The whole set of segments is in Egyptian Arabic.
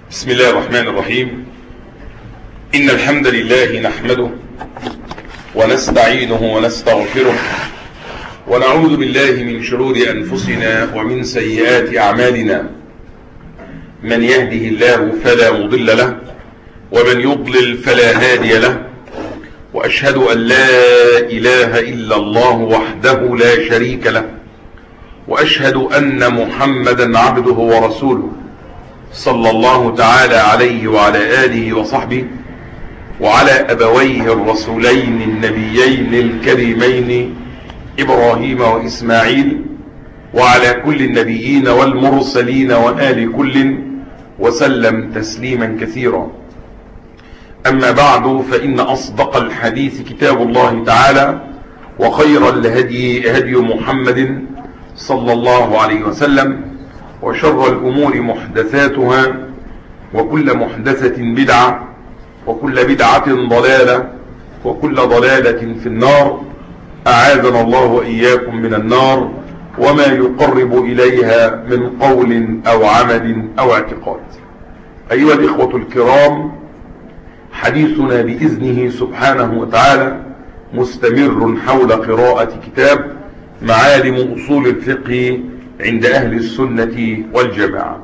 بسم الله الرحمن الرحيم إن الحمد لله نحمده ونستعينه ونستغفره ونعوذ بالله من شرور أنفسنا ومن سيئات أعمالنا من يهده الله فلا مضل له ومن يضلل فلا هادي له وأشهد أن لا إله إلا الله وحده لا شريك له وأشهد أن محمدا عبده ورسوله صلى الله تعالى عليه وعلى آله وصحبه وعلى أبويه الرسولين النبيين الكريمين إبراهيم وإسماعيل وعلى كل النبيين والمرسلين وآل كل وسلم تسليما كثيرا أما بعد فإن أصدق الحديث كتاب الله تعالى وخير الهدي هدي محمد صلى الله عليه وسلم وشر الأمور محدثاتها وكل محدثة بدعة وكل بدعة ضلالة وكل ضلالة في النار أعاذنا الله وإياكم من النار وما يقرب إليها من قول أو عمل أو اعتقاد أيها الإخوة الكرام حديثنا بإذنه سبحانه وتعالى مستمر حول قراءة كتاب معالم أصول الفقه عند أهل السنة والجماعة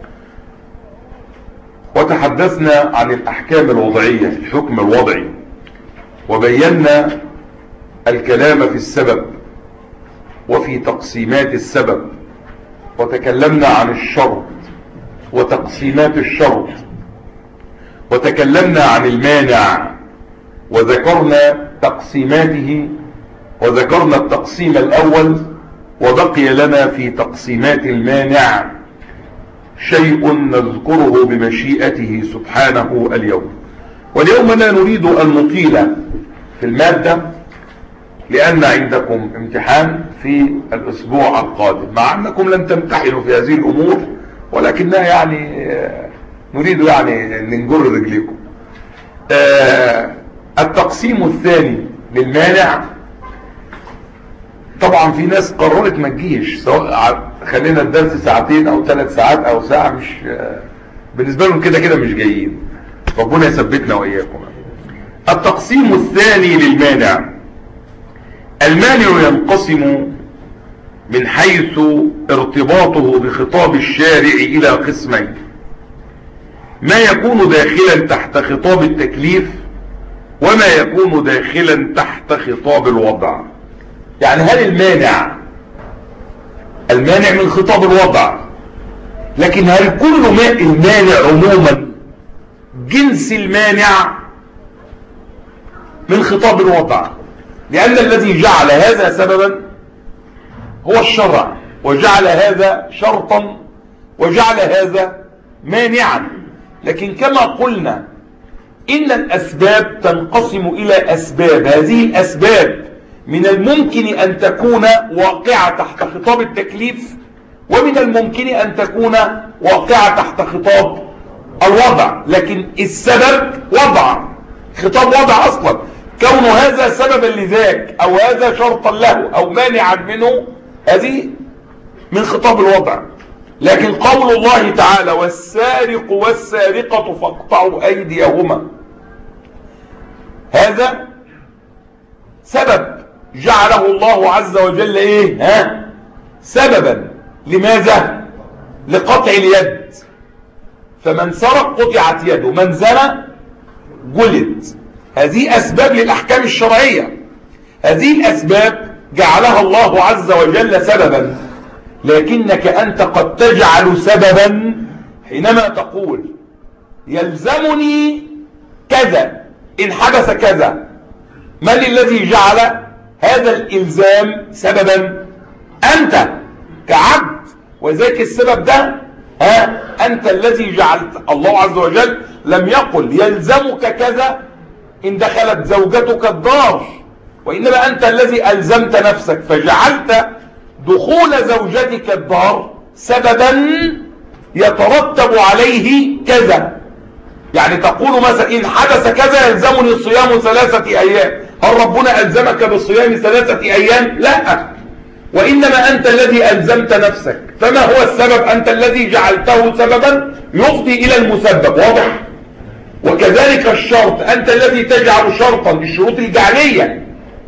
وتحدثنا عن الأحكام الوضعية في الحكم الوضعي وبينا الكلام في السبب وفي تقسيمات السبب وتكلمنا عن الشرط وتقسيمات الشرط وتكلمنا عن المانع وذكرنا تقسيماته وذكرنا التقسيم الأول وبقي لنا في تقسيمات المانع شيء نذكره بمشيئته سبحانه اليوم واليوم لا نريد أن نطيل في المادة لأن عندكم امتحان في الأسبوع القادم مع أنكم لن تمتحنوا في هذه الأمور ولكنها يعني نريد يعني ننجر رجليكم التقسيم الثاني للمانع طبعا في ناس قررت ما تجيش سواء خلينا الدرس ساعتين او ثلاث ساعات او ساعة مش بالنسبة لهم كده كده مش جايين ربنا يثبتنا واياكم التقسيم الثاني للمانع المانع ينقسم من حيث ارتباطه بخطاب الشارع الى قسمين ما يكون داخلا تحت خطاب التكليف وما يكون داخلا تحت خطاب الوضع يعني هل المانع المانع من خطاب الوضع لكن هل كل ما المانع عموما جنس المانع من خطاب الوضع لأن الذي جعل هذا سببا هو الشرع وجعل هذا شرطا وجعل هذا مانعا لكن كما قلنا إن الأسباب تنقسم إلى أسباب هذه الأسباب من الممكن أن تكون واقعة تحت خطاب التكليف ومن الممكن أن تكون واقعة تحت خطاب الوضع لكن السبب وضع خطاب وضع أصلا كون هذا سببا لذاك أو هذا شرطا له أو مانعا منه هذه من خطاب الوضع لكن قول الله تعالى والسارق والسارقة فاقطعوا أيديهما هذا سبب جعله الله عز وجل ايه ها سببا لماذا لقطع اليد فمن سرق قطعت يده من زنى جلد هذه اسباب للاحكام الشرعية هذه الاسباب جعلها الله عز وجل سببا لكنك انت قد تجعل سببا حينما تقول يلزمني كذا ان حدث كذا من الذي جعل هذا الإلزام سببا أنت كعبد وذلك السبب ده ها أنت الذي جعلت الله عز وجل لم يقل يلزمك كذا إن دخلت زوجتك الدار وإنما أنت الذي ألزمت نفسك فجعلت دخول زوجتك الدار سببا يترتب عليه كذا يعني تقول مثلا إن حدث كذا يلزمني صيام ثلاثة أيام هل ربنا ألزمك بصيام ثلاثة أيام لا وإنما أنت الذي ألزمت نفسك فما هو السبب أنت الذي جعلته سببا يفضي إلى المسبب واضح وكذلك الشرط أنت الذي تجعل شرطا الشروط الجعلية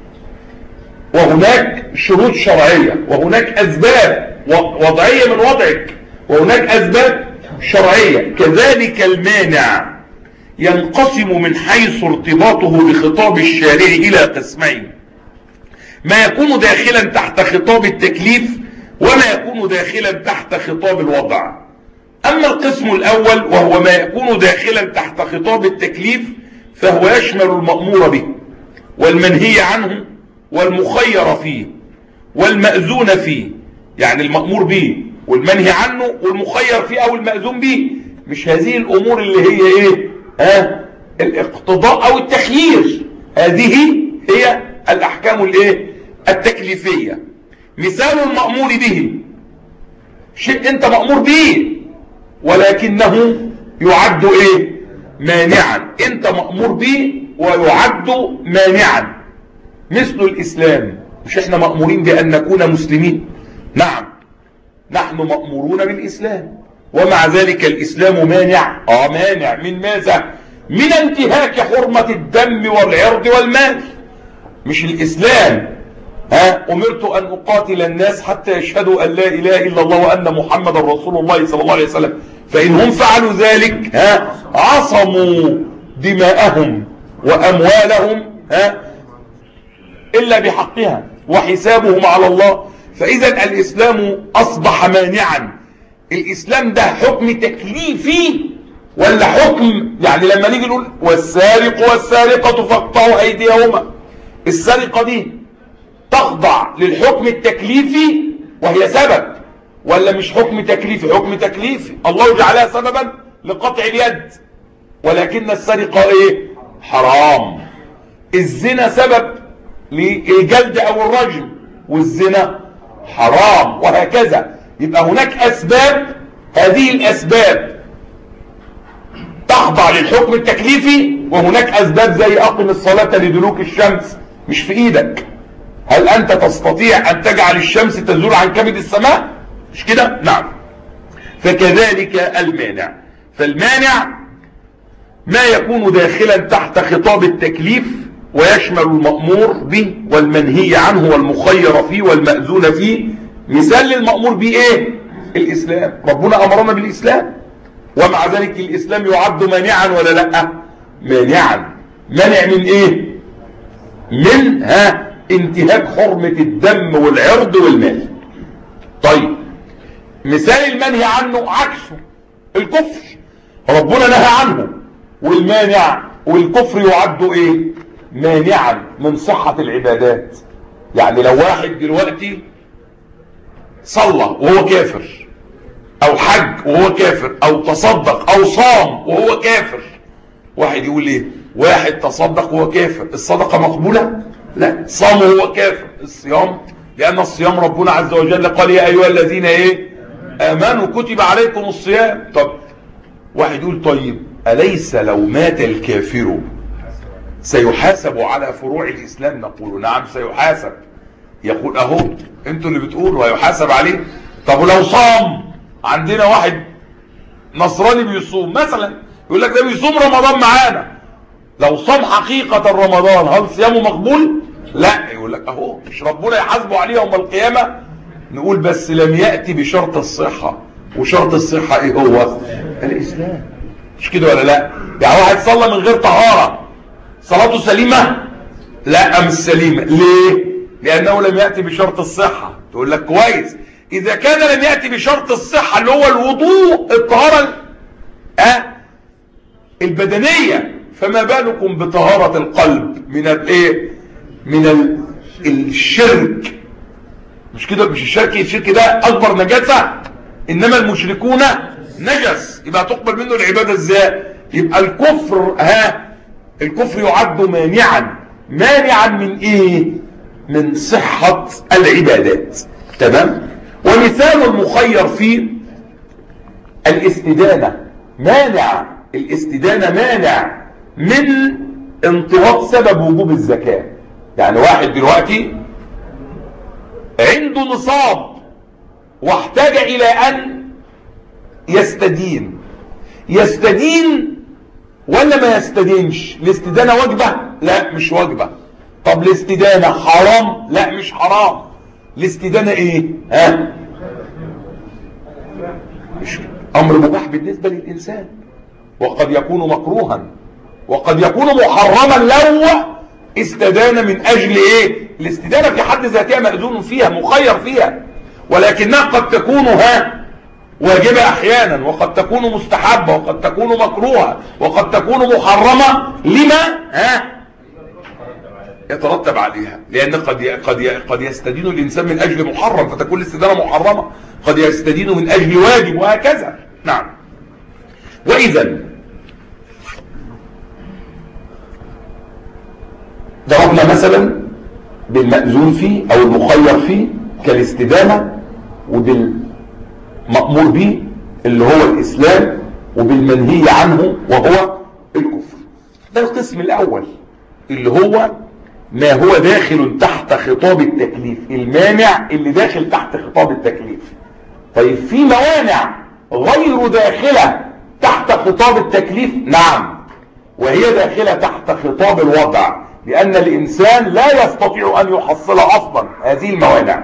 وهناك شروط شرعية وهناك أسباب وضعية من وضعك وهناك أسباب شرعية كذلك المانع ينقسم من حيث ارتباطه بخطاب الشارع إلى قسمين ما يكون داخلا تحت خطاب التكليف وما يكون داخلا تحت خطاب الوضع أما القسم الأول وهو ما يكون داخلا تحت خطاب التكليف فهو يشمل المأمور به والمنهي عنه والمخير فيه والمأذون فيه يعني المأمور به والمنهي عنه والمخير فيه أو المأذون به مش هذه الأمور اللي هي إيه ها الاقتضاء أو التخيير هذه هي الأحكام الايه التكليفية مثال المأمور به شيء انت مأمور به ولكنه يعد ايه مانعا انت مأمور به ويعد مانعا مثل الاسلام مش احنا مأمورين بان نكون مسلمين نعم نحن مأمورون بالاسلام ومع ذلك الاسلام مانع اه مانع من ماذا من انتهاك حرمة الدم والعرض والمال مش الاسلام ها امرت ان اقاتل الناس حتى يشهدوا ان لا اله الا الله وان محمد رسول الله صلى الله عليه وسلم فان هم فعلوا ذلك ها عصموا دماءهم واموالهم ها الا بحقها وحسابهم على الله فاذا الاسلام اصبح مانعا الاسلام ده حكم تكليفي ولا حكم يعني لما نيجي نقول والسارق والسارقة فاقطعوا ايديهما السرقة دي تخضع للحكم التكليفي وهي سبب ولا مش حكم تكليفي حكم تكليفي الله جعلها سببا لقطع اليد ولكن السرقة ايه حرام الزنا سبب للجلد او الرجم والزنا حرام وهكذا يبقى هناك اسباب هذه الاسباب تخضع للحكم التكليفي وهناك اسباب زي اقم الصلاة لدلوك الشمس مش في ايدك هل انت تستطيع ان تجعل الشمس تزول عن كبد السماء مش كده نعم فكذلك المانع فالمانع ما يكون داخلا تحت خطاب التكليف ويشمل المأمور به والمنهي عنه والمخير فيه والمأذون فيه مثال للمأمور به ايه الاسلام ربنا امرنا بالاسلام ومع ذلك الاسلام يعد مانعا ولا لا مانعا منع من ايه من ها انتهاك حرمة الدم والعرض والمال طيب مثال المنهي عنه عكسه الكفر ربنا نهى عنه والمانع والكفر يعد ايه مانعا من صحة العبادات يعني لو واحد دلوقتي صلى وهو كافر او حج وهو كافر او تصدق او صام وهو كافر واحد يقول ايه واحد تصدق وهو كافر الصدقة مقبولة لا صام وهو كافر الصيام لان الصيام ربنا عز وجل قال يا ايها الذين ايه امنوا كتب عليكم الصيام طب واحد يقول طيب اليس لو مات الكافر سيحاسب على فروع الاسلام نقول نعم سيحاسب يقول اهو انتوا اللي بتقولوا هيحاسب عليه طب ولو صام عندنا واحد نصراني بيصوم مثلا يقول لك ده بيصوم رمضان معانا لو صام حقيقة رمضان هل صيامه مقبول لا يقول لك اهو مش ربنا يحاسبه عليه يوم القيامة نقول بس لم يأتي بشرط الصحة وشرط الصحة ايه هو الاسلام مش كده ولا لا يعني واحد صلى من غير طهارة صلاته سليمة لا مش سليمة ليه لانه لم يأتي بشرط الصحة تقول لك كويس اذا كان لم يأتي بشرط الصحة اللي هو الوضوء الطهارة أه البدنية فما بالكم بطهارة القلب من الايه من ال... الشرك مش كده مش الشرك الشرك ده اكبر نجاسة انما المشركون نجس يبقى تقبل منه العبادة ازاي يبقى الكفر ها الكفر يعد مانعا مانعا من ايه من صحة العبادات تمام ومثال المخير فيه الاستدانة مانع الاستدانة مانع من انطلاق سبب وجوب الزكاة يعني واحد دلوقتي عنده نصاب واحتاج الى ان يستدين يستدين ولا ما يستدينش الاستدانة واجبة لا مش واجبة طب الاستدانة حرام لا مش حرام الاستدانة ايه ها مش امر مباح بالنسبة للانسان وقد يكون مكروها وقد يكون محرما لو استدان من اجل ايه الاستدانة في حد ذاتها مأذون فيها مخير فيها ولكنها قد تكون ها واجبة احيانا وقد تكون مستحبة وقد تكون مكروهة وقد تكون محرمة لما ها يترتب عليها لان قد قد قد يستدين الانسان من اجل محرم فتكون الاستدانه محرمه قد يستدين من اجل واجب وهكذا نعم واذا ضربنا مثلا بالمأذون فيه او المخير فيه كالاستدامه وبالمأمور به اللي هو الاسلام وبالمنهي عنه وهو الكفر ده القسم الاول اللي هو ما هو داخل تحت خطاب التكليف المانع اللي داخل تحت خطاب التكليف طيب في موانع غير داخلة تحت خطاب التكليف نعم وهي داخلة تحت خطاب الوضع لأن الإنسان لا يستطيع أن يحصل أصلا هذه الموانع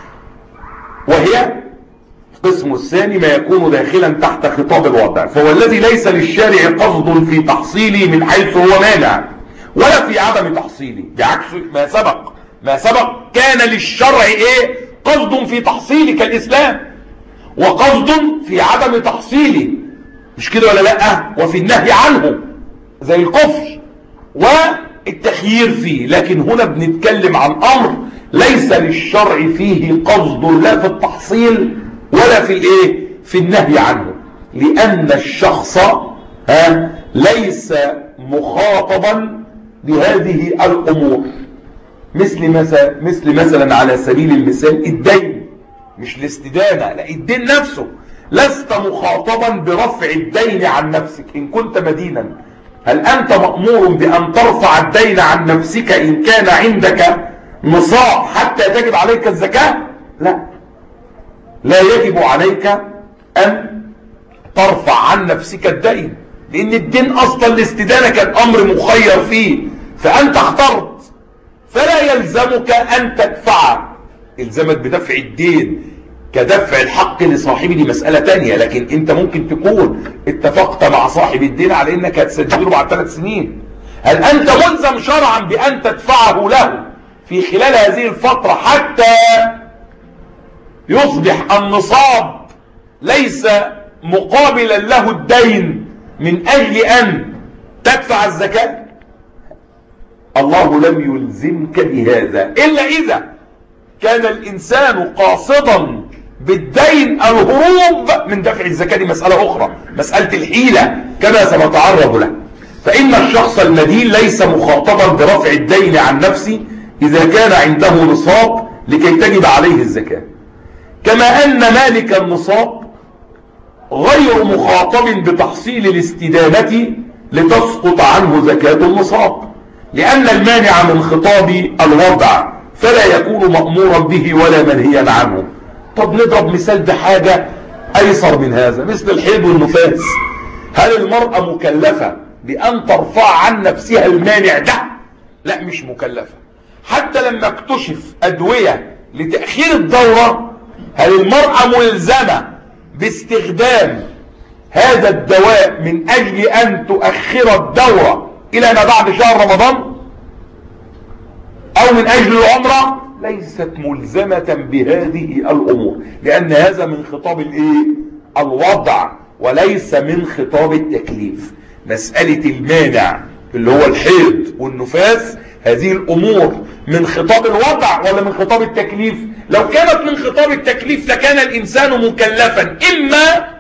وهي القسم الثاني ما يكون داخلا تحت خطاب الوضع فهو الذي ليس للشارع قصد في تحصيله من حيث هو مانع ولا في عدم تحصيله بعكس ما سبق ما سبق كان للشرع ايه قصد في تحصيله كالاسلام وقصد في عدم تحصيله مش كده ولا لا وفي النهي عنه زي الكفر والتخيير فيه لكن هنا بنتكلم عن امر ليس للشرع فيه قصد لا في التحصيل ولا في الايه في النهي عنه لان الشخص ها ليس مخاطبا بهذه الامور مثل مثلا مثل مثلا على سبيل المثال الدين مش الاستدانه لا الدين نفسه لست مخاطبا برفع الدين عن نفسك ان كنت مدينا هل انت مامور بان ترفع الدين عن نفسك ان كان عندك نصاب حتى تجب عليك الزكاه لا لا يجب عليك ان ترفع عن نفسك الدين لان الدين اصلا الاستدانه كان امر مخير فيه فانت اخترت فلا يلزمك ان تدفع الزمك بدفع الدين كدفع الحق لصاحبه دي مسألة تانية لكن انت ممكن تكون اتفقت مع صاحب الدين على انك هتسدده بعد ثلاث سنين هل انت ملزم شرعا بان تدفعه له في خلال هذه الفترة حتى يصبح النصاب ليس مقابلا له الدين من اجل ان تدفع الزكاة الله لم يلزمك بهذا الا اذا كان الانسان قاصدا بالدين الهروب من دفع الزكاة دي مسألة اخرى مسألة الحيلة كما سنتعرض له فان الشخص المدين ليس مخاطبا برفع الدين عن نفسه اذا كان عنده نصاب لكي تجب عليه الزكاة كما ان مالك النصاب غير مخاطب بتحصيل الاستدامة لتسقط عنه زكاة النصاب لأن المانع من خطاب الوضع فلا يكون مأمورا به ولا منهيا عنه طب نضرب مثال بحاجة أيسر من هذا مثل الحيض والنفاس هل المرأة مكلفة بأن ترفع عن نفسها المانع ده لا مش مكلفة حتى لما اكتشف أدوية لتأخير الدورة هل المرأة ملزمة باستخدام هذا الدواء من أجل أن تؤخر الدورة إلى ما بعد شهر رمضان أو من أجل العمرة ليست ملزمة بهذه الأمور لأن هذا من خطاب الإيه؟ الوضع وليس من خطاب التكليف مسألة المانع اللي هو الحيض والنفاس هذه الأمور من خطاب الوضع ولا من خطاب التكليف لو كانت من خطاب التكليف لكان الإنسان مكلفا إما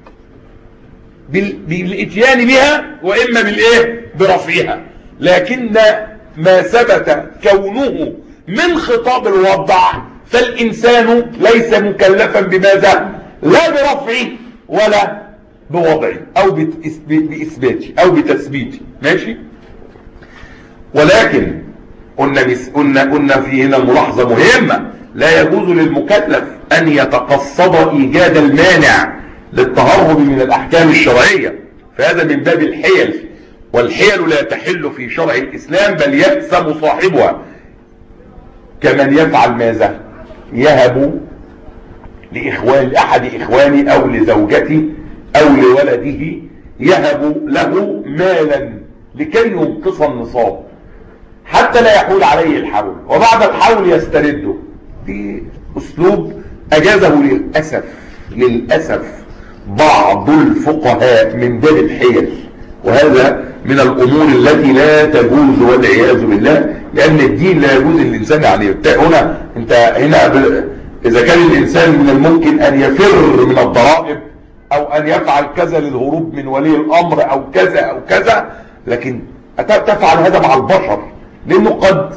بالاتيان بها وإما بالإيه برفعها لكن ما ثبت كونه من خطاب الوضع فالإنسان ليس مكلفا بماذا لا برفعه ولا بوضعه أو بإثباته أو بتثبيته ماشي ولكن قلنا, بس قلنا, قلنا في هنا ملاحظة مهمة لا يجوز للمكلف ان يتقصد ايجاد المانع للتهرب من الاحكام الشرعية فهذا من باب الحيل والحيل لا تحل في شرع الاسلام بل يأثم صاحبها كمن يفعل ماذا يهب لإخوان لأحد إخواني أو لزوجتي أو لولده يهب له مالا لكي ينقص النصاب حتى لا يحول عليه الحول وبعد الحول يسترده في أسلوب أجازه للأسف للأسف بعض الفقهاء من باب الحيل وهذا من الأمور التي لا تجوز والعياذ بالله لأن الدين لا يجوز الإنسان عليه هنا انت هنا ب... إذا كان الإنسان من الممكن أن يفر من الضرائب أو أن يفعل كذا للهروب من ولي الأمر أو كذا أو كذا لكن تفعل هذا مع البشر لأنه قد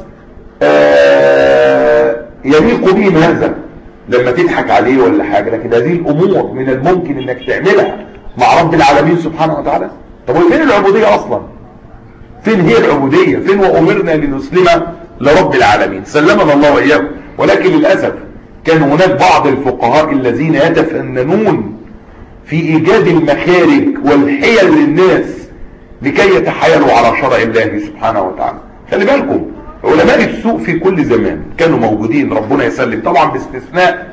آه يليق بهم هذا لما تضحك عليه ولا حاجة لكن هذه الأمور من الممكن أنك تعملها مع رب العالمين سبحانه وتعالى طب وفين العبودية أصلا فين هي العبودية فين وأمرنا لنسلم لرب العالمين سلمنا الله وإياكم ولكن للأسف كان هناك بعض الفقهاء الذين يتفننون في إيجاد المخارج والحيل للناس لكي يتحايلوا على شرع الله سبحانه وتعالى خلي بالكم علماء السوء في كل زمان كانوا موجودين ربنا يسلم طبعا باستثناء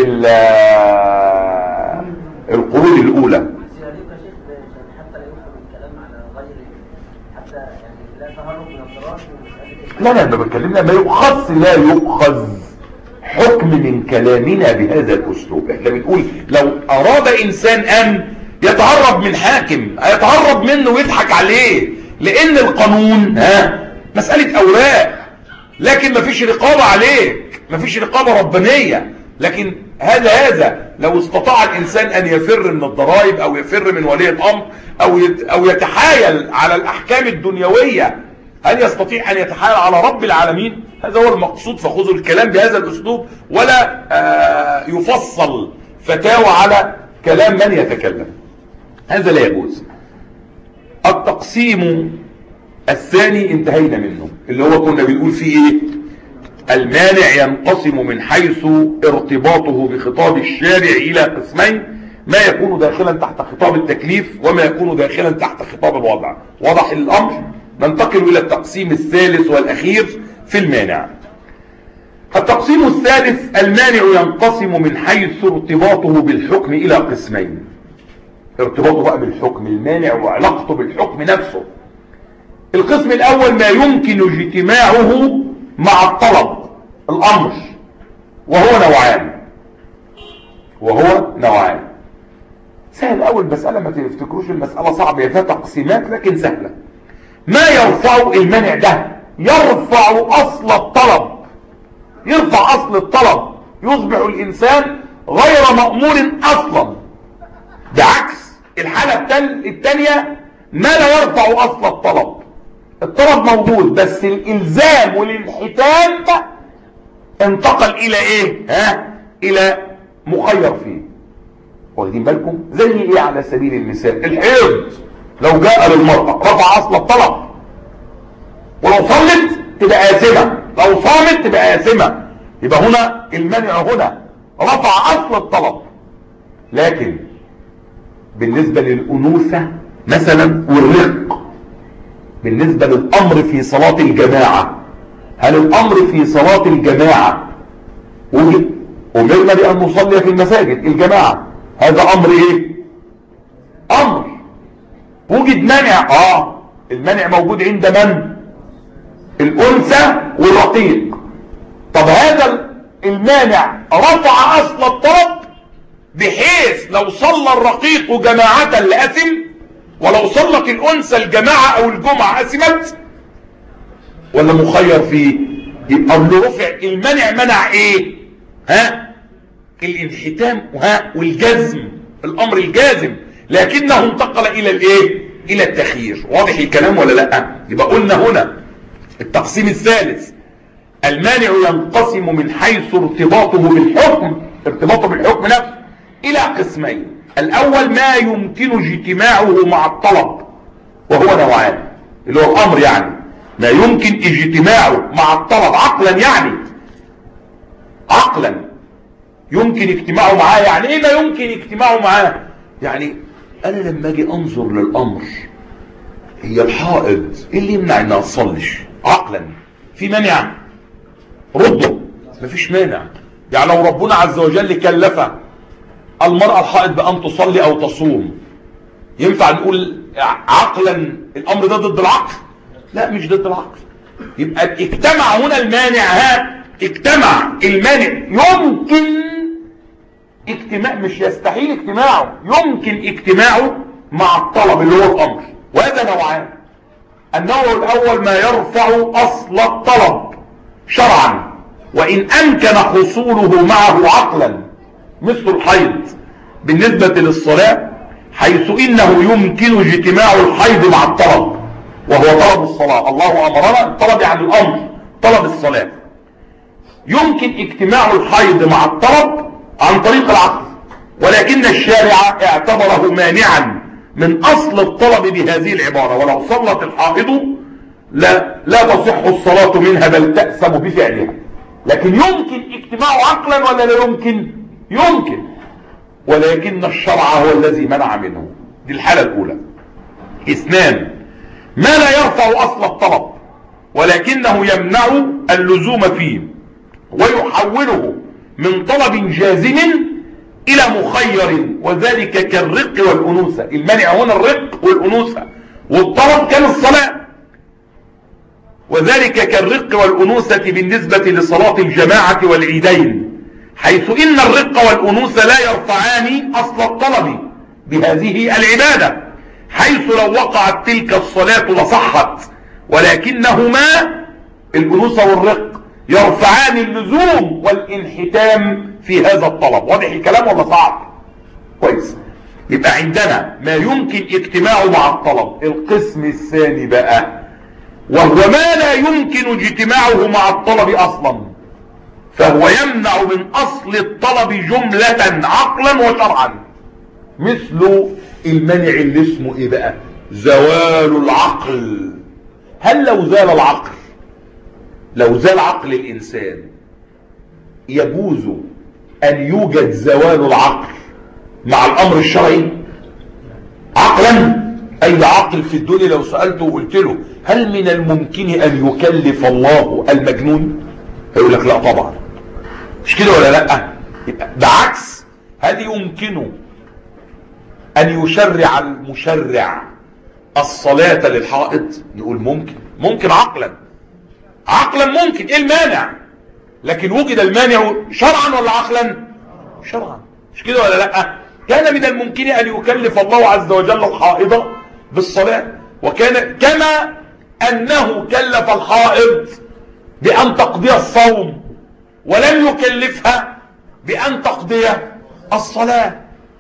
القرون الأولى لا لا ما بتكلمنا ما يؤخذ لا يؤخذ حكم من كلامنا بهذا الاسلوب احنا بنقول لو اراد انسان ان يتهرب من حاكم يتهرب منه ويضحك عليه لان القانون ها مسألة اوراق لكن مفيش رقابة عليك مفيش رقابة ربانية لكن هذا هذا لو استطاع الانسان ان يفر من الضرائب او يفر من ولي الامر او او يتحايل على الاحكام الدنيوية هل يستطيع ان يتحايل على رب العالمين هذا هو المقصود فخذوا الكلام بهذا الاسلوب ولا آه يفصل فتاوى على كلام من يتكلم هذا لا يجوز التقسيم الثاني انتهينا منه اللي هو كنا بنقول فيه ايه المانع ينقسم من حيث ارتباطه بخطاب الشارع الى قسمين ما يكون داخلا تحت خطاب التكليف وما يكون داخلا تحت خطاب الوضع وضح الامر ننتقل الى التقسيم الثالث والاخير في المانع التقسيم الثالث المانع ينقسم من حيث ارتباطه بالحكم الى قسمين ارتباطه بقى بالحكم المانع وعلاقته بالحكم نفسه القسم الاول ما يمكن اجتماعه مع الطلب الامر وهو نوعان وهو نوعان سهل اول مسألة ما تفتكروش المسألة صعبة هي فيها تقسيمات لكن سهلة ما يرفع المنع ده يرفع اصل الطلب يرفع اصل الطلب يصبح الانسان غير مأمور اصلا بعكس الحالة الثانية ما لا يرفع اصل الطلب الطلب موجود بس الالزام والانحتام انتقل الى ايه ها الى مخير فيه واخدين بالكم زي ايه على سبيل المثال الحيض لو جاء للمرأة رفع اصل الطلب ولو صلت تبقى آثمة لو صامت تبقى آثمة يبقى هنا المنع هنا رفع اصل الطلب لكن بالنسبة للأنوثة مثلا والرق بالنسبة للأمر في صلاة الجماعة هل الأمر في صلاة الجماعة وجد أمرنا بأن نصلي في المساجد الجماعة هذا أمر إيه أمر وجد منع آه المنع موجود عند من الأنثى والرقيق طب هذا المانع رفع أصل الطلب بحيث لو صلى الرقيق جماعة لأثم ولو صلت الأنثى الجماعة أو الجمعة أثمت ولا مخير فيه يبقى رفع المنع منع ايه ها الانحتام ها والجزم الامر الجازم لكنه انتقل الى الايه الى التخيير واضح الكلام ولا لا يبقى قلنا هنا التقسيم الثالث المانع ينقسم من حيث ارتباطه بالحكم ارتباطه بالحكم نفسه الى قسمين الاول ما يمكن اجتماعه مع الطلب وهو نوعان اللي هو الامر يعني ما يمكن اجتماعه مع الطلب عقلا يعني عقلا يمكن اجتماعه معاه يعني ايه ما يمكن اجتماعه معاه يعني انا لما اجي انظر للامر هي الحائض ايه اللي يمنع انها تصلش عقلا في مانع رده مفيش مانع يعني لو ربنا عز وجل كلف المرأة الحائض بأن تصلي أو تصوم ينفع نقول عقلا الأمر ده ضد العقل لا مش ضد العقل يبقى اجتمع هنا المانع ها اجتمع المانع يمكن اجتماع مش يستحيل اجتماعه يمكن اجتماعه مع الطلب اللي هو الأمر وهذا نوعان النوع الأول ما يرفع أصل الطلب شرعا وإن أمكن حصوله معه عقلا مثل الحيض بالنسبة للصلاة حيث إنه يمكن اجتماع الحيض مع الطلب وهو طلب الصلاة الله أمرنا الطلب يعني الأمر طلب الصلاة يمكن اجتماع الحيض مع الطلب عن طريق العقل ولكن الشارع اعتبره مانعا من أصل الطلب بهذه العبارة ولو صلت الحائض لا, لا تصح الصلاة منها بل تأسم بفعلها لكن يمكن اجتماعه عقلا ولا لا يمكن يمكن ولكن الشرع هو الذي منع منه دي الحالة الأولى اثنان ما لا يرفع أصل الطلب ولكنه يمنع اللزوم فيه ويحوله من طلب جازم إلى مخير وذلك كالرق والأنوثة المنع هنا الرق والأنوثة والطلب كان الصلاة وذلك كالرق والأنوثة بالنسبة لصلاة الجماعة والعيدين حيث إن الرق والأنوثة لا يرفعان أصل الطلب بهذه العبادة حيث لو وقعت تلك الصلاة لصحت ولكنهما الأنوثة والرق يرفعان اللزوم والانحتام في هذا الطلب واضح الكلام ولا صعب كويس يبقى عندنا ما يمكن اجتماعه مع الطلب القسم الثاني بقى وهو ما لا يمكن اجتماعه مع الطلب اصلا فهو يمنع من اصل الطلب جملة عقلا وشرعا مثل المنع اللي اسمه ايه بقى زوال العقل هل لو زال العقل لو زال عقل الانسان يجوز ان يوجد زوال العقل مع الامر الشرعي عقلا اي عاقل في الدنيا لو سألته وقلت له هل من الممكن ان يكلف الله المجنون هيقول لك لا طبعا مش كده ولا لا يبقى بعكس هل يمكن ان يشرع المشرع الصلاة للحائط نقول ممكن ممكن عقلا عقلا ممكن ايه المانع لكن وجد المانع شرعا ولا عقلا شرعا مش كده ولا لا كان من الممكن ان يكلف الله عز وجل الحائض بالصلاة وكان كما انه كلف الحائض بان تقضي الصوم ولم يكلفها بان تقضي الصلاة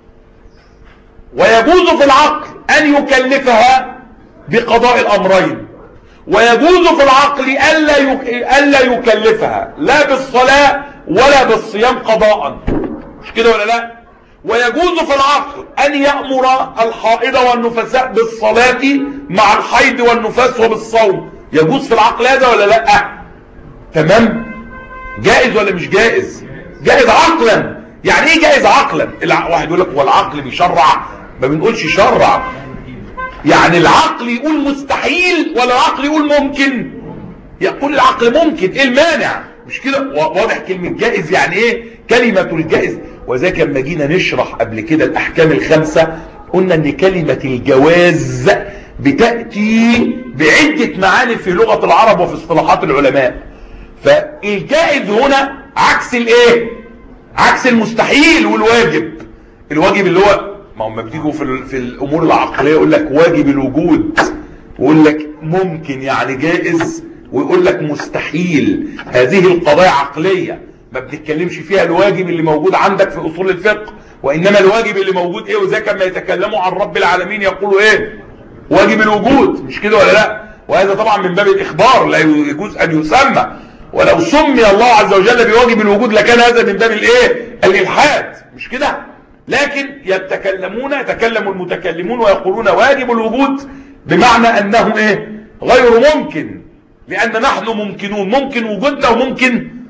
ويجوز في العقل ان يكلفها بقضاء الامرين ويجوز في العقل ألا, ألا يكلفها لا بالصلاة ولا بالصيام قضاء مش كده ولا لا ويجوز في العقل أن يأمر الحائض والنفساء بالصلاة مع الحيض والنفاس وبالصوم يجوز في العقل هذا ولا لا تمام جائز ولا مش جائز جائز عقلا يعني ايه جائز عقلا واحد يقول لك هو العقل بيشرع ما بنقولش شرع يعني العقل يقول مستحيل ولا العقل يقول ممكن يقول العقل ممكن ايه المانع مش كده واضح كلمة جائز يعني ايه كلمة الجائز وذاك لما جينا نشرح قبل كده الاحكام الخمسة قلنا ان كلمة الجواز بتأتي بعدة معاني في لغة العرب وفي اصطلاحات العلماء فالجائز هنا عكس الايه عكس المستحيل والواجب الواجب اللي هو ما هم بتيجوا في, في الامور العقلية يقول لك واجب الوجود ويقول لك ممكن يعني جائز ويقول لك مستحيل هذه القضايا عقلية ما بنتكلمش فيها الواجب اللي موجود عندك في اصول الفقه وانما الواجب اللي موجود ايه وذاك لما يتكلموا عن رب العالمين يقولوا ايه واجب الوجود مش كده ولا لا وهذا طبعا من باب الاخبار لا يجوز ان يسمى ولو سمي الله عز وجل بواجب الوجود لكان هذا من باب الايه الالحاد مش كده لكن يتكلمون يتكلم المتكلمون ويقولون واجب الوجود بمعنى انه ايه غير ممكن لان نحن ممكنون ممكن وجودنا وممكن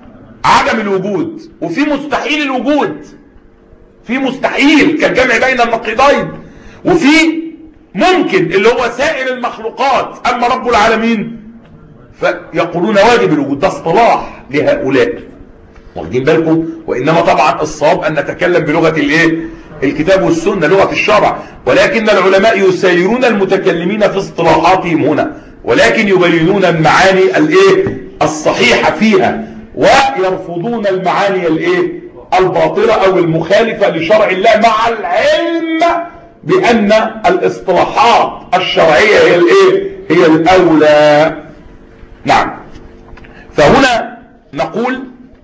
عدم الوجود وفي مستحيل الوجود في مستحيل كالجمع بين النقيضين وفي ممكن اللي هو سائر المخلوقات اما رب العالمين فيقولون واجب الوجود ده اصطلاح لهؤلاء واخدين بالكم وانما طبعا الصواب ان نتكلم بلغه الايه الكتاب والسنه لغه الشرع ولكن العلماء يسيرون المتكلمين في اصطلاحاتهم هنا ولكن يبينون المعاني الايه الصحيحه فيها ويرفضون المعاني الايه الباطله او المخالفه لشرع الله مع العلم بان الاصطلاحات الشرعيه هي الايه هي الاولى نعم فهنا نقول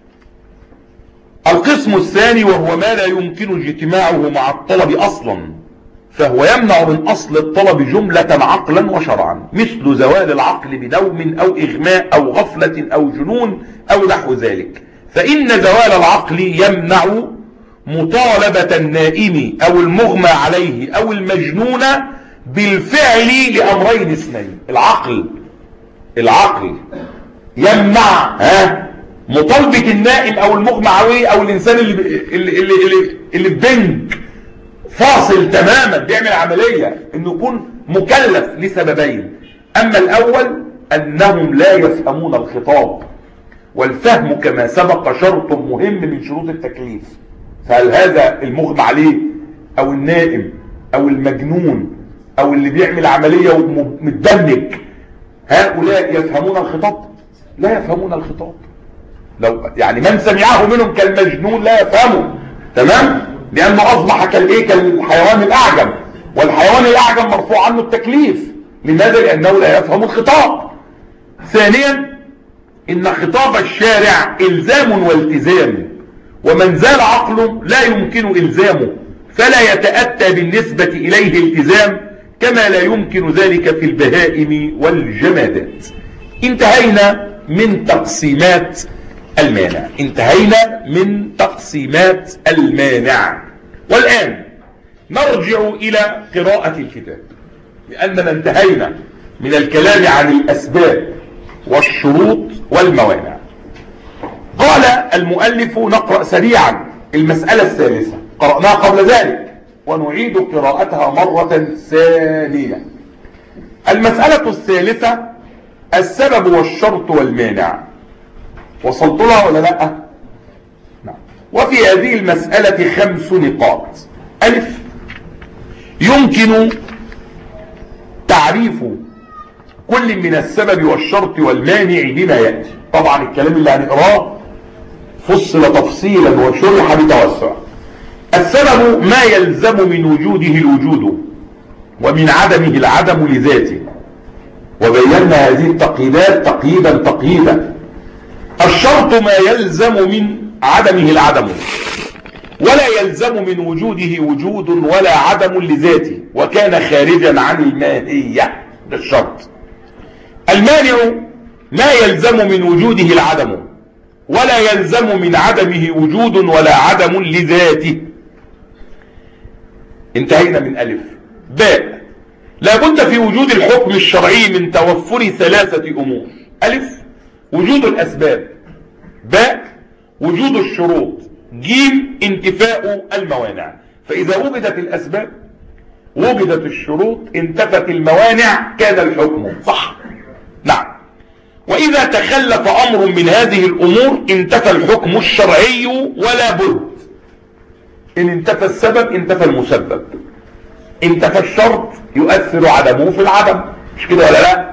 القسم الثاني وهو ما لا يمكن اجتماعه مع الطلب اصلا فهو يمنع من اصل الطلب جملة عقلا وشرعا مثل زوال العقل بنوم او اغماء او غفلة او جنون او نحو ذلك فان زوال العقل يمنع مطالبة النائم او المغمى عليه او المجنون بالفعل لامرين اثنين العقل العقل يمنع ها مطالبة النائم او المغمى عليه او الانسان اللي اللي اللي اللي, اللي بنج فاصل تماما بيعمل عملية انه يكون مكلف لسببين اما الاول انهم لا يفهمون الخطاب والفهم كما سبق شرط مهم من شروط التكليف فهل هذا المغمى عليه او النائم او المجنون او اللي بيعمل عملية ومتدنج هؤلاء يفهمون الخطاب لا يفهمون الخطاب لو يعني من سمعه منهم كالمجنون لا يفهمه تمام لانه اصبح كالايه كالحيوان الاعجم والحيوان الاعجم مرفوع عنه التكليف لماذا لانه لا يفهم الخطاب ثانيا ان خطاب الشارع الزام والتزام ومن زال عقله لا يمكن الزامه فلا يتأتى بالنسبة اليه التزام كما لا يمكن ذلك في البهائم والجمادات انتهينا من تقسيمات المانع انتهينا من تقسيمات المانع والآن نرجع إلى قراءة الكتاب لأننا انتهينا من الكلام عن الأسباب والشروط والموانع قال المؤلف نقرأ سريعا المسألة الثالثة قرأناها قبل ذلك ونعيد قراءتها مرة ثانية المسألة الثالثة السبب والشرط والمانع وصلت لها ولا لا نعم. وفي هذه المسألة خمس نقاط ألف يمكن تعريف كل من السبب والشرط والمانع بما يأتي طبعا الكلام اللي هنقراه فصل تفصيلا وشرح بتوسع السبب ما يلزم من وجوده الوجود ومن عدمه العدم لذاته وبينا هذه التقييدات تقييدا تقييدا الشرط ما يلزم من عدمه العدم ولا يلزم من وجوده وجود ولا عدم لذاته وكان خارجا عن الماهية ده الشرط المانع ما يلزم من وجوده العدم ولا يلزم من عدمه وجود ولا عدم لذاته انتهينا من ألف باء لابد في وجود الحكم الشرعي من توفر ثلاثة أمور ألف وجود الأسباب باء وجود الشروط جيم انتفاء الموانع فإذا وجدت الأسباب وجدت الشروط انتفت الموانع كان الحكم صح نعم وإذا تخلف أمر من هذه الأمور انتفى الحكم الشرعي ولا بد إن انتفى السبب انتفى المسبب انتفى الشرط يؤثر عدمه في العدم مش كده ولا لا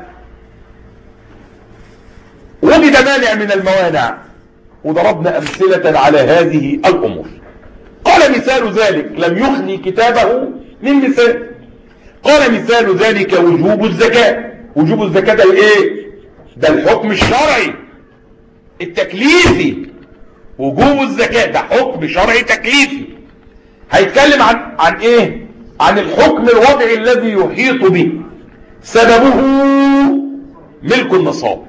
وجد مانع من الموانع وضربنا أمثلة على هذه الأمور قال مثال ذلك لم يخلي كتابه من مثال قال مثال ذلك وجوب الزكاة وجوب الزكاة ده الايه ده الحكم الشرعي التكليفي وجوب الزكاة ده حكم شرعي تكليفي هيتكلم عن عن ايه عن الحكم الوضعي الذي يحيط به سببه ملك النصاب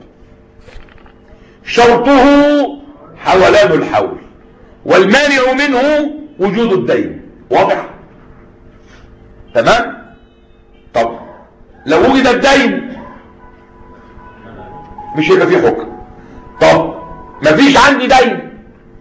شرطه حولان الحول والمانع منه وجود الدين واضح تمام طب لو وجد الدين مش هيبقى فيه حكم طب مفيش عندي دين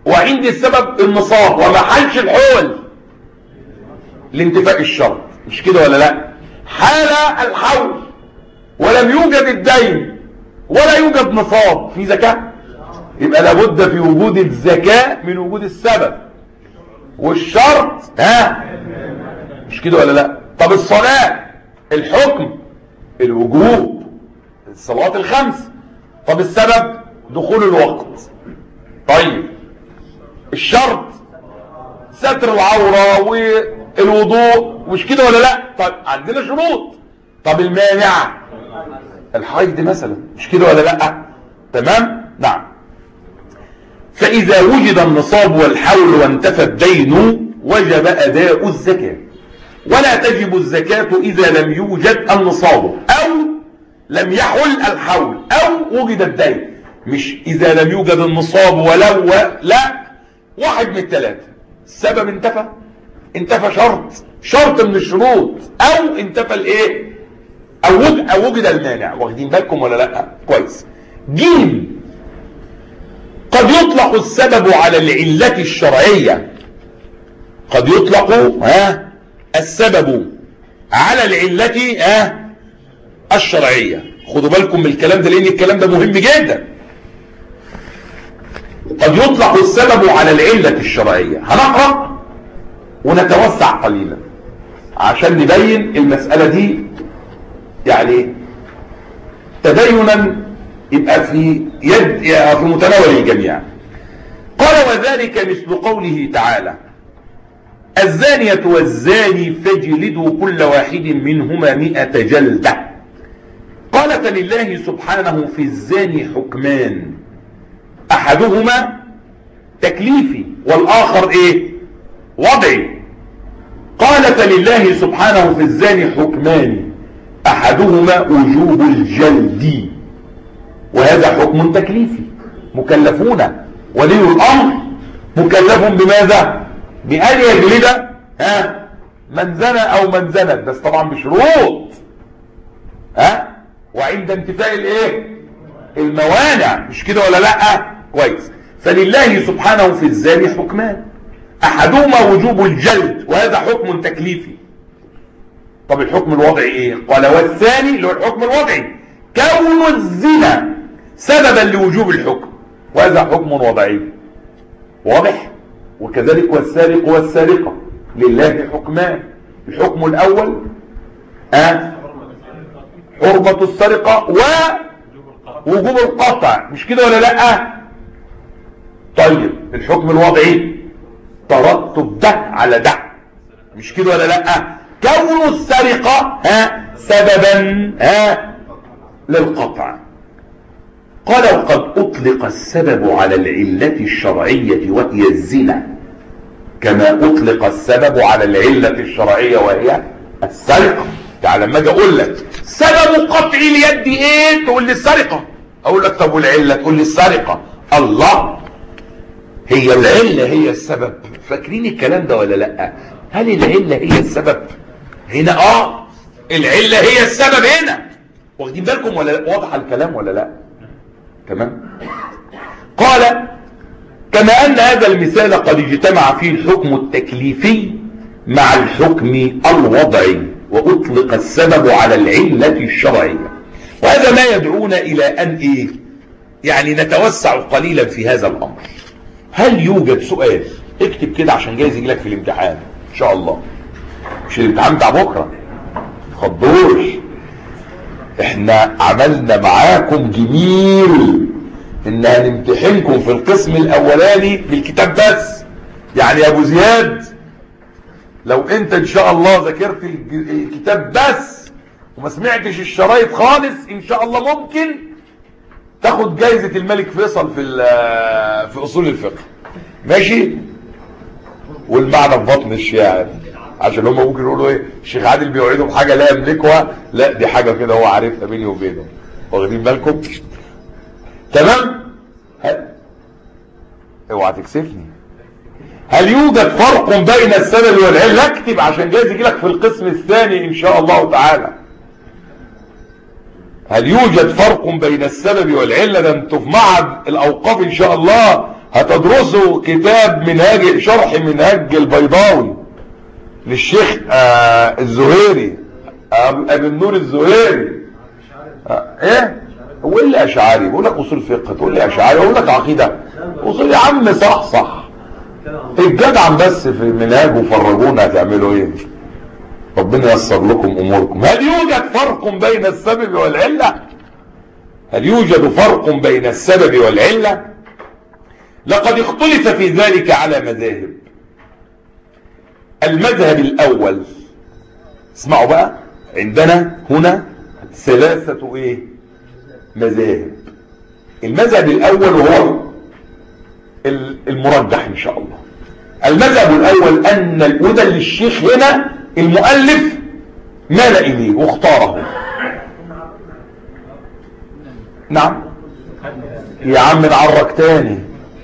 وعندي السبب النصاب وما حلش الحول لانتفاء الشرط مش كده ولا لا حال الحول ولم يوجد الدين ولا يوجد نصاب في زكاة يبقى لابد في وجود الزكاة من وجود السبب والشرط ها مش كده ولا لا طب الصلاة الحكم الوجوب الصلوات الخمس طب السبب دخول الوقت طيب الشرط ستر العورة والوضوء مش كده ولا لا طب عندنا شروط طب المانع الحيض مثلا مش كده ولا لا تمام نعم فإذا وجد النصاب والحول وانتفى الدين وجب أداء الزكاة ولا تجب الزكاة إذا لم يوجد النصاب أو لم يحل الحول أو وجد الدين مش إذا لم يوجد النصاب ولو لا واحد من الثلاثة السبب انتفى انتفى شرط شرط من الشروط أو انتفى الايه أو وجد, أو وجد المانع واخدين بالكم ولا لا كويس جيم قد يطلق السبب على العلة الشرعية قد يطلق ها السبب على العلة ها الشرعية خدوا بالكم من الكلام ده لان الكلام ده مهم جدا قد يطلق السبب على العلة الشرعية هنقرأ ونتوسع قليلا عشان نبين المسألة دي يعني تبينا يبقى في يد في متناول الجميع قال وذلك مثل قوله تعالى الزانية والزاني فاجلدوا كل واحد منهما مئة جلدة قالت لله سبحانه في الزاني حكمان احدهما تكليفي والاخر ايه وضعي قالت لله سبحانه في الزاني حكمان احدهما وجوب الجلد وهذا حكم تكليفي مكلفون ولي الامر مكلف بماذا بأن يجلد ها من زنى او من زنت بس طبعا بشروط ها وعند انتفاء الايه الموانع مش كده ولا لا كويس فلله سبحانه في الزاني حكمان احدهما وجوب الجلد وهذا حكم تكليفي طب الحكم الوضعي ايه قال والثاني اللي هو الحكم الوضعي كون الزنا سببا لوجوب الحكم وهذا حكم وضعي واضح وكذلك والسارق والسارقة لله حكمان الحكم الاول آه حرمة السرقة ووجوب القطع مش كده ولا لا طيب الحكم الوضعي ترتب ده على ده مش كده ولا لا كون السرقة ها سببا ها للقطع قال وقد أطلق السبب على العلة الشرعية وهي الزنا كما أطلق السبب على العلة الشرعية وهي السرقة يعني لما اجي اقول لك سبب قطع اليد ايه تقول لي السرقة اقول لك طب والعلة تقول لي السرقة الله هي العلة هي السبب فاكرين الكلام ده ولا لا هل العلة هي السبب هنا اه العلة هي السبب هنا واخدين بالكم ولا لا واضح الكلام ولا لا تمام قال كما ان هذا المثال قد اجتمع فيه الحكم التكليفي مع الحكم الوضعي واطلق السبب على العلة الشرعية وهذا ما يدعونا الى ان ايه يعني نتوسع قليلا في هذا الامر هل يوجد سؤال اكتب كده عشان جايز يجي لك في الامتحان ان شاء الله مش الامتحان بتاع بكره خضوش احنا عملنا معاكم جميل ان هنمتحنكم في القسم الاولاني بالكتاب بس يعني يا ابو زياد لو انت ان شاء الله ذاكرت الكتاب بس وما سمعتش الشرايط خالص ان شاء الله ممكن تاخد جايزة الملك فيصل في في اصول الفقه ماشي والمعنى في بطن الشعر عشان هم ممكن يقولوا ايه الشيخ عادل بيوعدهم حاجة لا يملكها لا دي حاجة كده هو عارفها بيني وبينه واخدين بالكم تمام هل... اوعى تكسفني هل يوجد فرق بين السبب والعلة اكتب عشان جايز يجي لك في القسم الثاني ان شاء الله تعالى هل يوجد فرق بين السبب والعلة ده انتوا في معهد الاوقاف ان شاء الله هتدرسوا كتاب منهاج شرح منهاج البيضاوي للشيخ آه الزهيري ابي النور الزهيري آه ايه هو اللي اشعري بقول لك اصول فقه تقول لي اشعري اقول لك عقيده اصول يا عم صح صح الجدع بس في المنهاج وفرجونا هتعملوا ايه ربنا ييسر لكم اموركم هل يوجد فرق بين السبب والعله هل يوجد فرق بين السبب والعله لقد اختلف في ذلك على مذاهب المذهب الاول اسمعوا بقى عندنا هنا ثلاثة ايه مذاهب المذهب الاول وهو المرجح ان شاء الله المذهب الاول ان وده للشيخ هنا المؤلف مال اليه واختاره نعم يا عم نعرك تاني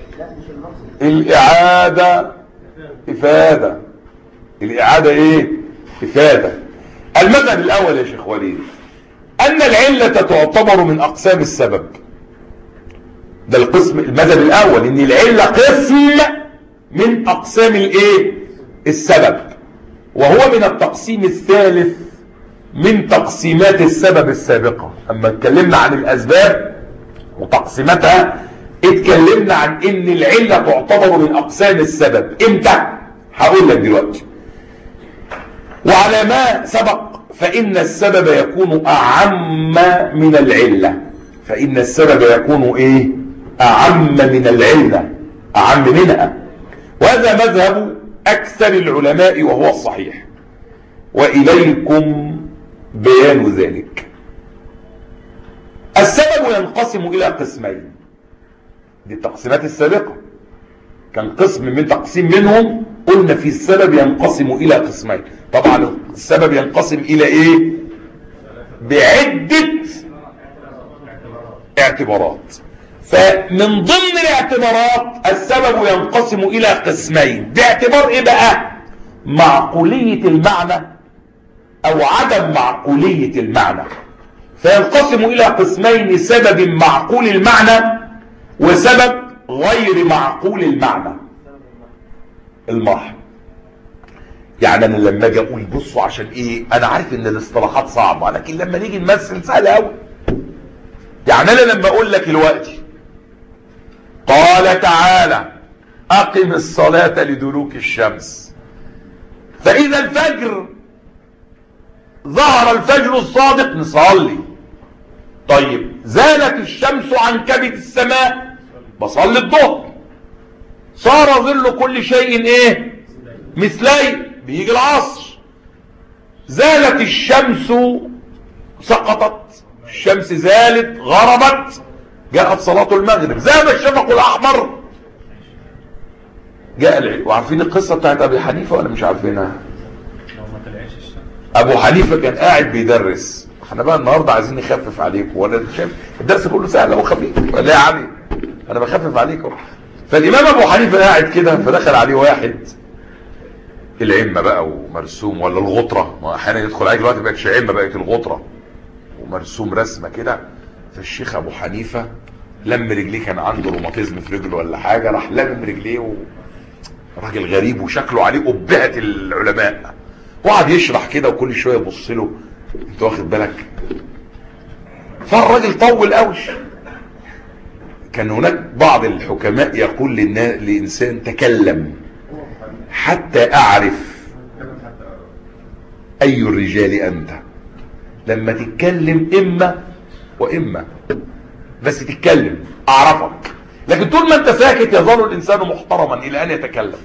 الاعادة افادة الاعادة ايه افادة المذهب الاول يا شيخ وليد ان العلة تعتبر من اقسام السبب ده القسم المذهب الاول ان العلة قسم من اقسام الايه السبب وهو من التقسيم الثالث من تقسيمات السبب السابقة اما اتكلمنا عن الاسباب وتقسيماتها اتكلمنا عن ان العلة تعتبر من اقسام السبب امتى هقول لك دلوقتي وعلى ما سبق فان السبب يكون اعم من العلة فان السبب يكون ايه اعم من العلة اعم منها وهذا مذهب اكثر العلماء وهو الصحيح واليكم بيان ذلك السبب ينقسم الى قسمين دي التقسيمات السابقة كان قسم من تقسيم منهم قلنا في السبب ينقسم الى قسمين طبعا السبب ينقسم الى ايه بعدة اعتبارات فمن ضمن الاعتبارات السبب ينقسم الى قسمين باعتبار ايه بقى معقولية المعنى او عدم معقولية المعنى فينقسم الى قسمين سبب معقول المعنى وسبب غير معقول المعنى المرحب يعني انا لما اجي اقول بصوا عشان ايه انا عارف ان الاصطلاحات صعبة لكن لما نيجي نمثل سهل قوي يعني انا لما اقول لك دلوقتي قال تعالى اقم الصلاة لدلوك الشمس فاذا الفجر ظهر الفجر الصادق نصلي طيب زالت الشمس عن كبد السماء بصلي الظهر صار ظل كل شيء ايه مثلي بيجي العصر زالت الشمس سقطت الشمس زالت غربت جاءت صلاة المغرب زاد الشفق الأحمر جاء العلم وعارفين القصة بتاعت أبي حنيفة ولا مش عارفينها أبو حنيفة كان قاعد بيدرس احنا بقى النهاردة عايزين نخفف عليكم ولا شايف الدرس كله سهل وخفيف ولا يا عمي انا بخفف عليكم فالامام ابو حنيفه قاعد كده فدخل عليه واحد العمه بقى ومرسوم ولا الغطره ما احيانا يدخل عليك دلوقتي بقتش عمه بقت الغطره ومرسوم رسمه كده فالشيخ ابو حنيفه لم رجليه كان عنده روماتيزم في رجله ولا حاجه راح لم رجليه و... راجل غريب وشكله عليه قبعه العلماء وقعد يشرح كده وكل شويه يبص له انت واخد بالك فالراجل طول قوي كان هناك بعض الحكماء يقول للنا... لإنسان تكلم حتى أعرف أي الرجال أنت لما تتكلم إما وإما بس تتكلم أعرفك لكن طول ما أنت ساكت يظل الإنسان محترما إلى أن يتكلم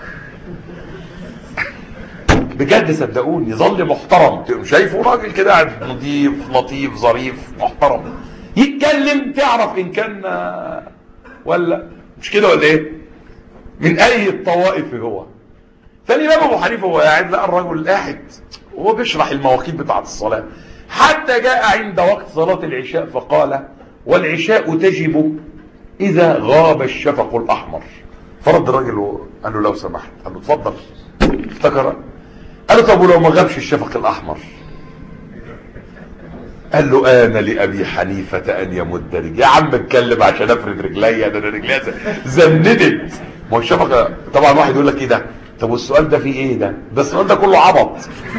بجد صدقوني يظل محترم شايفه راجل كده قاعد نظيف لطيف ظريف محترم يتكلم تعرف ان كان ولا مش كده ولا ايه من اي الطوائف هو فالامام ابو حنيفه هو قاعد لقى الرجل قاعد وهو بيشرح المواقيت بتاعه الصلاه حتى جاء عند وقت صلاه العشاء فقال والعشاء تجب اذا غاب الشفق الاحمر فرد الراجل قال له لو سمحت قال له اتفضل افتكر قال له طب ولو ما غابش الشفق الاحمر قال له انا لابي حنيفه ان يمد رجلي يا عم اتكلم عشان افرد رجليا ده انا رجليا زندت ما هو الشفقه طبعا واحد يقول لك ايه ده طب والسؤال ده فيه ايه ده ده السؤال ده كله عبط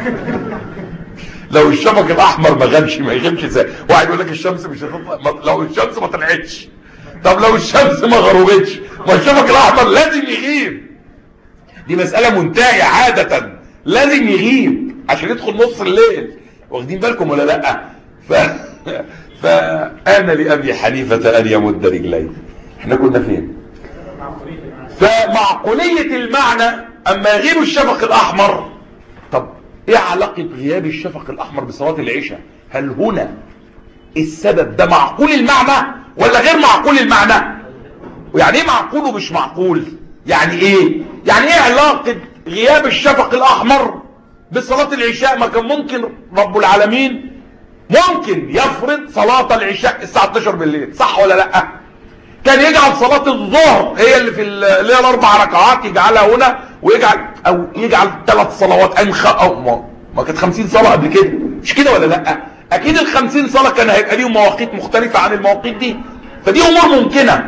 لو الشفق الاحمر ما غابش ما يغيبش ازاي واحد يقول لك الشمس مش هتطلع لو الشمس ما طلعتش طب لو الشمس ما غربتش ما الشفق الاحمر لازم يغيب دي مسألة منتهية عادة لازم يغيب عشان يدخل نص الليل واخدين بالكم ولا لا ف... فأنا لأبي حنيفة أن يمد رجليه احنا كنا فين فمعقولية المعنى اما يغيب الشفق الاحمر طب ايه علاقة غياب الشفق الاحمر بصلاة العشاء هل هنا السبب ده معقول المعنى ولا غير معقول المعنى ويعني ايه معقول ومش معقول يعني ايه يعني ايه علاقة غياب الشفق الاحمر بصلاة العشاء ما كان ممكن رب العالمين ممكن يفرض صلاة العشاء الساعة 12 بالليل صح ولا لا كان يجعل صلاة الظهر هي اللي في اللي هي الاربع ركعات يجعلها هنا ويجعل او يجعل ثلاث صلوات انخ او ما, ما كانت 50 صلاة قبل كده مش كده ولا لا اكيد ال 50 صلاة كان هيبقى ليهم مواقيت مختلفة عن المواقيت دي فدي امور ممكنة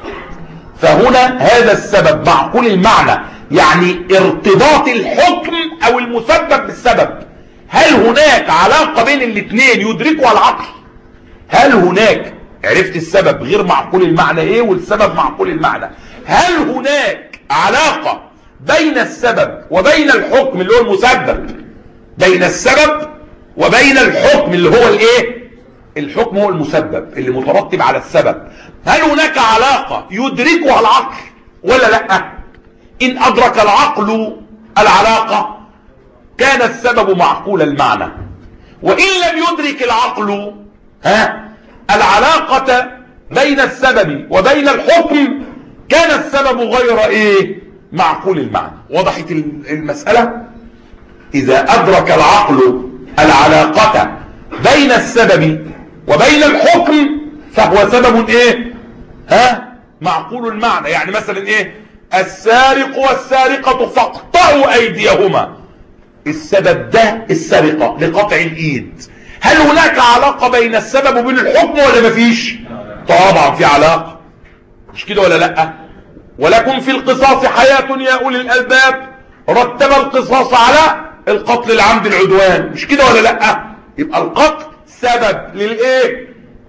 فهنا هذا السبب معقول المعنى يعني ارتباط الحكم او المسبب بالسبب هل هناك علاقة بين الاثنين يدركها العقل هل هناك عرفت السبب غير معقول المعنى ايه والسبب معقول المعنى هل هناك علاقة بين السبب وبين الحكم اللي هو المسبب بين السبب وبين الحكم اللي هو الايه الحكم هو المسبب اللي مترتب على السبب هل هناك علاقة يدركها العقل ولا لا ان ادرك العقل العلاقة كان السبب معقول المعنى وان لم يدرك العقل ها العلاقة بين السبب وبين الحكم كان السبب غير ايه معقول المعنى وضحت المسألة اذا ادرك العقل العلاقة بين السبب وبين الحكم فهو سبب ايه ها معقول المعنى يعني مثلا ايه السارق والسارقة فاقطعوا ايديهما السبب ده السرقة لقطع الايد هل هناك علاقة بين السبب وبين الحكم ولا مفيش طبعا في علاقة مش كده ولا لا ولكم في القصاص حياة يا اولي الالباب رتب القصاص على القتل العمد العدوان مش كده ولا لا يبقى القتل سبب للايه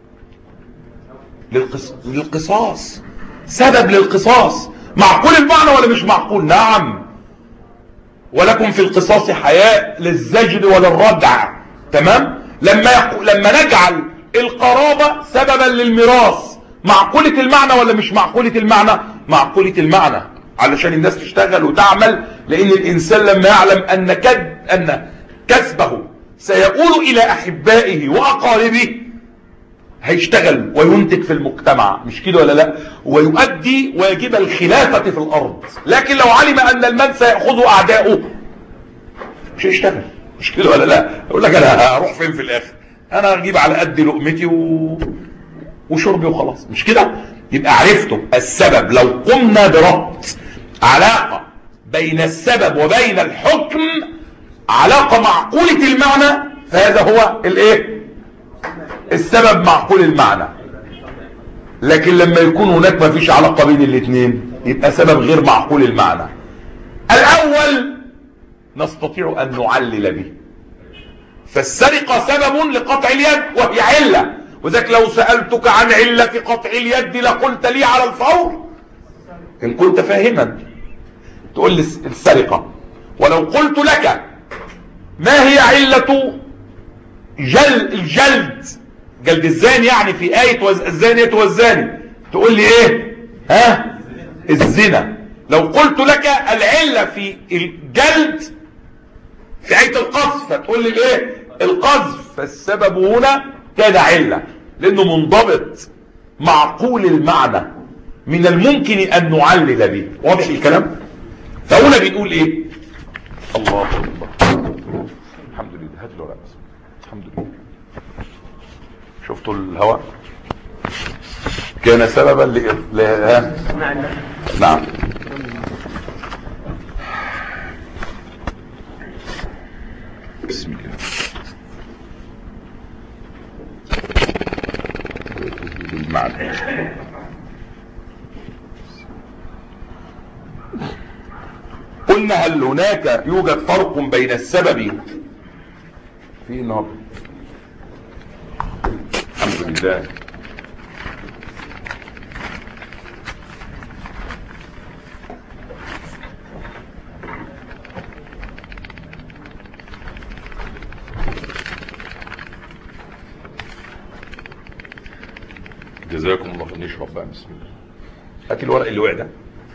للقص... للقصاص سبب للقصاص معقول المعنى ولا مش معقول نعم ولكم في القصاص حياء للزجر وللردع تمام لما يقو... لما نجعل القرابة سببا للميراث معقولة المعنى ولا مش معقولة المعنى معقولة المعنى علشان الناس تشتغل وتعمل لان الانسان لما يعلم ان كد ان كسبه سيؤول الى احبائه واقاربه هيشتغل وينتج في المجتمع مش كده ولا لا ويؤدي واجب الخلافة في الارض لكن لو علم ان المال سيأخذه اعداؤه مش هيشتغل مش كده ولا لا يقول لك انا هروح فين في الاخر انا هجيب على قد لقمتي و... وشربي وخلاص مش كده يبقى عرفتم السبب لو قمنا بربط علاقة بين السبب وبين الحكم علاقة معقولة المعنى فهذا هو الايه السبب معقول المعنى لكن لما يكون هناك ما فيش علاقة بين الاثنين يبقى سبب غير معقول المعنى الاول نستطيع ان نعلل به فالسرقة سبب لقطع اليد وهي علة وذلك لو سألتك عن علة قطع اليد لقلت لي على الفور ان كنت فاهما تقول لي السرقة ولو قلت لك ما هي علة جل الجلد جلد الزاني يعني في آية وز... الزانية والزاني تقول لي ايه ها الزنا لو قلت لك العلة في الجلد في آية القذف فتقول لي ايه القذف فالسبب هنا كان علة لانه منضبط معقول المعنى من الممكن ان نعلل به واضح الكلام فهنا بنقول ايه الله اكبر الحمد لله هات له رأس الحمد لله شفتوا الهواء كان سببا ل... ل... نعم بسم الله المعنى قلنا هل هناك يوجد فرق بين السبب في نار الحمد لله جزاكم الله خير نشرب بقى بسم الله هات الورق اللي وقع ده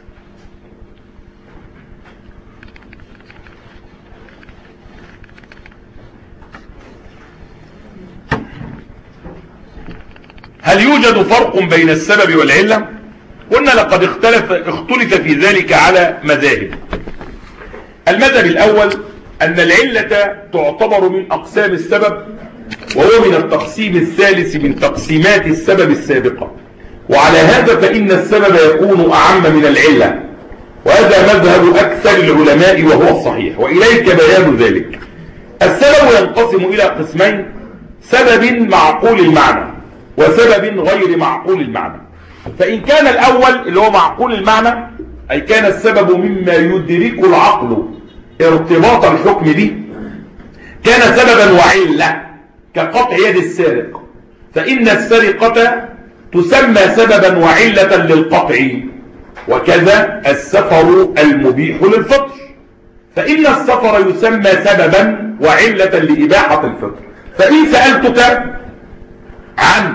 هل يوجد فرق بين السبب والعلة قلنا لقد اختلف, اختلف في ذلك على مذاهب المذهب الاول ان العلة تعتبر من اقسام السبب وهو من التقسيم الثالث من تقسيمات السبب السابقة وعلى هذا فإن السبب يكون أعم من العلة وهذا مذهب أكثر العلماء وهو الصحيح وإليك بيان ذلك السبب ينقسم إلى قسمين سبب معقول المعنى وسبب غير معقول المعنى فإن كان الأول اللي هو معقول المعنى أي كان السبب مما يدرك العقل ارتباط الحكم به كان سببا وعلة كقطع يد السارق فإن السرقة تسمى سببا وعلة للقطع وكذا السفر المبيح للفطر فإن السفر يسمى سببا وعلة لإباحة الفطر فإن سألتك عن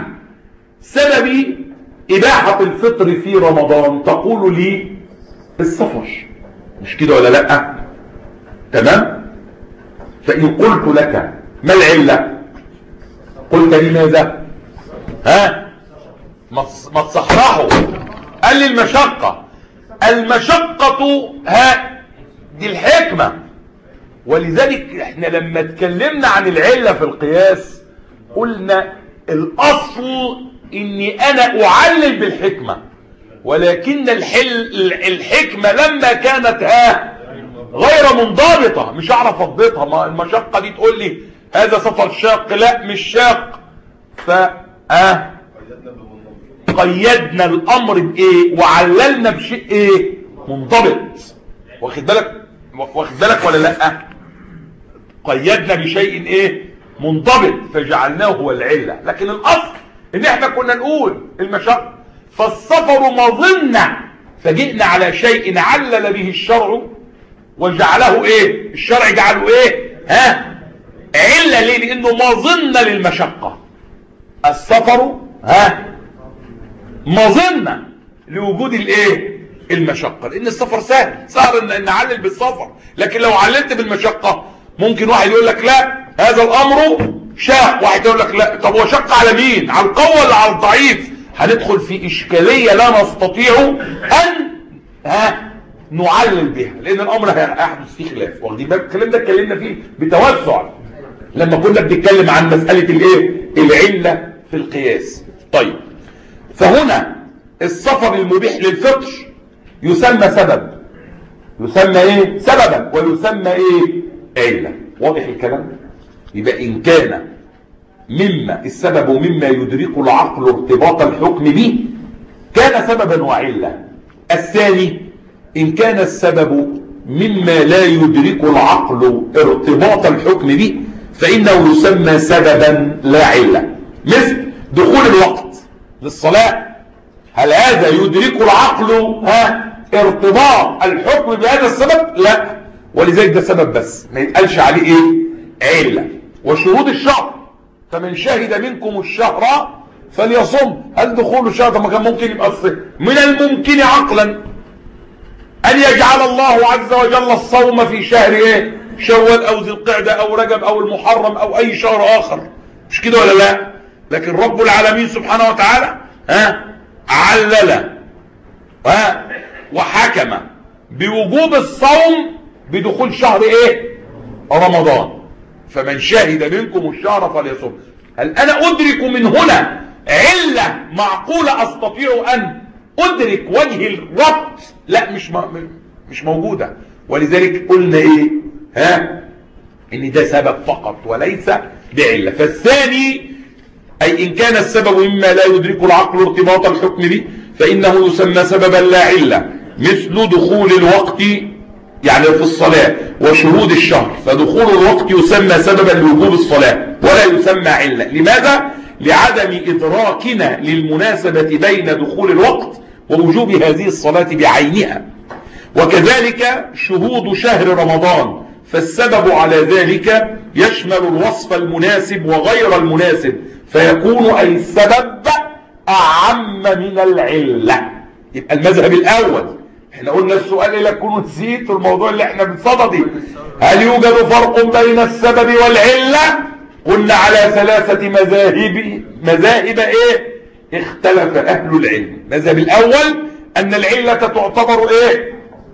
سبب إباحة الفطر في رمضان تقول لي السفر مش كده ولا لا تمام فإن قلت لك ما العلة قلت لي ماذا ها ما تصحرحه قال لي المشقة المشقة ها دي الحكمة ولذلك احنا لما اتكلمنا عن العلة في القياس قلنا الاصل اني انا اعلل بالحكمة ولكن الحل الحكمة لما كانت ها غير منضبطة مش اعرف اضبطها ما المشقة دي تقول لي هذا سفر شاق لا مش شاق ف اه قيدنا الامر بايه وعللنا بشيء ايه منضبط واخد بالك واخد بالك ولا لا قيدنا بشيء ايه منضبط فجعلناه هو العله لكن الاصل ان احنا كنا نقول المشق فالسفر مظنه فجئنا على شيء علل به الشرع وجعله ايه الشرع جعله ايه ها علة ليه لانه مظنة للمشقة السفر ها مظنة لوجود الايه المشقة لان السفر سهل سهل ان نعلل بالسفر لكن لو عللت بالمشقة ممكن واحد يقول لك لا هذا الامر شاق واحد يقول لك لا طب هو شق على مين على القوة ولا على الضعيف هندخل في اشكالية لا نستطيع ان ها نعلل بها لان الامر هيحدث فيه خلاف واخدين بالك الكلام ده اتكلمنا فيه بتوسع لما كنا بنتكلم عن مسألة الايه العلة في القياس طيب فهنا السفر المبيح للفطر يسمى سبب يسمى ايه سببا ويسمى ايه علة واضح الكلام يبقى ان كان مما السبب مما يدرك العقل ارتباط الحكم به كان سببا وعلة الثاني ان كان السبب مما لا يدرك العقل ارتباط الحكم به فإنه يسمى سببا لا علة مثل دخول الوقت للصلاة هل هذا يدرك العقل ها ارتباط الحكم بهذا السبب لا ولذلك ده سبب بس ما يتقالش عليه ايه علة وشهود الشهر فمن شهد منكم الشهر فليصم هل دخول الشهر ده ما كان ممكن يبقى من الممكن عقلا ان يجعل الله عز وجل الصوم في شهر ايه شوال او ذي القعدة او رجب او المحرم او اي شهر اخر مش كده ولا لا لكن رب العالمين سبحانه وتعالى ها علل ها وحكم بوجوب الصوم بدخول شهر ايه رمضان فمن شهد منكم الشهر فليصوم هل انا ادرك من هنا علة معقولة استطيع ان ادرك وجه الربط لا مش مش موجودة ولذلك قلنا ايه ها ان ده سبب فقط وليس بعلة فالثاني أي إن كان السبب مما لا يدرك العقل ارتباط الحكم به فإنه يسمى سببا لا علة مثل دخول الوقت يعني في الصلاة وشهود الشهر فدخول الوقت يسمى سببا لوجوب الصلاة ولا يسمى علة لماذا؟ لعدم إدراكنا للمناسبة بين دخول الوقت ووجوب هذه الصلاة بعينها وكذلك شهود شهر رمضان فالسبب على ذلك يشمل الوصف المناسب وغير المناسب فيكون أي السبب أعم من العلة يبقى المذهب الأول احنا قلنا السؤال إلى تكونوا نسيت الموضوع اللي احنا بنصدده هل يوجد فرق بين السبب والعلة قلنا على ثلاثة مذاهب مذاهب ايه اختلف اهل العلم المذهب الاول ان العلة تعتبر ايه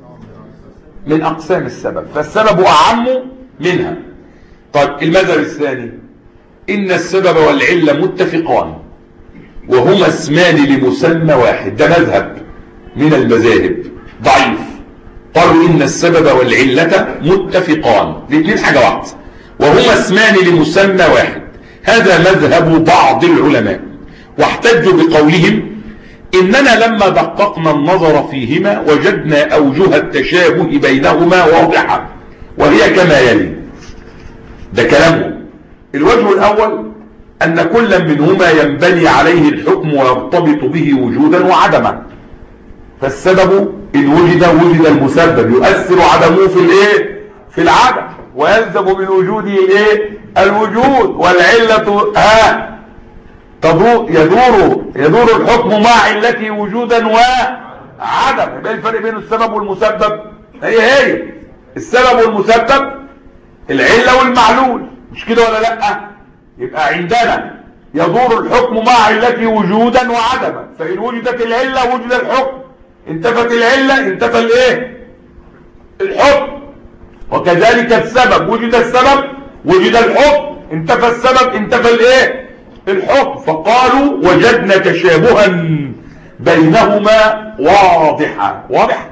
من اقسام السبب فالسبب اعم منها طيب المذهب الثاني ان السبب والعلة متفقان وهما اسمان لمسمى واحد ده مذهب من المذاهب ضعيف قالوا ان السبب والعلة متفقان الاثنين حاجة واحدة وهما اسمان لمسمى واحد هذا مذهب بعض العلماء واحتجوا بقولهم إننا لما دققنا النظر فيهما وجدنا أوجه التشابه بينهما واضحة وهي كما يلي ده كلامه الوجه الأول أن كل منهما ينبني عليه الحكم ويرتبط به وجودا وعدما فالسبب إن وجد وجد المسبب يؤثر عدمه في الايه في العدم ويلزم من وجوده الايه الوجود والعلة ها تدور يدور يدور الحكم مع علته وجودا وعدم يبقى الفرق بين السبب والمسبب هي هي السبب والمسبب العلة والمعلول مش كده ولا لا يبقى عندنا يدور الحكم مع علته وجودا وعدما فإن وجدت العلة وجد الحكم انتفت العلة انتفى الايه الحكم وكذلك السبب وجد السبب وجد الحكم انتفى السبب انتفى الايه الحكم فقالوا وجدنا تشابها بينهما واضحا واضح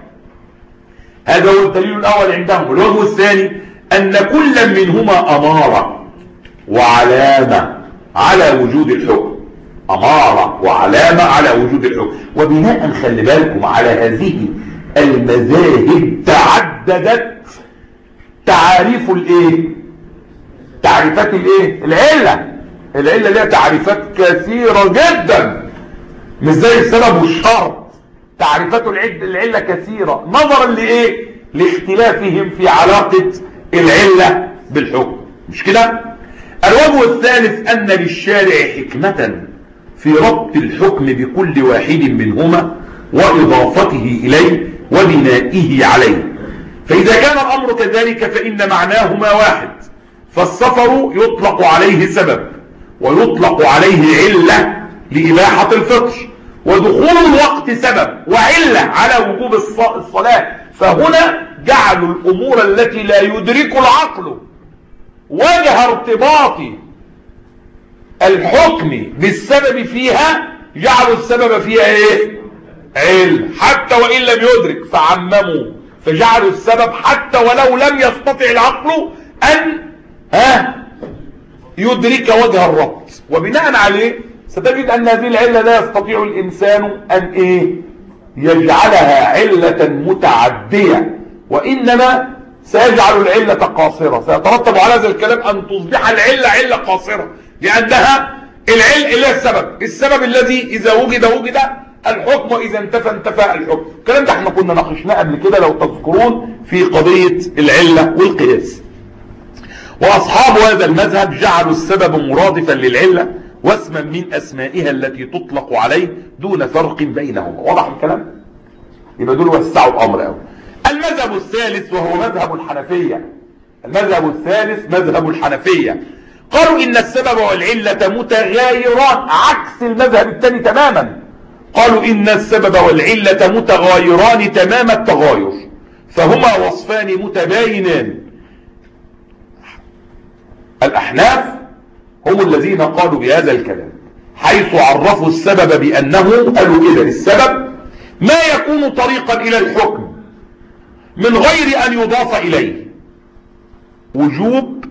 هذا هو الدليل الاول عندهم الوجه الثاني ان كل منهما اماره وعلامه على وجود الحكم اماره وعلامه على وجود الحكم وبناء خلي بالكم على هذه المذاهب تعددت تعاريف الايه تعريفات الايه العلة العلة لها تعريفات كثيرة جدا مش زي السبب والشرط تعريفات العلة كثيرة نظرا لايه لاختلافهم في علاقة العلة بالحكم مش كده الوجه الثالث ان للشارع حكمة في ربط الحكم بكل واحد منهما واضافته اليه وبنائه عليه فإذا كان الأمر كذلك فإن معناهما واحد فالسفر يطلق عليه سبب ويطلق عليه علة لإباحة الفطر ودخول الوقت سبب وعلة على وجوب الصلاة فهنا جعلوا الأمور التي لا يدرك العقل وجه ارتباط الحكم بالسبب فيها جعلوا السبب فيها ايه علم حتى وإن لم يدرك فعمموا فجعلوا السبب حتى ولو لم يستطع العقل أن ها يدرك وجه الربط وبناء عليه ستجد أن هذه العلة لا يستطيع الإنسان أن إيه يجعلها علة متعدية وإنما سيجعل العلة قاصرة سيترتب على هذا الكلام أن تصبح العلة علة قاصرة لأنها العلة إلا السبب السبب الذي إذا وجد وجد الحكم إذا انتفى انتفى الحكم الكلام ده احنا كنا ناقشناه قبل كده لو تذكرون في قضية العلة والقياس وأصحاب هذا المذهب جعلوا السبب مرادفا للعلة واسما من أسمائها التي تطلق عليه دون فرق بينهما واضح الكلام يبقى دول وسعوا الأمر قوي المذهب الثالث وهو مذهب الحنفية المذهب الثالث مذهب الحنفية قالوا إن السبب والعلة متغايران عكس المذهب الثاني تماما قالوا إن السبب والعلة متغايران تمام التغاير فهما وصفان متباينان الأحناف هم الذين قالوا بهذا الكلام حيث عرفوا السبب بأنه قالوا إذا السبب ما يكون طريقا إلى الحكم من غير أن يضاف إليه وجوب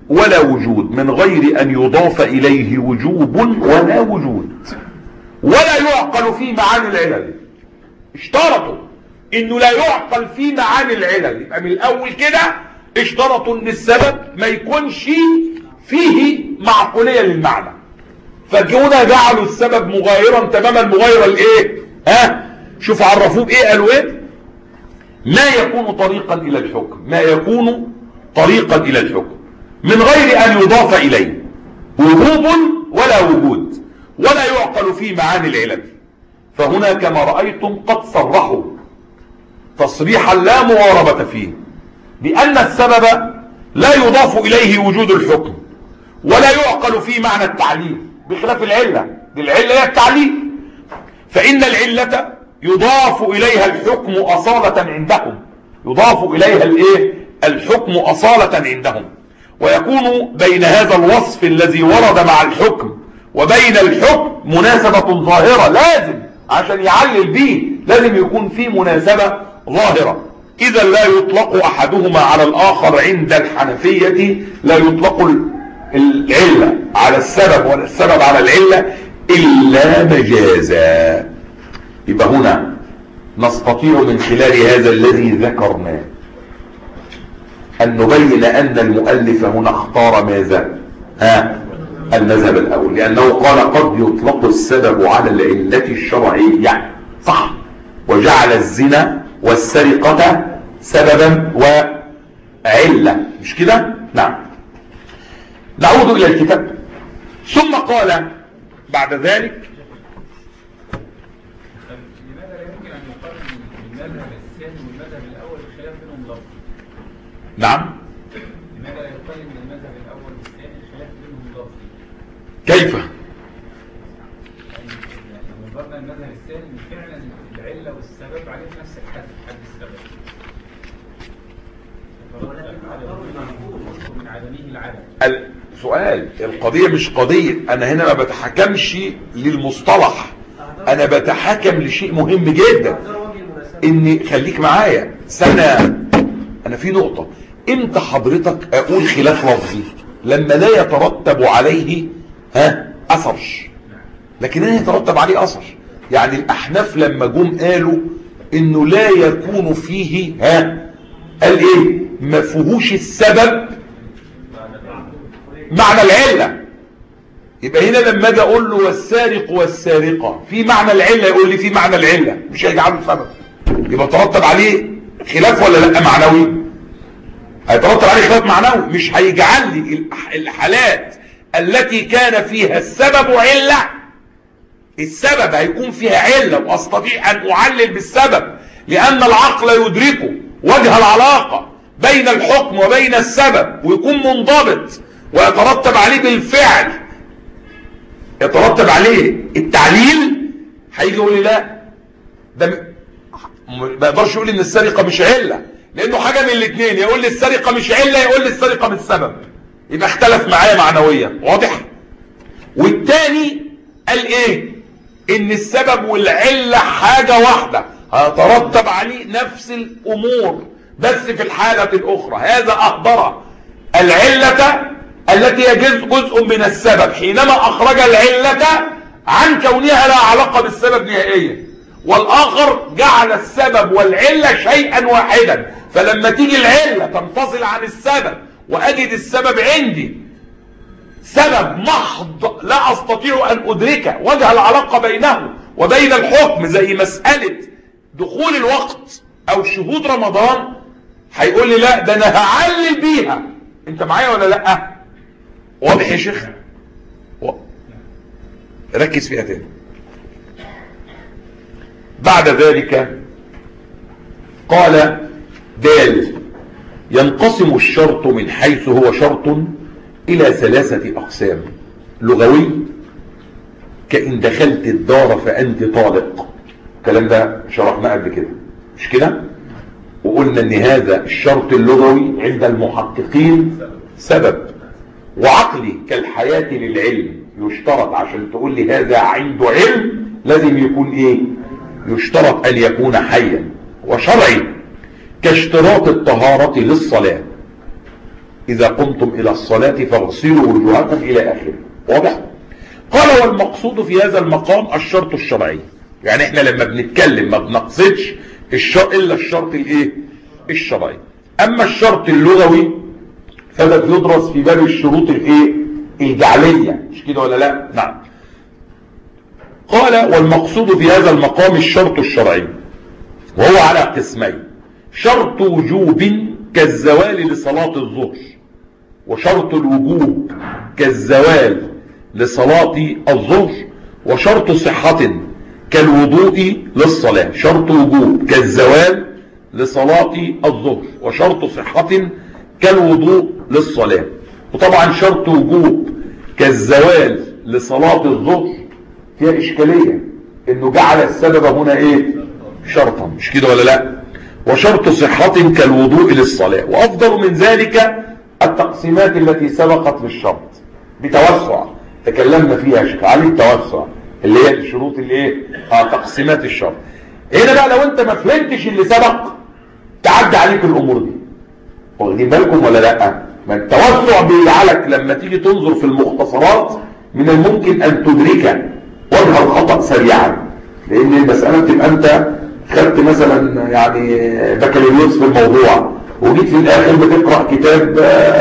ولا وجود من غير ان يضاف اليه وجوب ولا وجود ولا يعقل في معاني العلل اشترطوا انه لا يعقل في معاني العلل يبقى من الاول كده اشترطوا ان السبب ما يكونش فيه معقولية للمعنى فكونا جعلوا السبب مغايرا تماما مغايرا لايه ها شوف عرفوه بايه قالوا ايه ما يكون طريقا الى الحكم ما يكون طريقا الى الحكم من غير ان يضاف اليه وجوب ولا وجود ولا يعقل في معاني العلل فهنا كما رأيتم قد صرحوا تصريحا لا مواربة فيه بأن السبب لا يضاف إليه وجود الحكم ولا يعقل في معنى التعليل بخلاف العلة دي العلة هي التعليل فإن العلة يضاف إليها الحكم أصالة عندهم يضاف إليها الإيه؟ الحكم أصالة عندهم ويكون بين هذا الوصف الذي ورد مع الحكم وبين الحكم مناسبة ظاهرة لازم عشان يعلل به لازم يكون في مناسبة ظاهرة إذا لا يطلق أحدهما على الآخر عند الحنفية لا يطلق العلة على السبب ولا السبب على العلة إلا مجازا يبقى هنا نستطيع من خلال هذا الذي ذكرناه أن نبين أن المؤلف هنا اختار ماذا ها المذهب الأول لأنه قال قد يطلق السبب على العلة الشرعية صح وجعل الزنا والسرقة سببا وعلة مش كده نعم نعود إلى الكتاب ثم قال بعد ذلك لماذا لا يمكن ان يقارن المذهب الثاني والمذهب الاول الخلاف بينهم لفظ؟ نعم لماذا لا يقارن المذهب الاول والثاني الخلاف بينهم لفظ؟ كيف يعني لو نظرنا المذهب الثاني فعلا العله والسبب عليه نفس الحد حد السبب. من عدمه العدم. السؤال القضية مش قضية انا هنا ما بتحكمش للمصطلح انا بتحكم لشيء مهم جدا ان خليك معايا سنة انا في نقطة امتى حضرتك اقول خلاف لفظي لما لا يترتب عليه ها اثر لكن لا يترتب عليه اثر يعني الاحناف لما جم قالوا انه لا يكون فيه ها قال ايه ما فيهوش السبب معنى العلة يبقى هنا لما اجي اقول له والسارق والسارقة في معنى العلة يقول لي في معنى العلة مش هيجعله سبب يبقى ترتب عليه خلاف ولا لا معنوي هيترتب عليه خلاف معنوي مش هيجعل لي الح- الحالات التي كان فيها السبب علة السبب هيكون فيها علة واستطيع ان اعلل بالسبب لان العقل يدركه وجه العلاقة بين الحكم وبين السبب ويكون منضبط ويترتب عليه بالفعل يترتب عليه التعليل هيجي يقول لي لا ده م- ما يقدرش يقول لي ان السرقه مش عله لانه حاجه من الاثنين يقول لي السرقه مش عله يقول لي السرقه مش سبب يبقى اختلف معايا معنويا واضح والتاني قال ايه ان السبب والعله حاجه واحده هيترتب عليه نفس الامور بس في الحاله الاخرى هذا اهدر العله التي هي جزء جزء من السبب حينما اخرج العله عن كونها لا علاقه بالسبب نهائيا والاخر جعل السبب والعله شيئا واحدا فلما تيجي العله تنفصل عن السبب واجد السبب عندي سبب محض لا استطيع ان ادركه وجه العلاقه بينه وبين الحكم زي مساله دخول الوقت او شهود رمضان هيقول لي لا ده انا هعلل بيها انت معايا ولا لا واضح يا شيخ و... ركز فيها تاني بعد ذلك قال دال ينقسم الشرط من حيث هو شرط الى ثلاثة اقسام لغوي كإن دخلت الدار فأنت طالق الكلام ده شرحناه قبل كده مش كده وقلنا ان هذا الشرط اللغوي عند المحققين سبب وعقلي كالحياة للعلم يشترط عشان تقول لي هذا عنده علم لازم يكون ايه يشترط ان يكون حيا وشرعي كاشتراط الطهارة للصلاة إذا قمتم إلى الصلاة فاغسلوا وجوهكم إلى آخره واضح؟ قال والمقصود في هذا المقام الشرط الشرعي يعني احنا لما بنتكلم ما بنقصدش الشرط إلا الشرط الايه الشرعي أما الشرط اللغوي فده بيدرس في باب الشروط الايه الجعلية مش كده ولا لا نعم قال والمقصود في هذا المقام الشرط الشرعي وهو على قسمين شرط وجوب كالزوال لصلاة الظهر وشرط الوجوب كالزوال لصلاة الظهر وشرط صحة كالوضوء للصلاة شرط وجوب كالزوال لصلاة الظهر وشرط صحة كالوضوء للصلاة وطبعا شرط وجوب كالزوال لصلاة الظهر فيها إشكالية إنه جعل السبب هنا إيه شرطا مش كده ولا لا وشرط صحة كالوضوء للصلاة وأفضل من ذلك التقسيمات التي سبقت للشرط بتوسع تكلمنا فيها شيخ علي التوسع اللي هي الشروط اللي ايه اه تقسيمات الشرط هنا بقى لو انت ما فهمتش اللي سبق تعدي عليك الامور دي واخدين بالكم ولا لا ما التوسع بيجعلك لما تيجي تنظر في المختصرات من الممكن ان تدرك وجه الخطأ سريعا لان المسألة بتبقى انت خدت مثلا يعني بكالوريوس في الموضوع وجيت في الاخر بتقرأ كتاب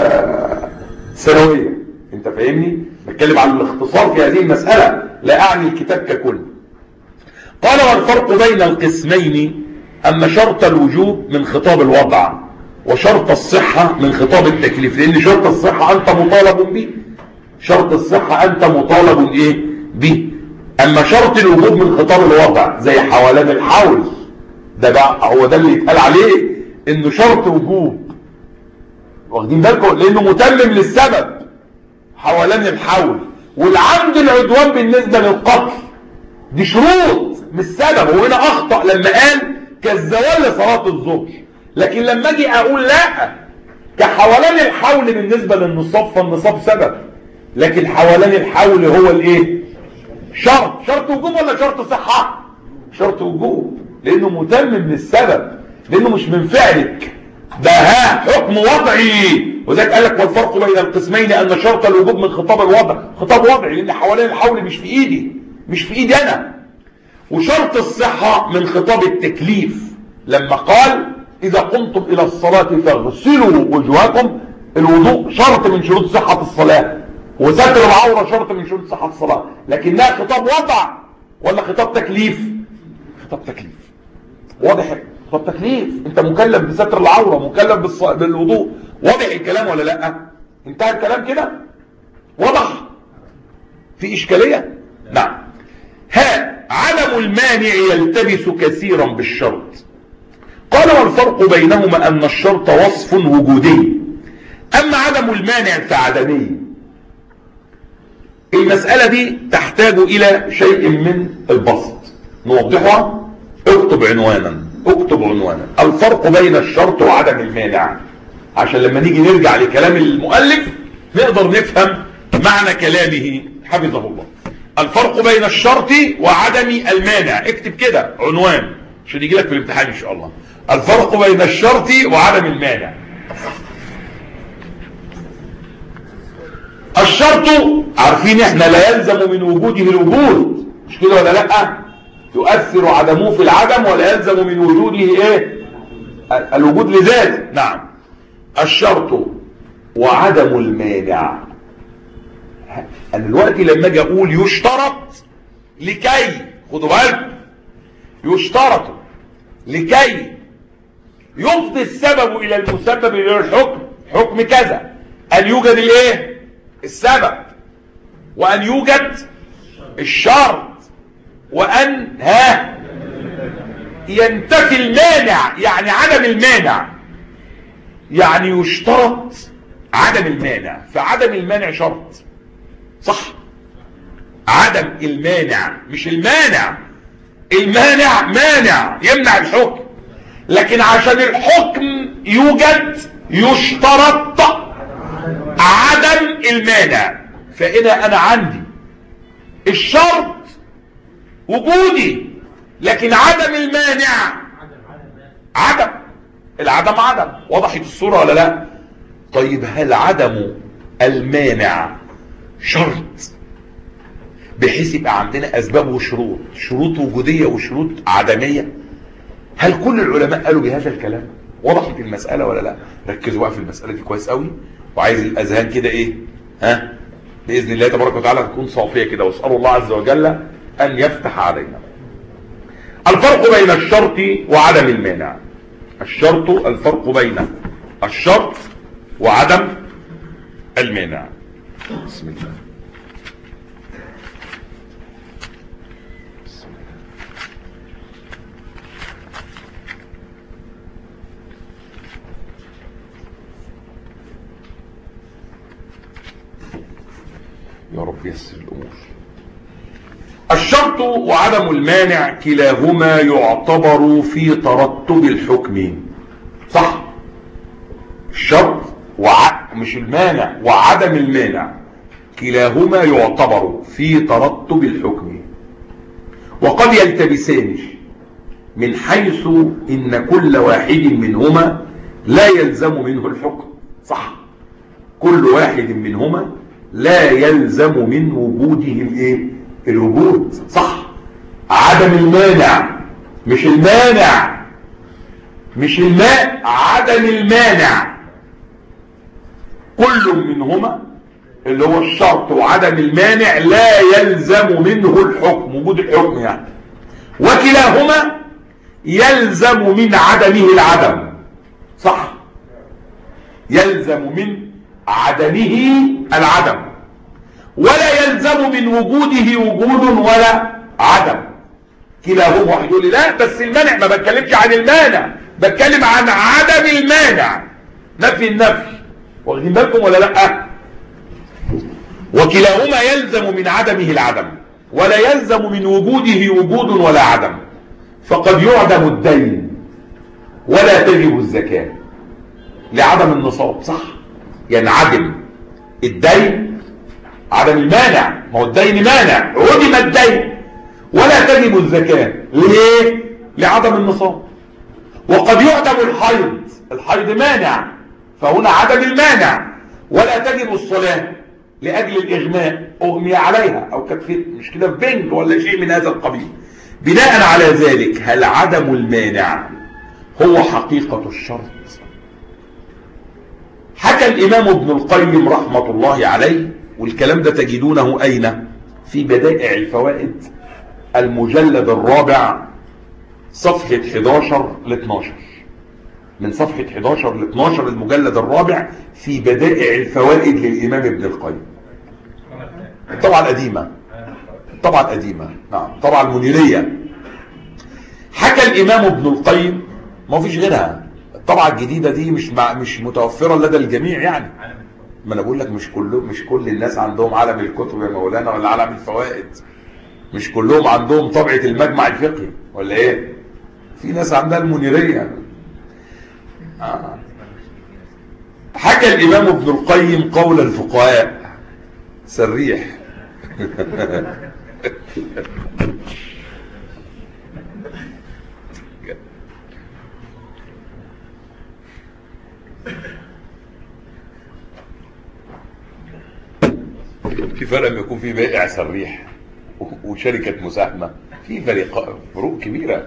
ثانوية انت فاهمني بتكلم عن الاختصار في هذه المسألة لا اعني الكتاب ككل قال والفرق بين القسمين اما شرط الوجوب من خطاب الوضع وشرط الصحة من خطاب التكليف لان شرط الصحة انت مطالب به شرط الصحة انت مطالب ايه به اما شرط الوجوب من خطاب الوضع زي حولان الحول ده بقى هو ده اللي يتقال عليه انه شرط وجوب واخدين بالكم لانه متمم للسبب حولان الحول والعمد العدوان بالنسبة للقتل دي شروط مش سبب وهنا اخطأ لما قال كالزوال لصلاة الظهر لكن لما اجي اقول لا كحولان الحول بالنسبة للنصاب فالنصاب سبب لكن حولان الحول هو الايه شرط شرط وجوب ولا شرط صحة شرط وجوب لانه متمم للسبب لانه مش من فعلك ده ها حكم وضعي وذلك قال لك والفرق بين القسمين ان شرط الوجوب من خطاب الوضع خطاب وضعي لان حوالين الحول مش في ايدي مش في ايدي انا وشرط الصحة من خطاب التكليف لما قال اذا قمتم الى الصلاة فاغسلوا وجوهكم الوضوء شرط من شروط صحة الصلاة وستر العورة شرط من شروط صحة الصلاة لكنها خطاب وضع ولا خطاب تكليف خطاب تكليف واضح خطاب تكليف انت مكلف بستر العورة مكلف بالص... بالوضوء واضح الكلام ولا لا انتهى الكلام كده واضح في اشكالية نعم ها عدم المانع يلتبس كثيرا بالشرط قال والفرق بينهما ان الشرط وصف وجودي اما عدم المانع فعدمي المسألة دي تحتاج الى شيء من البسط نوضحها اكتب عنوانا اكتب عنوانا الفرق بين الشرط وعدم المانع عشان لما نيجي نرجع لكلام المؤلف نقدر نفهم معنى كلامه حفظه الله الفرق بين الشرط وعدم المانع اكتب كده عنوان عشان يجي لك في الامتحان ان شاء الله الفرق بين الشرط وعدم المانع الشرط عارفين احنا لا يلزم من وجوده الوجود مش كده ولا لا يؤثر عدمه في العدم ولا يلزم من وجوده ايه الوجود لذاته نعم الشرط وعدم المانع انا دلوقتي لما اجي اقول يشترط لكي خدوا بالكم يشترط لكي يفضي السبب الى المسبب الى الحكم حكم كذا ان يوجد الايه السبب وان يوجد الشرط وان ها ينتفي المانع يعني عدم المانع يعني يشترط عدم المانع فعدم المانع شرط صح عدم المانع مش المانع المانع مانع يمنع الحكم لكن عشان الحكم يوجد يشترط عدم المانع فإذا أنا عندي الشرط وجودي لكن عدم المانع عدم العدم عدم وضحت الصورة ولا لا طيب هل عدم المانع شرط بحيث يبقى عندنا اسباب وشروط شروط وجودية وشروط عدمية هل كل العلماء قالوا بهذا الكلام وضحت المسألة ولا لا ركزوا بقى في المسألة دي كويس قوي وعايز الاذهان كده ايه ها باذن الله تبارك وتعالى تكون صافية كده واسألوا الله عز وجل ان يفتح علينا الفرق بين الشرط وعدم المانع الشرط الفرق بين الشرط وعدم المانع بسم الله بسم الله. يا رب يسر الأمور الشرط وعدم المانع كلاهما يعتبر في ترتب الحكم صح الشرط وع... مش المانع وعدم المانع كلاهما يعتبر في ترتب الحكم وقد يلتبسان من حيث ان كل واحد منهما لا يلزم منه الحكم صح كل واحد منهما لا يلزم من وجوده الايه الوجود صح عدم المانع مش المانع مش الماء عدم المانع كل منهما اللي هو الشرط وعدم المانع لا يلزم منه الحكم وجود الحكم يعني وكلاهما يلزم من عدمه العدم صح يلزم من عدمه العدم ولا يلزم من وجوده وجود ولا عدم كلاهما واحد يقول لي لا بس المانع ما بتكلمش عن المانع بتكلم عن عدم المانع نفي النفي واخدين بالكم ولا لا وكلاهما يلزم من عدمه العدم ولا يلزم من وجوده وجود ولا عدم فقد يعدم الدين ولا تجب الزكاة لعدم النصاب صح ينعدم الدين عدم المانع ما هو الدين مانع عدم الدين ولا تجب الزكاة ليه لعدم النصاب وقد يعدم الحيض الحيض مانع فهنا عدم المانع ولا تجب الصلاة لأجل الإغماء أغمي عليها أو كانت في مش كده في بنج ولا شيء من هذا القبيل بناء على ذلك هل عدم المانع هو حقيقة الشرط حكى الإمام ابن القيم رحمة الله عليه والكلام ده تجدونه أين في بدائع الفوائد المجلد الرابع صفحة 11 ل 12 من صفحة 11 ل 12 المجلد الرابع في بدائع الفوائد للإمام ابن القيم طبعا قديمة طبعا قديمة نعم طبعا المنيرية حكى الإمام ابن القيم ما فيش غيرها الطبعة الجديدة دي مش مع مش متوفرة لدى الجميع يعني ما انا بقول لك مش كله مش كل الناس عندهم عالم الكتب يا مولانا ولا عالم الفوائد مش كلهم عندهم طبعة المجمع الفقهي ولا ايه في ناس عندها المنيرية آه. حكى الامام ابن القيم قول الفقهاء سريح في فرق لما يكون في بائع سريح وشركة مساهمة في فريق فروق كبيرة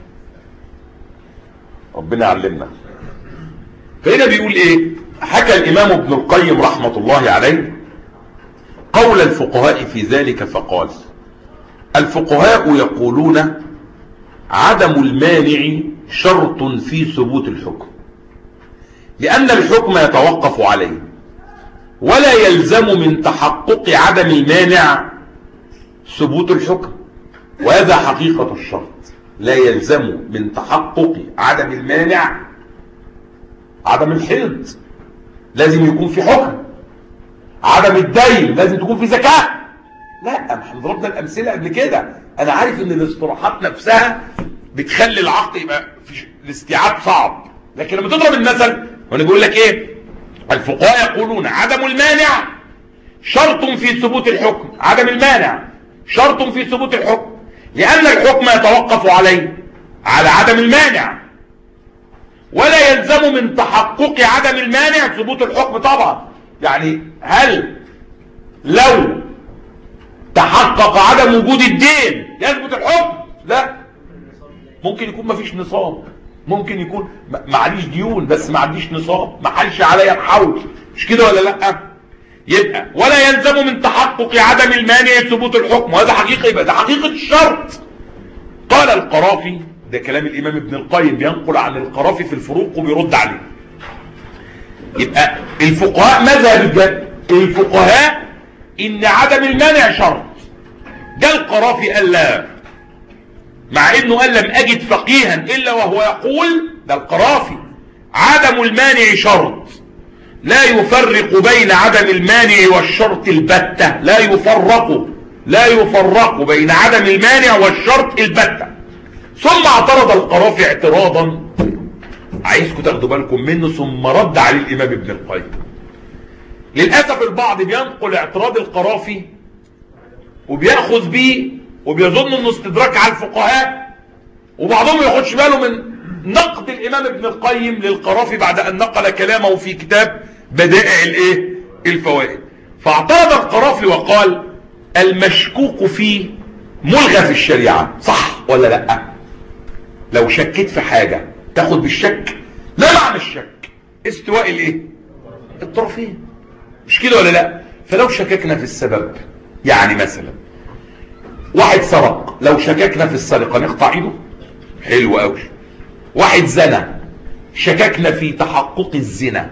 ربنا علمنا فهنا بيقول ايه حكى الامام ابن القيم رحمة الله عليه قول الفقهاء في ذلك فقال الفقهاء يقولون عدم المانع شرط في ثبوت الحكم لأن الحكم يتوقف عليه ولا يلزم من تحقق عدم المانع ثبوت الحكم وهذا حقيقة الشرط لا يلزم من تحقق عدم المانع عدم الحيض لازم يكون في حكم عدم الدين لازم تكون في زكاة لا احنا ضربنا الامثله قبل كده انا عارف ان الاصطلاحات نفسها بتخلي العقل يبقى في الاستيعاب صعب لكن لما تضرب المثل وانا بقول لك ايه الفقهاء يقولون عدم المانع شرط في ثبوت الحكم عدم المانع شرط في ثبوت الحكم لأن الحكم يتوقف عليه على عدم المانع ولا يلزم من تحقق عدم المانع ثبوت الحكم طبعا يعني هل لو تحقق عدم وجود الدين يثبت الحكم لا ممكن يكون مفيش نصاب ممكن يكون معليش ديون بس ما عنديش نصاب ما حلش عليا الحول مش كده ولا لا يبقى ولا يلزم من تحقق عدم المانع ثبوت الحكم وهذا حقيقة يبقى ده حقيقة الشرط قال القرافي ده كلام الامام ابن القيم بينقل عن القرافي في الفروق وبيرد عليه يبقى الفقهاء ماذا بالجد الفقهاء ان عدم المانع شرط ده القرافي قال لا مع انه قال لم اجد فقيها الا وهو يقول ده القرافي عدم المانع شرط لا يفرق بين عدم المانع والشرط البتة لا يفرق لا يفرق بين عدم المانع والشرط البتة ثم اعترض القرافي اعتراضا عايزكم تاخدوا بالكم منه ثم رد عليه الامام ابن القيم للأسف البعض بينقل اعتراض القرافي وبيأخذ بيه وبيظن انه استدراك على الفقهاء وبعضهم ما ياخدش باله من نقد الامام ابن القيم للقرافي بعد ان نقل كلامه في كتاب بدائع الايه الفوائد فاعترض القرافي وقال المشكوك فيه ملغى في الشريعة صح ولا لا لو شكيت في حاجة تاخد بالشك لا معنى الشك استواء الايه الطرفين مش كده ولا لا فلو شككنا في السبب يعني مثلا واحد سرق لو شككنا في السرقة نقطع ايده حلو قوي واحد زنى شككنا في تحقق الزنا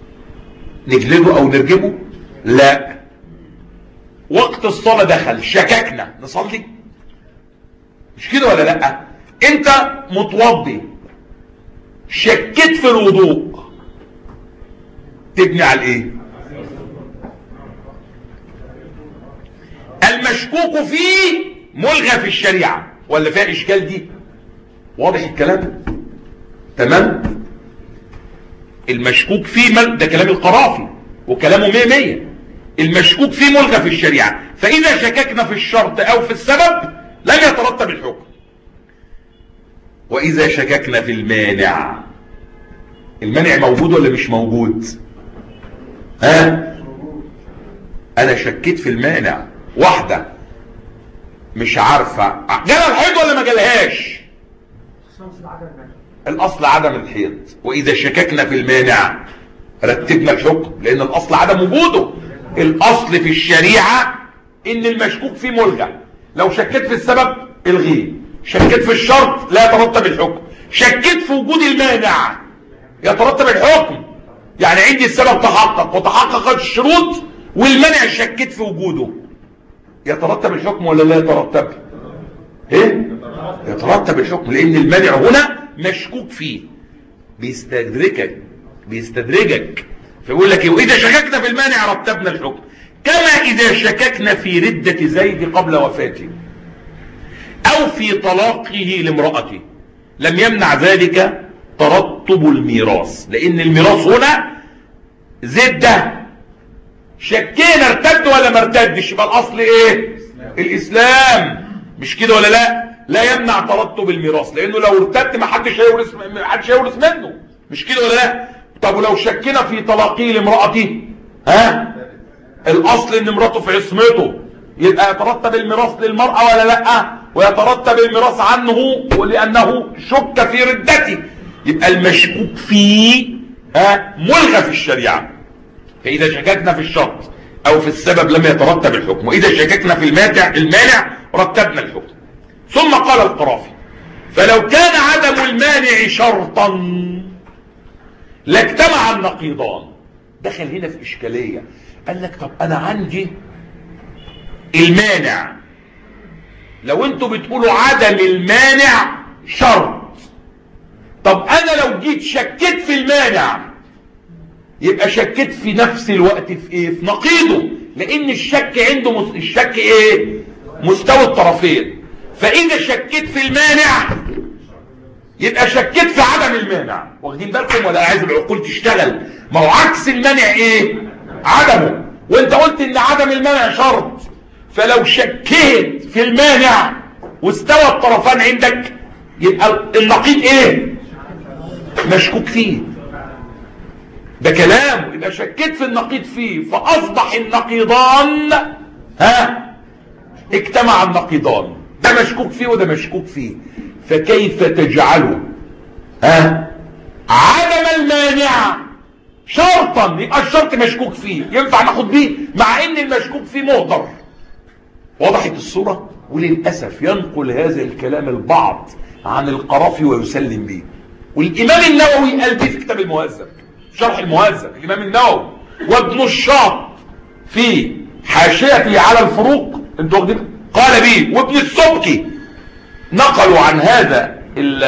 نجلده او نرجمه لا وقت الصلاة دخل شككنا نصلي مش كده ولا لا انت متوضي شكيت في الوضوء تبني على ايه المشكوك فيه ملغى في الشريعة ولا فيها اشكال دي واضح الكلام تمام المشكوك فيه مل... ده كلام القرافي وكلامه مية مية المشكوك فيه ملغى في الشريعة فإذا شككنا في الشرط أو في السبب لم يترتب الحكم وإذا شككنا في المانع المانع موجود ولا مش موجود ها أنا شكيت في المانع واحدة مش عارفة جالها الحيض ولا ما جالهاش الأصل عدم الحيض وإذا شككنا في المانع رتبنا الحكم لأن الأصل عدم وجوده الأصل في الشريعة إن المشكوك فيه ملغى لو شكيت في السبب الغيه شكيت في الشرط لا يترتب الحكم شكيت في وجود المانع يترتب الحكم يعني عندي السبب تحقق وتحققت الشروط والمانع شكيت في وجوده يترتب الحكم ولا لا يترتب ايه يترتب الحكم لان المانع هنا مشكوك فيه بيستدركك بيستدرجك فيقول لك واذا شككنا في المانع رتبنا الحكم كما اذا شككنا في ردة زيد قبل وفاته او في طلاقه لامرأته لم يمنع ذلك ترتب الميراث لان الميراث هنا زيد ده شكينا ارتد ولا ما ارتدش يبقى الاصل ايه الاسلام مش كده ولا لا لا يمنع ترتب الميراث لانه لو ارتد ما حدش هيورث ما حدش هيورث منه مش كده ولا لا طب ولو شكينا في طلاقه لامراته ها الاصل ان امراته في عصمته يبقى يترتب الميراث للمرأة ولا لا ويترتب الميراث عنه ولانه شك في ردته يبقى المشكوك فيه ها ملغى في الشريعه فإذا شككنا في الشرط أو في السبب لم يترتب الحكم وإذا شككنا في المانع المانع رتبنا الحكم ثم قال القرافي فلو كان عدم المانع شرطا لاجتمع النقيضان دخل هنا في إشكالية قال لك طب أنا عندي المانع لو انتوا بتقولوا عدم المانع شرط طب أنا لو جيت شكيت في المانع يبقى شكيت في نفس الوقت في ايه في نقيضه لان الشك عنده مس... الشك ايه مستوى الطرفين فاذا شكيت في المانع يبقى شكيت في عدم المانع واخدين بالكم ولا عايز العقول تشتغل ما هو عكس المانع ايه عدمه وانت قلت ان عدم المانع شرط فلو شكيت في المانع واستوى الطرفان عندك يبقى النقيض ايه مشكوك فيه ده كلام يبقى شكيت في النقيض فيه فاصبح النقيضان ها اجتمع النقيضان ده مشكوك فيه وده مشكوك فيه فكيف تجعله ها عدم المانع شرطا يبقى الشرط مشكوك فيه ينفع ناخد بيه مع ان المشكوك فيه مهدر وضحت الصورة وللأسف ينقل هذا الكلام البعض عن القرافي ويسلم به والإمام النووي قال به في كتاب المهذب شرح المهذب الإمام النووي وابن الشاط في حاشيته على الفروق انتوا واخدين قال به وابن السبكي نقلوا عن هذا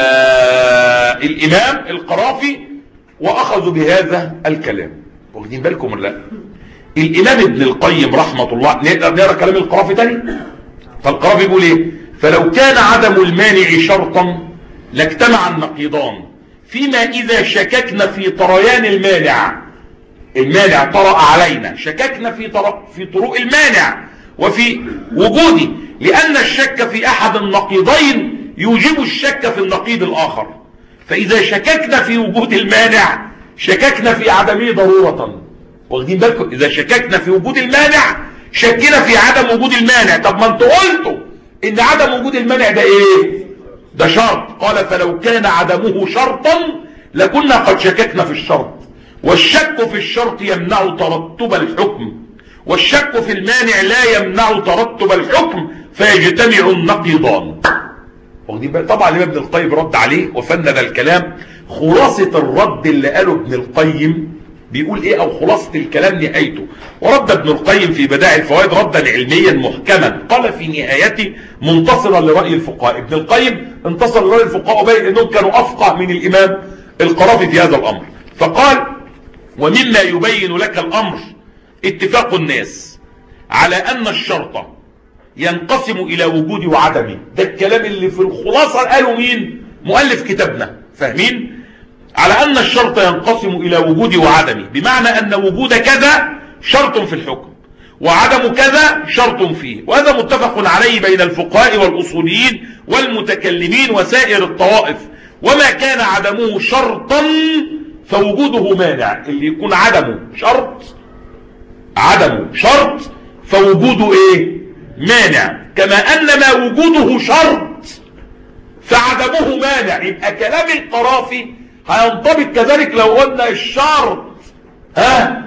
الإمام القرافي وأخذوا بهذا الكلام واخدين بالكم ولا لا الإمام ابن القيم رحمة الله نقدر نقرأ كلام القرافي تاني فالقرافي يقول ايه فلو كان عدم المانع شرطا لاجتمع النقيضان فيما إذا شككنا في طريان المانع المانع طرأ علينا شككنا في طرق في طرق المانع وفي وجوده لأن الشك في أحد النقيضين يوجب الشك في النقيض الآخر فإذا شككنا في وجود المانع شككنا في عدمه ضرورة واخدين بالكم إذا شككنا في وجود المانع شكنا في عدم وجود المانع طب ما انتوا قلتوا إن عدم وجود المانع ده إيه ده شرط قال فلو كان عدمه شرطا لكنا قد شككنا في الشرط والشك في الشرط يمنع ترتب الحكم والشك في المانع لا يمنع ترتب الحكم فيجتمع النقيضان طبعا الإمام ابن القيم رد عليه وفند الكلام خلاصة الرد اللي قاله ابن القيم بيقول ايه او خلاصة الكلام نهايته ورد ابن القيم في بدائع الفوائد ردا علميا محكما قال في نهايته منتصرا لرأي الفقهاء ابن القيم انتصر لرأي الفقهاء وبين انهم كانوا افقه من الامام القرافي في هذا الامر فقال ومما يبين لك الامر اتفاق الناس على ان الشرط ينقسم الى وجود وعدمه ده الكلام اللي في الخلاصة قالوا مين مؤلف كتابنا فاهمين على أن الشرط ينقسم إلى وجود وعدمه بمعنى أن وجود كذا شرط في الحكم وعدم كذا شرط فيه وهذا متفق عليه بين الفقهاء والأصوليين والمتكلمين وسائر الطوائف وما كان عدمه شرطا فوجوده مانع اللي يكون عدمه شرط عدمه شرط فوجوده ايه مانع كما أن ما وجوده شرط فعدمه مانع يبقى كلام القرافي هينطبق كذلك لو قلنا الشرط ها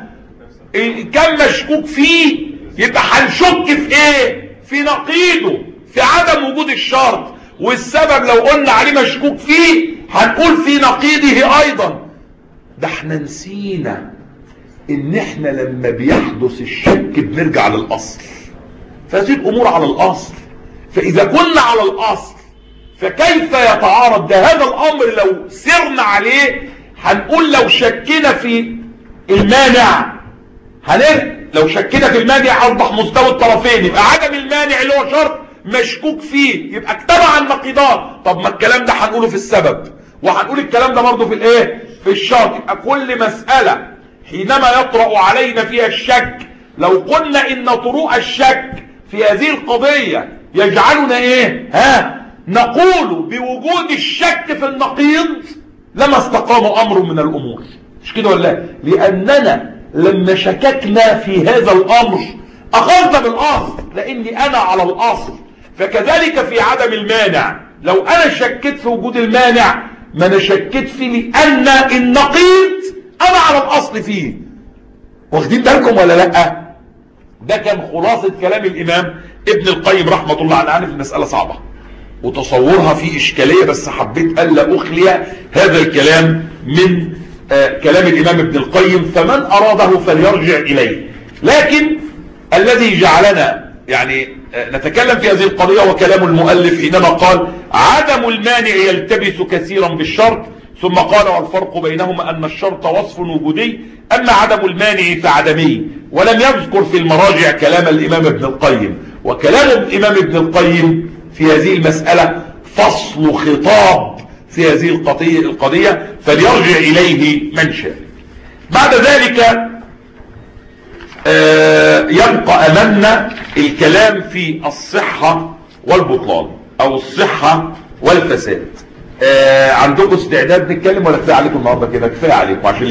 كان مشكوك فيه يبقى هنشك في ايه في نقيضه في عدم وجود الشرط والسبب لو قلنا عليه مشكوك فيه هنقول في نقيضه ايضا ده احنا نسينا ان احنا لما بيحدث الشك بنرجع للاصل فهذه الامور على الاصل فاذا كنا على الاصل فكيف يتعارض ده هذا الامر لو سرنا عليه هنقول لو شكنا في المانع هنر لو شكنا في المانع اصبح مستوى الطرفين يبقى عدم المانع اللي هو شرط مشكوك فيه يبقى اجتمع النقيضان طب ما الكلام ده هنقوله في السبب وهنقول الكلام ده برضه في الايه في الشرط يبقى كل مسألة حينما يطرأ علينا فيها الشك لو قلنا ان طروء الشك في هذه القضية يجعلنا ايه ها نقول بوجود الشك في النقيض لما استقام امر من الامور مش كده ولا لاننا لما شككنا في هذا الامر اخذنا بالاصل لاني انا على الاصل فكذلك في عدم المانع لو انا شكيت في وجود المانع ما انا شكيت فيه لان النقيض انا على الاصل فيه واخدين بالكم ولا لا ده كان خلاصة كلام الامام ابن القيم رحمة الله عنه عارف المسألة صعبة وتصورها في إشكالية بس حبيت ألا أخلي هذا الكلام من آه كلام الإمام ابن القيم فمن أراده فليرجع إليه لكن الذي جعلنا يعني آه نتكلم في هذه القضية وكلام المؤلف حينما قال عدم المانع يلتبس كثيرا بالشرط ثم قال والفرق بينهما أن الشرط وصف وجودي أما عدم المانع فعدمي ولم يذكر في المراجع كلام الإمام ابن القيم وكلام الإمام ابن القيم في هذه المسألة فصل خطاب في هذه القضية, القضية فليرجع إليه من شاء بعد ذلك يبقى أمامنا الكلام في الصحة والبطلان أو الصحة والفساد آه عندكم استعداد نتكلم ولا كفايه عليكم النهارده كده كفايه عليكم عشان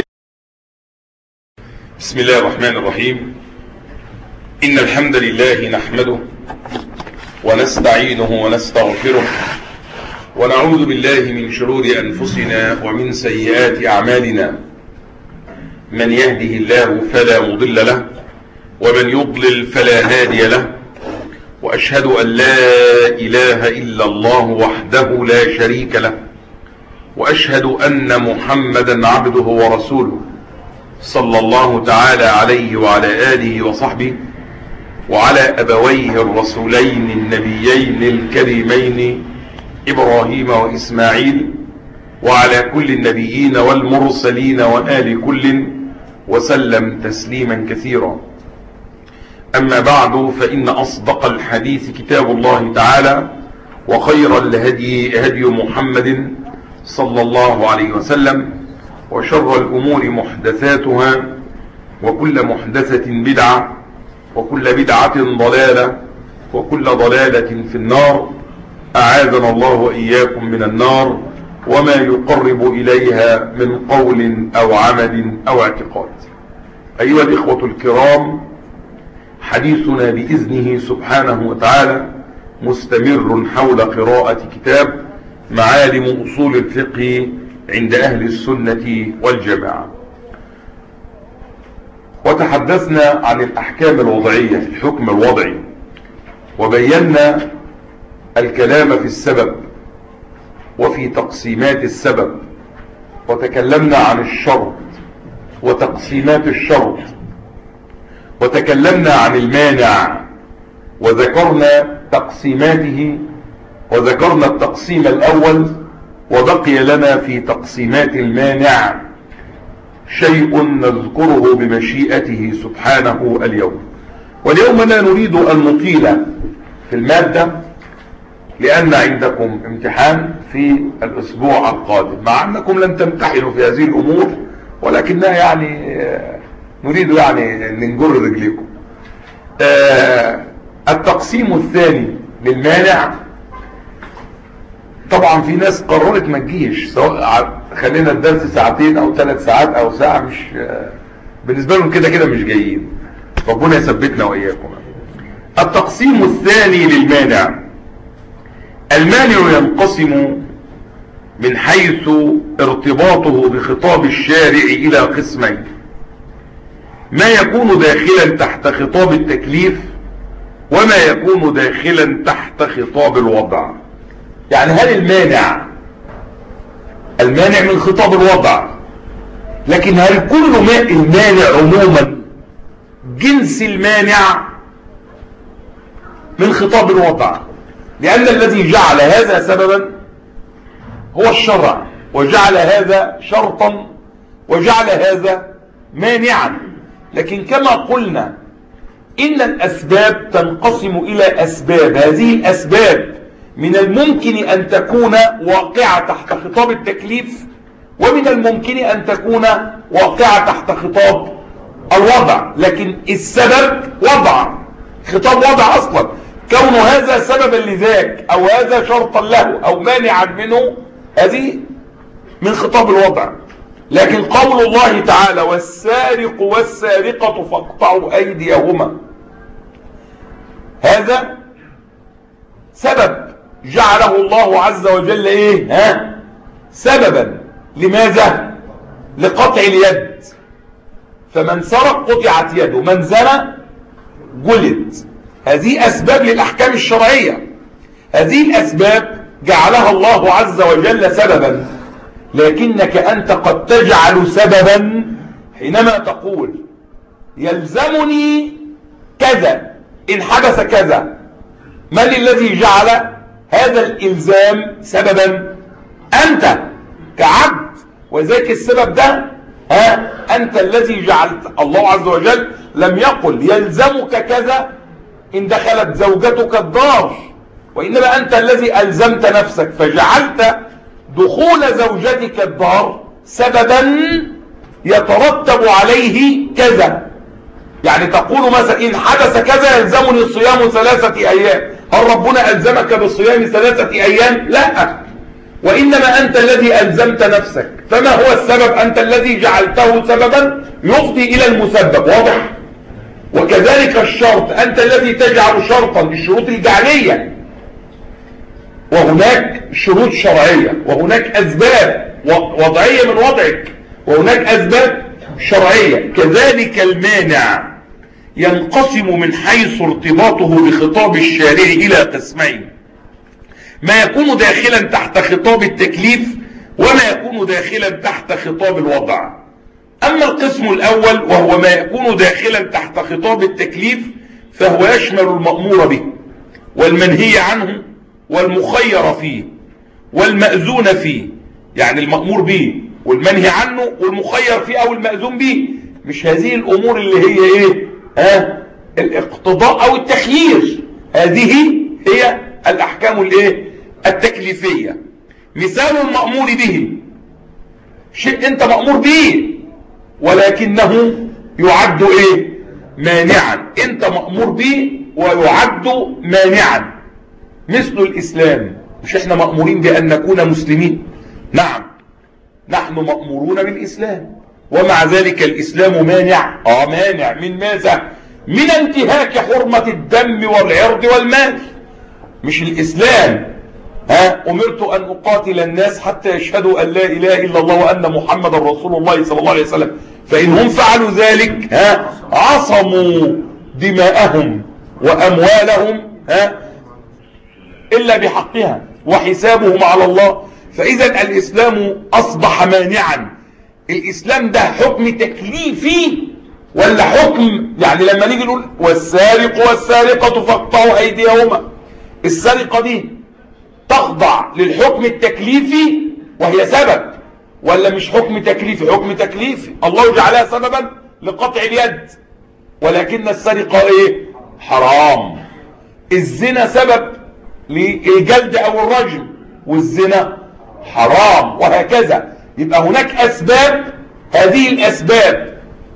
بسم الله الرحمن الرحيم إن الحمد لله نحمده ونستعينه ونستغفره ونعوذ بالله من شرور أنفسنا ومن سيئات أعمالنا من يهده الله فلا مضل له ومن يضلل فلا هادي له وأشهد أن لا إله إلا الله وحده لا شريك له وأشهد أن محمدا عبده ورسوله صلى الله تعالى عليه وعلى آله وصحبه وعلى أبويه الرسولين النبيين الكريمين إبراهيم وإسماعيل وعلى كل النبيين والمرسلين وآل كل وسلم تسليما كثيرا أما بعد فإن أصدق الحديث كتاب الله تعالى وخير الهدي هدي محمد صلى الله عليه وسلم وشر الأمور محدثاتها وكل محدثة بدعة وكل بدعة ضلالة وكل ضلالة في النار أعاذنا الله وإياكم من النار وما يقرب إليها من قول أو عمل أو اعتقاد أيها الإخوة الكرام حديثنا بإذنه سبحانه وتعالى مستمر حول قراءة كتاب معالم أصول الفقه عند أهل السنة والجماعة وتحدثنا عن الأحكام الوضعية في الحكم الوضعي وبينا الكلام في السبب وفي تقسيمات السبب وتكلمنا عن الشرط وتقسيمات الشرط وتكلمنا عن المانع وذكرنا تقسيماته وذكرنا التقسيم الأول وبقي لنا في تقسيمات المانع شيء نذكره بمشيئته سبحانه اليوم واليوم لا نريد أن نطيل في المادة لأن عندكم امتحان في الأسبوع القادم مع أنكم لن تمتحنوا في هذه الأمور ولكنها يعني نريد يعني ننجر رجليكم التقسيم الثاني للمانع طبعا في ناس قررت ما تجيش سواء خلينا الدرس ساعتين او ثلاث ساعات او ساعة مش بالنسبة لهم كده كده مش جايين ربنا يثبتنا واياكم التقسيم الثاني للمانع المانع ينقسم من حيث ارتباطه بخطاب الشارع الى قسمين ما يكون داخلا تحت خطاب التكليف وما يكون داخلا تحت خطاب الوضع يعني هل المانع المانع من خطاب الوضع لكن هل كل ما المانع عموما جنس المانع من خطاب الوضع لأن الذي جعل هذا سببا هو الشرع وجعل هذا شرطا وجعل هذا مانعا لكن كما قلنا إن الأسباب تنقسم إلى أسباب هذه الأسباب من الممكن أن تكون واقعة تحت خطاب التكليف ومن الممكن أن تكون واقعة تحت خطاب الوضع لكن السبب وضع خطاب وضع أصلا كون هذا سببا لذاك أو هذا شرطا له أو مانعا منه هذه من خطاب الوضع لكن قول الله تعالى والسارق والسارقة فاقطعوا أيديهما هذا سبب جعله الله عز وجل ايه ها سببا لماذا لقطع اليد فمن سرق قطعت يده من زنى جلد هذه اسباب للاحكام الشرعية هذه الاسباب جعلها الله عز وجل سببا لكنك انت قد تجعل سببا حينما تقول يلزمني كذا ان حدث كذا من الذي جعل هذا الالزام سببا انت كعبد وذلك السبب ده ها انت الذي جعلت الله عز وجل لم يقل يلزمك كذا ان دخلت زوجتك الدار وانما انت الذي الزمت نفسك فجعلت دخول زوجتك الدار سببا يترتب عليه كذا يعني تقول مثلا إن حدث كذا يلزمني الصيام ثلاثة أيام هل ربنا ألزمك بالصيام ثلاثة أيام لا وإنما أنت الذي ألزمت نفسك فما هو السبب أنت الذي جعلته سببا يفضي إلى المسبب واضح وكذلك الشرط أنت الذي تجعل شرطا الشروط الجعلية وهناك شروط شرعية وهناك أسباب وضعية من وضعك وهناك أسباب شرعية كذلك المانع ينقسم من حيث ارتباطه بخطاب الشارع إلى قسمين ما يكون داخلا تحت خطاب التكليف وما يكون داخلا تحت خطاب الوضع أما القسم الأول وهو ما يكون داخلا تحت خطاب التكليف فهو يشمل المأمور به والمنهي عنه والمخير فيه والمأذون فيه يعني المأمور به والمنهي عنه والمخير فيه أو المأذون به مش هذه الأمور اللي هي إيه ها الاقتضاء أو التخيير هذه هي الأحكام الإيه التكليفية مثال المأمور به شيء انت مأمور به ولكنه يعد ايه مانعا انت مأمور به ويعد مانعا مثل الاسلام مش احنا مأمورين بان نكون مسلمين نعم نحن مأمورون بالاسلام ومع ذلك الاسلام مانع اه مانع من ماذا من انتهاك حرمة الدم والعرض والمال مش الاسلام ها أمرت أن أقاتل الناس حتى يشهدوا أن لا إله إلا الله وأن محمد رسول الله صلى الله عليه وسلم فإن هم فعلوا ذلك ها عصموا دماءهم وأموالهم ها إلا بحقها وحسابهم على الله فإذا الإسلام أصبح مانعا الإسلام ده حكم تكليفي ولا حكم يعني لما نيجي نقول والسارق والسارقة فاقطعوا أيديهما السرقة دي تخضع للحكم التكليفي وهي سبب ولا مش حكم تكليفي حكم تكليفي الله جعلها سببا لقطع اليد ولكن السرقة ايه حرام الزنا سبب للجلد او الرجم والزنا حرام وهكذا يبقى هناك اسباب هذه الاسباب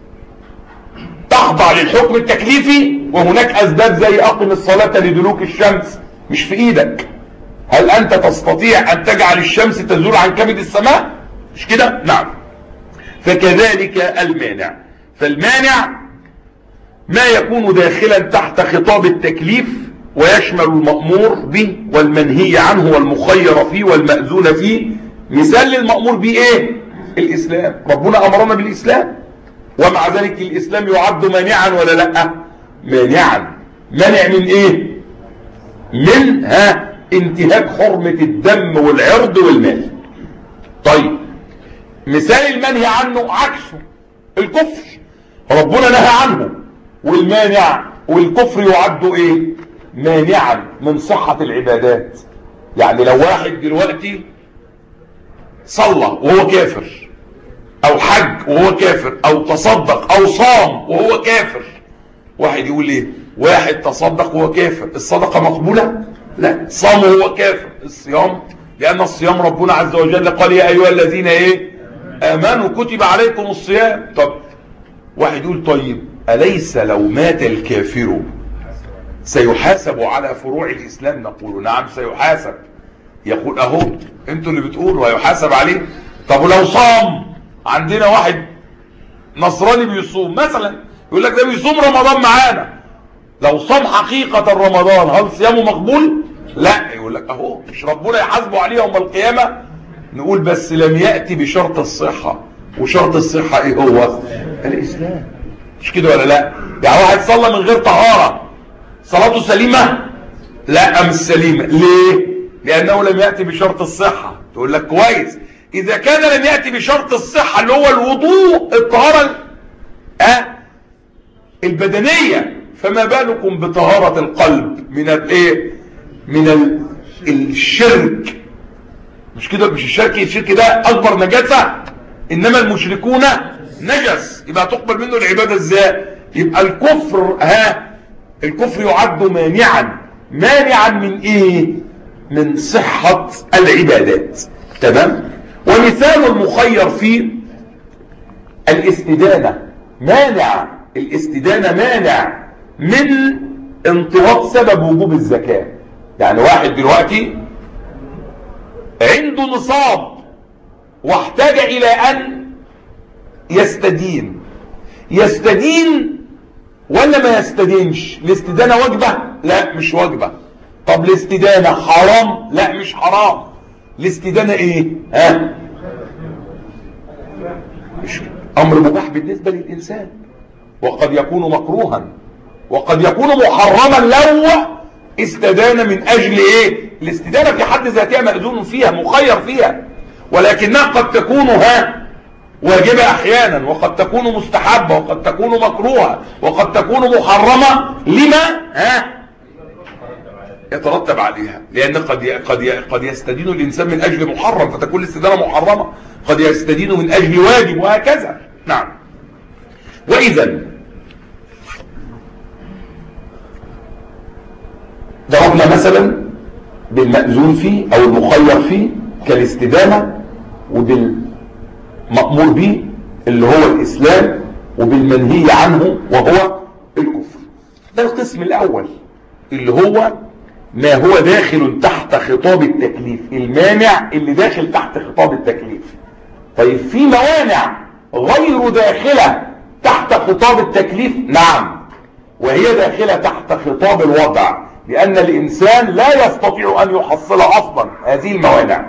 تخضع للحكم التكليفي وهناك اسباب زي اقم الصلاة لدلوك الشمس مش في ايدك هل أنت تستطيع أن تجعل الشمس تزول عن كبد السماء مش كده نعم فكذلك المانع فالمانع ما يكون داخلا تحت خطاب التكليف ويشمل المأمور به والمنهي عنه والمخير فيه والمأذون فيه مثال للمأمور به ايه الإسلام ربنا أمرنا بالإسلام ومع ذلك الإسلام يعد مانعا ولا لا مانعا منع من ايه من ها انتهاك حرمة الدم والعرض والمال طيب مثال المنهي عنه عكسه الكفر ربنا نهى عنه والمانع والكفر يعد ايه مانعا من صحة العبادات يعني لو واحد دلوقتي صلى وهو كافر او حج وهو كافر او تصدق او صام وهو كافر واحد يقول ايه واحد تصدق وهو كافر الصدقة مقبولة لا صام وهو كافر الصيام لأن الصيام ربنا عز وجل قال يا أيها الذين إيه آمنوا كتب عليكم الصيام طب واحد يقول طيب أليس لو مات الكافر سيحاسب على فروع الإسلام نقول نعم سيحاسب يقول أهو انتوا اللي بتقولوا هيحاسب عليه طب ولو صام عندنا واحد نصراني بيصوم مثلا يقول لك ده بيصوم رمضان معانا لو صام حقيقة رمضان هل صيامه مقبول لا يقول لك اهو مش ربنا يحاسبه عليه يوم القيامة نقول بس لم يأتي بشرط الصحة وشرط الصحة ايه هو الاسلام مش كده ولا لا يعني واحد صلى من غير طهارة صلاته سليمة لا مش سليمة ليه لانه لم يأتي بشرط الصحة تقول لك كويس اذا كان لم يأتي بشرط الصحة اللي هو الوضوء الطهارة اه البدنية فما بالكم بطهارة القلب من الايه من ال... الشرك مش كده مش الشرك الشرك ده اكبر نجاسة انما المشركون نجس يبقى تقبل منه العبادة ازاي يبقى الكفر ها الكفر يعد مانعا مانعا من ايه من صحة العبادات تمام ومثال المخير فيه الاستدانة مانع الاستدانة مانع من انطواط سبب وجوب الزكاة يعني واحد دلوقتي عنده عنده نصاب واحتاج الى ان يستدين يستدين ولا ما يستدينش الاستدانة واجبة لا مش واجبة طب الاستدانة حرام لا مش حرام الاستدانة ايه ها مش امر مباح بالنسبة للانسان وقد يكون مكروها وقد يكون محرما لو استدان من اجل ايه الاستدانة في حد ذاتها مأذون فيها مخير فيها ولكنها قد تكون ها واجبة احيانا وقد تكون مستحبة وقد تكون مكروهة وقد تكون محرمة لما ها يترتب عليها لان قد ي... قد ي... قد يستدين الانسان من اجل محرم فتكون الاستدانة محرمة قد يستدين من اجل واجب وهكذا نعم واذا ضربنا مثلا بالمأذون فيه او المخير فيه كالاستدامة وبالمأمور به اللي هو الاسلام وبالمنهي عنه وهو الكفر ده القسم الاول اللي هو ما هو داخل تحت خطاب التكليف المانع اللي داخل تحت خطاب التكليف طيب في موانع غير داخلة تحت خطاب التكليف نعم وهي داخلة تحت خطاب الوضع لأن الإنسان لا يستطيع أن يحصل أصلا هذه الموانع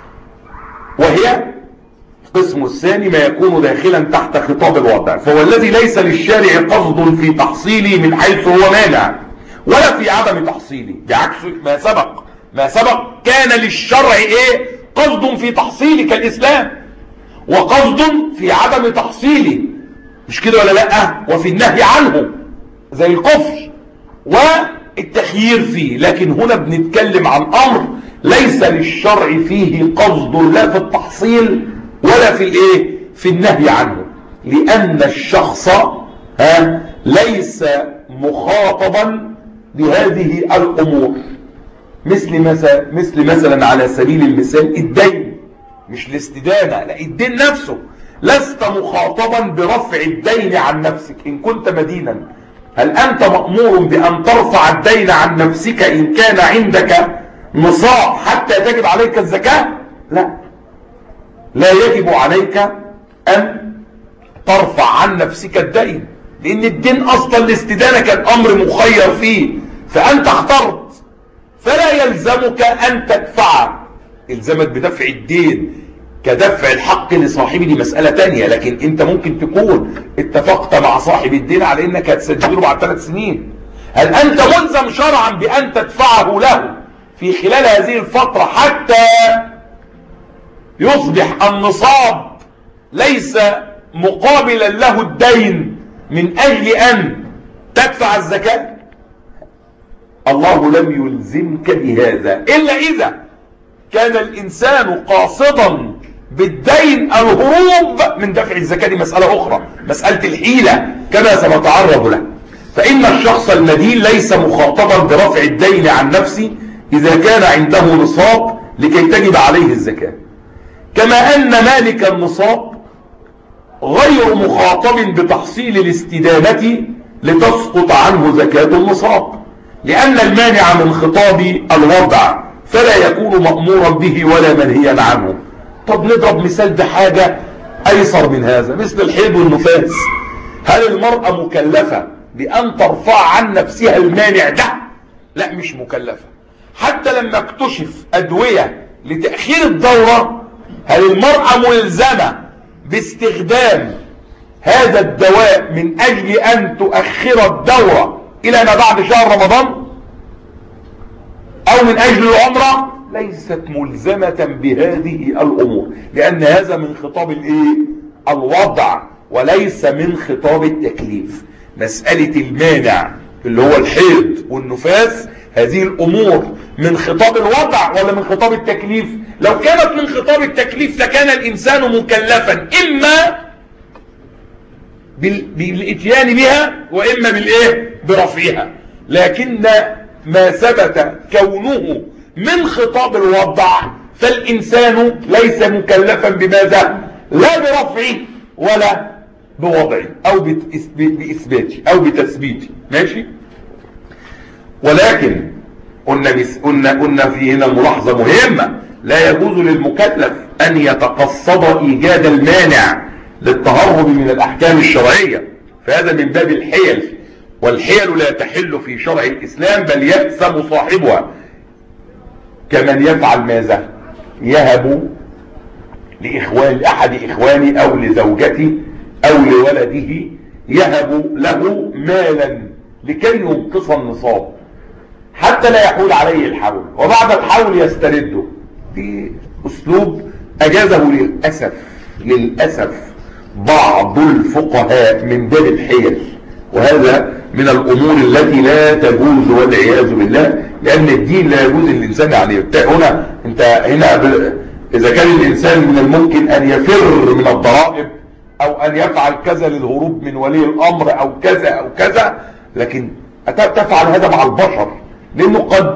وهي القسم الثاني ما يكون داخلا تحت خطاب الوضع فهو الذي ليس للشارع قصد في تحصيله من حيث هو مانع ولا في عدم تحصيله بعكس ما سبق ما سبق كان للشرع ايه قصد في تحصيله كالإسلام وقصد في عدم تحصيله مش كده ولا لا وفي النهي عنه زي الكفر والتخيير فيه لكن هنا بنتكلم عن امر ليس للشرع فيه قصد لا في التحصيل ولا في الايه في النهي عنه لان الشخص ها ليس مخاطبا بهذه الامور مثل مثلا مثل مثلا على سبيل المثال الدين مش الاستدانه لا الدين نفسه لست مخاطبا برفع الدين عن نفسك ان كنت مدينا هل انت مأمور بان ترفع الدين عن نفسك ان كان عندك نصاب حتى تجب عليك الزكاة لا لا يجب عليك ان ترفع عن نفسك الدين لان الدين اصلا الاستدانة كان امر مخير فيه فانت اخترت فلا يلزمك ان تدفع الزمك بدفع الدين كدفع الحق لصاحبه دي مسألة تانية لكن انت ممكن تكون اتفقت مع صاحب الدين على انك هتسجله بعد ثلاث سنين هل انت ملزم شرعا بان تدفعه له في خلال هذه الفترة حتى يصبح النصاب ليس مقابلا له الدين من اجل ان تدفع الزكاة الله لم يلزمك بهذا الا اذا كان الانسان قاصدا بالدين الهروب من دفع الزكاة دي مسألة اخرى مسألة الحيلة كما سنتعرض له فان الشخص المدين ليس مخاطبا برفع الدين عن نفسه اذا كان عنده نصاب لكي تجب عليه الزكاة كما ان مالك النصاب غير مخاطب بتحصيل الاستدامة لتسقط عنه زكاة النصاب لان المانع من خطاب الوضع فلا يكون مأمورا به ولا منهيا عنه طب نضرب مثال بحاجة ايسر من هذا مثل الحيض والنفاس هل المرأة مكلفة بان ترفع عن نفسها المانع ده لا مش مكلفة حتى لما اكتشف ادوية لتأخير الدورة هل المرأة ملزمة باستخدام هذا الدواء من اجل ان تؤخر الدورة الى ما بعد شهر رمضان او من اجل العمرة ليست ملزمة بهذه الامور لان هذا من خطاب الايه الوضع وليس من خطاب التكليف مسألة المانع اللي هو الحيض والنفاس هذه الامور من خطاب الوضع ولا من خطاب التكليف لو كانت من خطاب التكليف لكان الانسان مكلفا اما بالاتيان بها واما بالايه برفعها لكن ما ثبت كونه من خطاب الوضع فالإنسان ليس مكلفا بماذا لا برفعه ولا بوضعه أو بإثباته أو بتثبيته ماشي ولكن قلنا, بس قلنا, قلنا في هنا ملاحظة مهمة لا يجوز للمكلف ان يتقصد ايجاد المانع للتهرب من الاحكام الشرعية فهذا من باب الحيل والحيل لا تحل في شرع الاسلام بل يأثم صاحبها كمن يفعل ماذا يهب لإخوان لأحد إخواني أو لزوجتي أو لولده يهب له مالا لكي ينقص النصاب حتى لا يحول عليه الحول وبعد الحول يسترده دي أسلوب أجازه للأسف للأسف بعض الفقهاء من باب الحيل وهذا من الأمور التي لا تجوز والعياذ بالله لأن الدين لا يجوز الإنسان يعني هنا أنت هنا ب... إذا كان الإنسان من الممكن أن يفر من الضرائب أو أن يفعل كذا للهروب من ولي الأمر أو كذا أو كذا لكن تفعل هذا مع البشر لأنه قد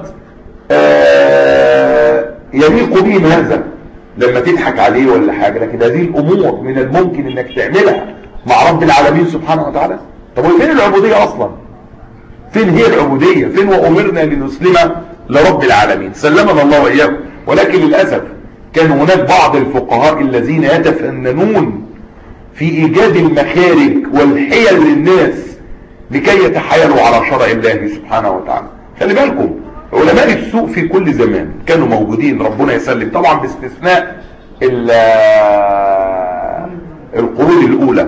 آه يليق بهم هذا لما تضحك عليه ولا حاجة لكن هذه الأمور من الممكن أنك تعملها مع رب العالمين سبحانه وتعالى طب وفين العبودية أصلا فين هي العبودية فين وأمرنا لنسلم لرب العالمين سلمنا الله وإياكم ولكن للأسف كان هناك بعض الفقهاء الذين يتفننون في إيجاد المخارج والحيل للناس لكي يتحايلوا على شرع الله سبحانه وتعالى خلي بالكم علماء السوء في كل زمان كانوا موجودين ربنا يسلم طبعا باستثناء القرون الأولى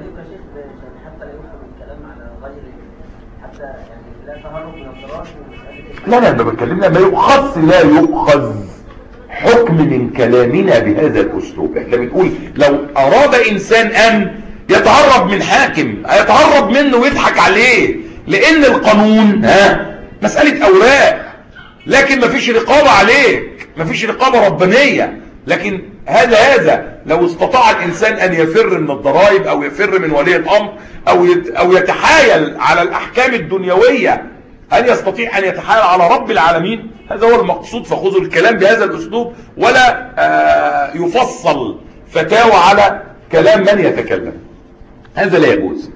لا لا ما بتكلمنا ما يؤخذ لا يؤخذ حكم من كلامنا بهذا الاسلوب احنا بنقول لو اراد انسان ان يتهرب من حاكم يتهرب منه ويضحك عليه لان القانون ها مسألة اوراق لكن مفيش رقابة عليك مفيش رقابة ربانية لكن هذا هذا لو استطاع الانسان ان يفر من الضرائب او يفر من ولي الامر او او يتحايل على الاحكام الدنيوية هل يستطيع ان يتحايل على رب العالمين هذا هو المقصود فخذوا الكلام بهذا الاسلوب ولا آه يفصل فتاوى على كلام من يتكلم هذا لا يجوز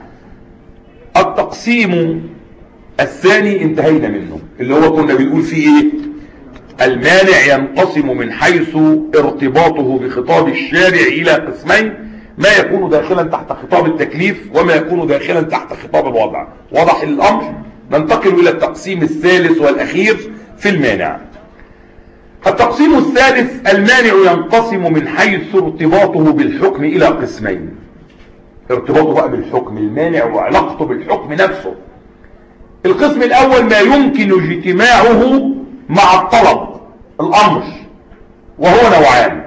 التقسيم الثاني انتهينا منه اللي هو كنا بنقول فيه ايه المانع ينقسم من حيث ارتباطه بخطاب الشارع الى قسمين ما يكون داخلا تحت خطاب التكليف وما يكون داخلا تحت خطاب الوضع وضح الامر ننتقل الى التقسيم الثالث والاخير في المانع التقسيم الثالث المانع ينقسم من حيث ارتباطه بالحكم الى قسمين ارتباطه بقى بالحكم المانع وعلاقته بالحكم نفسه القسم الاول ما يمكن اجتماعه مع الطلب الامر وهو نوعان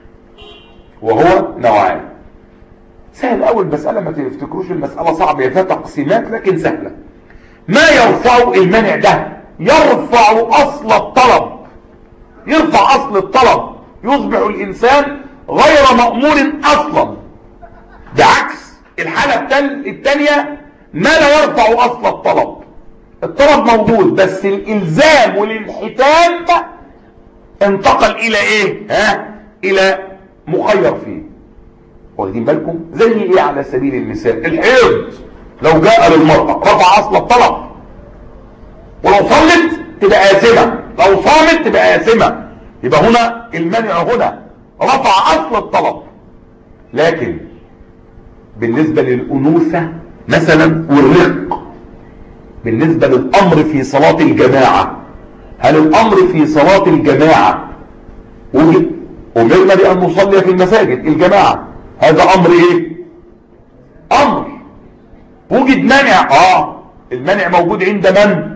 وهو نوعان سهل اول مسألة ما تفتكروش المسألة صعبة فيها تقسيمات لكن سهلة ما يرفع المنع ده يرفع اصل الطلب يرفع اصل الطلب يصبح الانسان غير مأمور اصلا بعكس الحالة الثانية ما لا يرفع اصل الطلب الطلب موجود بس الالزام والانحتام انتقل الى ايه ها الى مخير فيه واخدين بالكم زي ايه على سبيل المثال الحيض لو جاء للمرأة رفع اصل الطلب ولو صلت تبقى آثمة لو صامت تبقى آثمة يبقى هنا المنع هنا رفع اصل الطلب لكن بالنسبة للأنوثة مثلا والرق بالنسبة للأمر في صلاة الجماعة هل الأمر في صلاة الجماعة وجد أمرنا بأن نصلي في المساجد الجماعة هذا أمر إيه أمر وجد منع آه المنع موجود عند من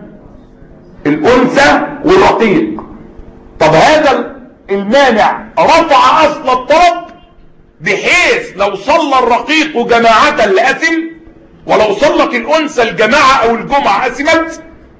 الأنثى والرقيق طب هذا المانع رفع أصل الطلب بحيث لو صلى الرقيق جماعة لأثم ولو صلت الأنثى الجماعة أو الجمعة أثمت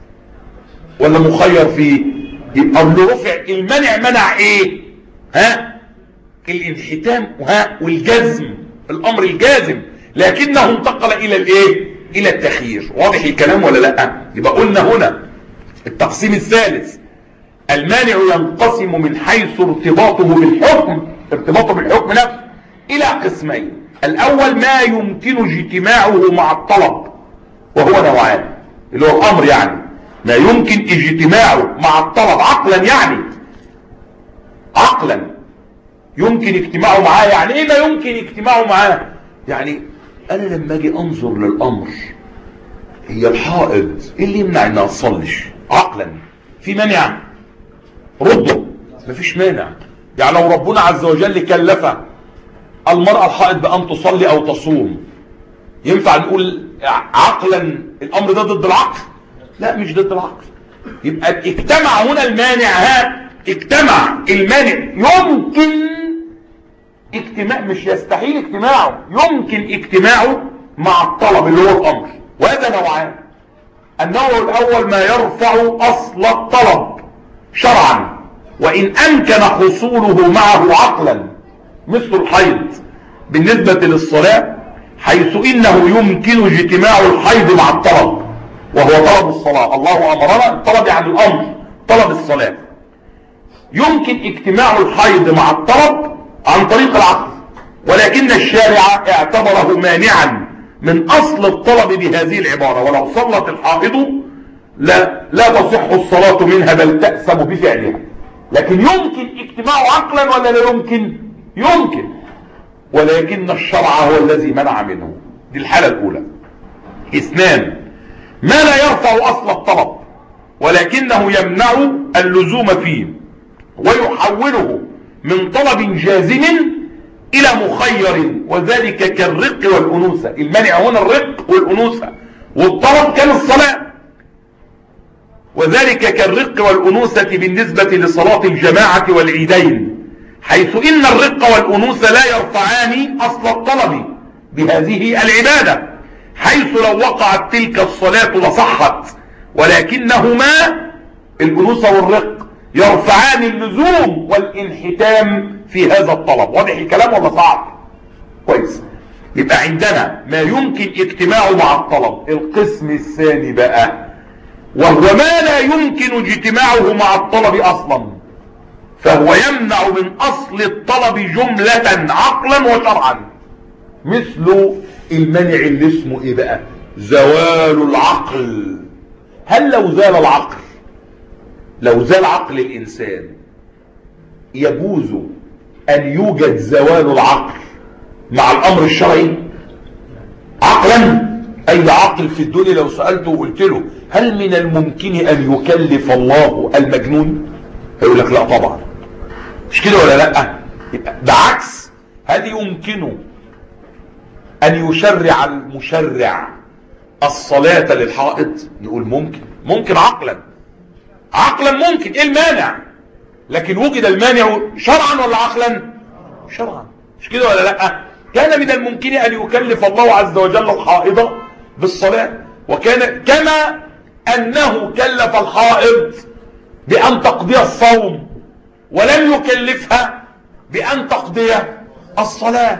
ولا مخير فيه يبقى اللي رفع المنع منع ايه ها الانحتام ها والجزم الامر الجازم لكنه انتقل الى الايه الى التخيير واضح الكلام ولا لا يبقى قلنا هنا التقسيم الثالث المانع ينقسم من حيث ارتباطه بالحكم ارتباطه بالحكم نفسه الى قسمين الاول ما يمكن اجتماعه مع الطلب وهو نوعان اللي هو الامر يعني ما يمكن اجتماعه مع الطلب عقلا يعني عقلا يمكن اجتماعه معاه يعني ايه ما يمكن اجتماعه معاه يعني انا لما اجي انظر للامر هي الحائض ايه اللي يمنع انها تصلش عقلا في مانع رده مفيش مانع يعني لو ربنا عز وجل كلف المرأة الحائض بأن تصلي أو تصوم ينفع نقول عقلا الأمر ده ضد العقل لا مش ضد العقل يبقى اجتمع هنا المانع ها اجتمع المانع يمكن اجتماع مش يستحيل اجتماعه يمكن اجتماعه مع الطلب اللي هو الأمر وهذا نوعان النوع الأول ما يرفع أصل الطلب شرعا وإن أمكن حصوله معه عقلا مثل الحيض بالنسبة للصلاة حيث إنه يمكن اجتماع الحيض مع الطلب وهو طلب الصلاة الله أمرنا الطلب عن الأمر طلب الصلاة يمكن اجتماع الحيض مع الطلب عن طريق العقل ولكن الشارع اعتبره مانعا من أصل الطلب بهذه العبارة ولو صلت الحائض لا, لا تصح الصلاة منها بل تأسم بفعلها لكن يمكن اجتماع عقلا ولا لا يمكن يمكن ولكن الشرع هو الذي منع منه دي الحالة الأولى اثنان ما لا يرفع أصل الطلب ولكنه يمنع اللزوم فيه ويحوله من طلب جازم إلى مخير وذلك كالرق والأنوثة المنع هنا الرق والأنوثة والطلب كان الصلاة وذلك كالرق والأنوثة بالنسبة لصلاة الجماعة والعيدين حيث إن الرق والأنوثة لا يرفعان أصل الطلب بهذه العبادة حيث لو وقعت تلك الصلاة لصحت ولكنهما الأنوثة والرق يرفعان اللزوم والانحتام في هذا الطلب واضح الكلام ولا صعب كويس يبقى عندنا ما يمكن اجتماعه مع الطلب القسم الثاني بقى وهو ما لا يمكن اجتماعه مع الطلب اصلا فهو يمنع من اصل الطلب جملة عقلا وشرعا مثل المنع اللي اسمه ايه بقى زوال العقل هل لو زال العقل لو زال عقل الانسان يجوز ان يوجد زوال العقل مع الامر الشرعي عقلا اي عقل في الدنيا لو سألته وقلت له هل من الممكن ان يكلف الله المجنون هيقول لك لا طبعا مش كده ولا لا يبقى بعكس هل يمكن ان يشرع المشرع الصلاة للحائط نقول ممكن ممكن عقلا عقلا ممكن ايه المانع لكن وجد المانع شرعا ولا عقلا شرعا مش كده ولا لا كان من الممكن ان يكلف الله عز وجل الحائض بالصلاة وكان كما انه كلف الحائض بان تقضي الصوم ولم يكلفها بان تقضي الصلاة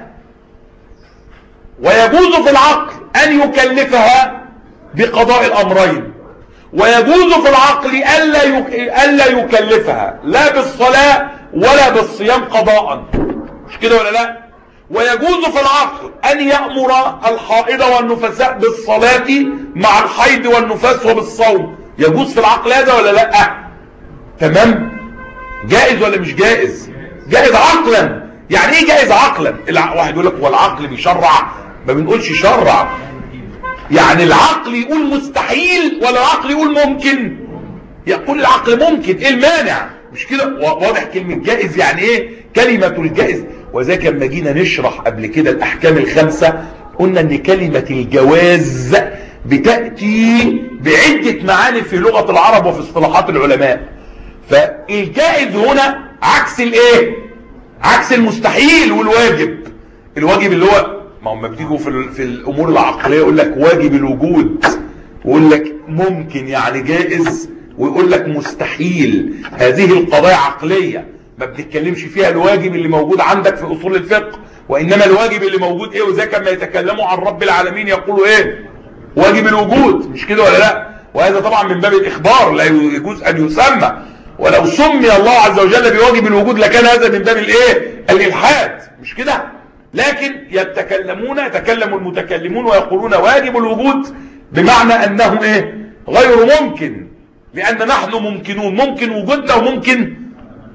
ويجوز في العقل ان يكلفها بقضاء الامرين ويجوز في العقل ألا, يك... ألا يكلفها لا بالصلاة ولا بالصيام قضاء مش كده ولا لا ويجوز في العقل أن يأمر الحائض والنفساء بالصلاة مع الحيض والنفاس وبالصوم يجوز في العقل هذا ولا لا تمام جائز ولا مش جائز جائز عقلا يعني ايه جائز عقلا الع... واحد يقول لك هو العقل بيشرع ما بنقولش شرع يعني العقل يقول مستحيل ولا العقل يقول ممكن يقول العقل ممكن ايه المانع مش كده واضح كلمة جائز يعني ايه كلمة الجائز وذاك لما جينا نشرح قبل كده الاحكام الخمسة قلنا ان كلمة الجواز بتأتي بعدة معاني في لغة العرب وفي اصطلاحات العلماء فالجائز هنا عكس الايه عكس المستحيل والواجب الواجب اللي هو ما هم بتيجوا في, في الامور العقليه يقول لك واجب الوجود ويقول لك ممكن يعني جائز ويقول لك مستحيل هذه القضايا عقليه ما بنتكلمش فيها الواجب اللي موجود عندك في اصول الفقه وانما الواجب اللي موجود ايه وذاك لما يتكلموا عن رب العالمين يقولوا ايه واجب الوجود مش كده ولا لا وهذا طبعا من باب الاخبار لا يجوز ان يسمى ولو سمي الله عز وجل بواجب الوجود لكان هذا من باب الايه الالحاد مش كده لكن يتكلمون يتكلم المتكلمون ويقولون واجب الوجود بمعنى انه ايه غير ممكن لان نحن ممكنون ممكن وجودنا وممكن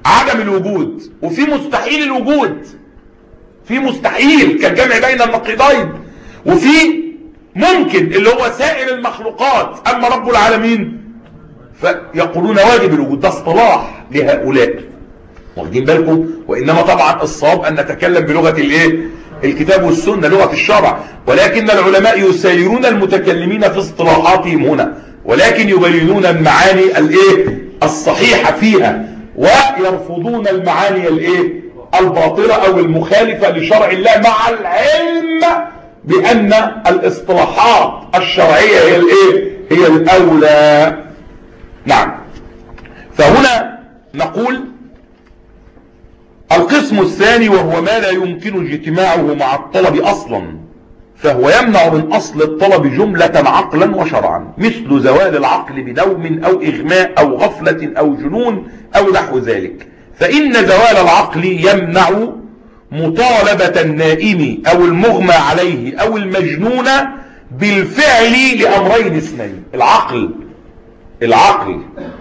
عدم الوجود وفي مستحيل الوجود في مستحيل كالجمع بين النقيضين وفي ممكن اللي هو سائر المخلوقات اما رب العالمين فيقولون واجب الوجود ده اصطلاح لهؤلاء واخدين بالكم وانما طبعا الصواب ان نتكلم بلغه الايه الكتاب والسنه لغه الشرع ولكن العلماء يسيرون المتكلمين في اصطلاحاتهم هنا ولكن يبينون المعاني الايه الصحيحه فيها ويرفضون المعاني الايه الباطله او المخالفه لشرع الله مع العلم بان الاصطلاحات الشرعيه هي الايه هي الاولى نعم فهنا نقول القسم الثاني وهو ما لا يمكن اجتماعه مع الطلب اصلا فهو يمنع من اصل الطلب جملة عقلا وشرعا مثل زوال العقل بدوم او اغماء او غفلة او جنون او نحو ذلك فان زوال العقل يمنع مطالبة النائم او المغمى عليه او المجنون بالفعل لامرين اثنين العقل العقل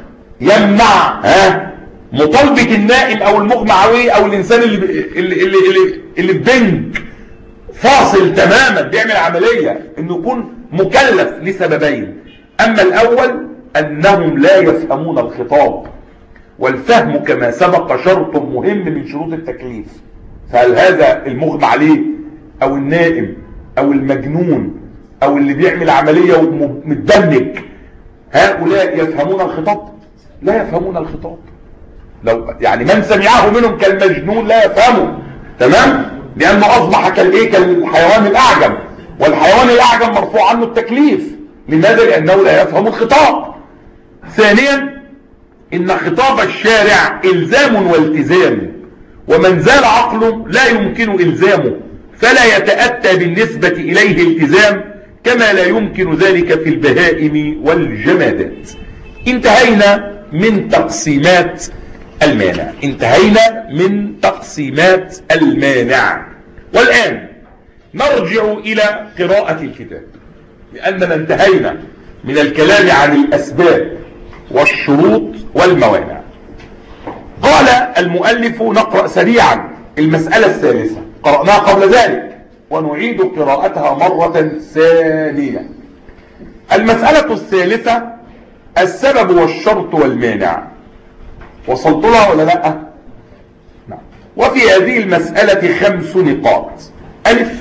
يمنع ها مطالبة النائم او المغمى عليه او الانسان اللي اللي اللي اللي, اللي في بنج فاصل تماما بيعمل عملية انه يكون مكلف لسببين اما الاول انهم لا يفهمون الخطاب والفهم كما سبق شرط مهم من شروط التكليف فهل هذا المغمى عليه او النائم او المجنون او اللي بيعمل عملية ومتدنج هؤلاء يفهمون الخطاب لا يفهمون الخطاب لو يعني من سمعه منهم كالمجنون لا يفهمه تمام لانه اصبح كالايه كالحيوان الاعجم والحيوان الاعجم مرفوع عنه التكليف لماذا لانه لا يفهم الخطاب ثانيا ان خطاب الشارع الزام والتزام ومن زال عقله لا يمكن الزامه فلا يتأتى بالنسبة اليه التزام كما لا يمكن ذلك في البهائم والجمادات انتهينا من تقسيمات المانع انتهينا من تقسيمات المانع والآن نرجع إلى قراءة الكتاب لأننا انتهينا من الكلام عن الأسباب والشروط والموانع قال المؤلف نقرأ سريعا المسألة الثالثة قرأناها قبل ذلك ونعيد قراءتها مرة ثانية المسألة الثالثة السبب والشرط والمانع وصلت لها ولا لا نعم. وفي هذه المسألة خمس نقاط ألف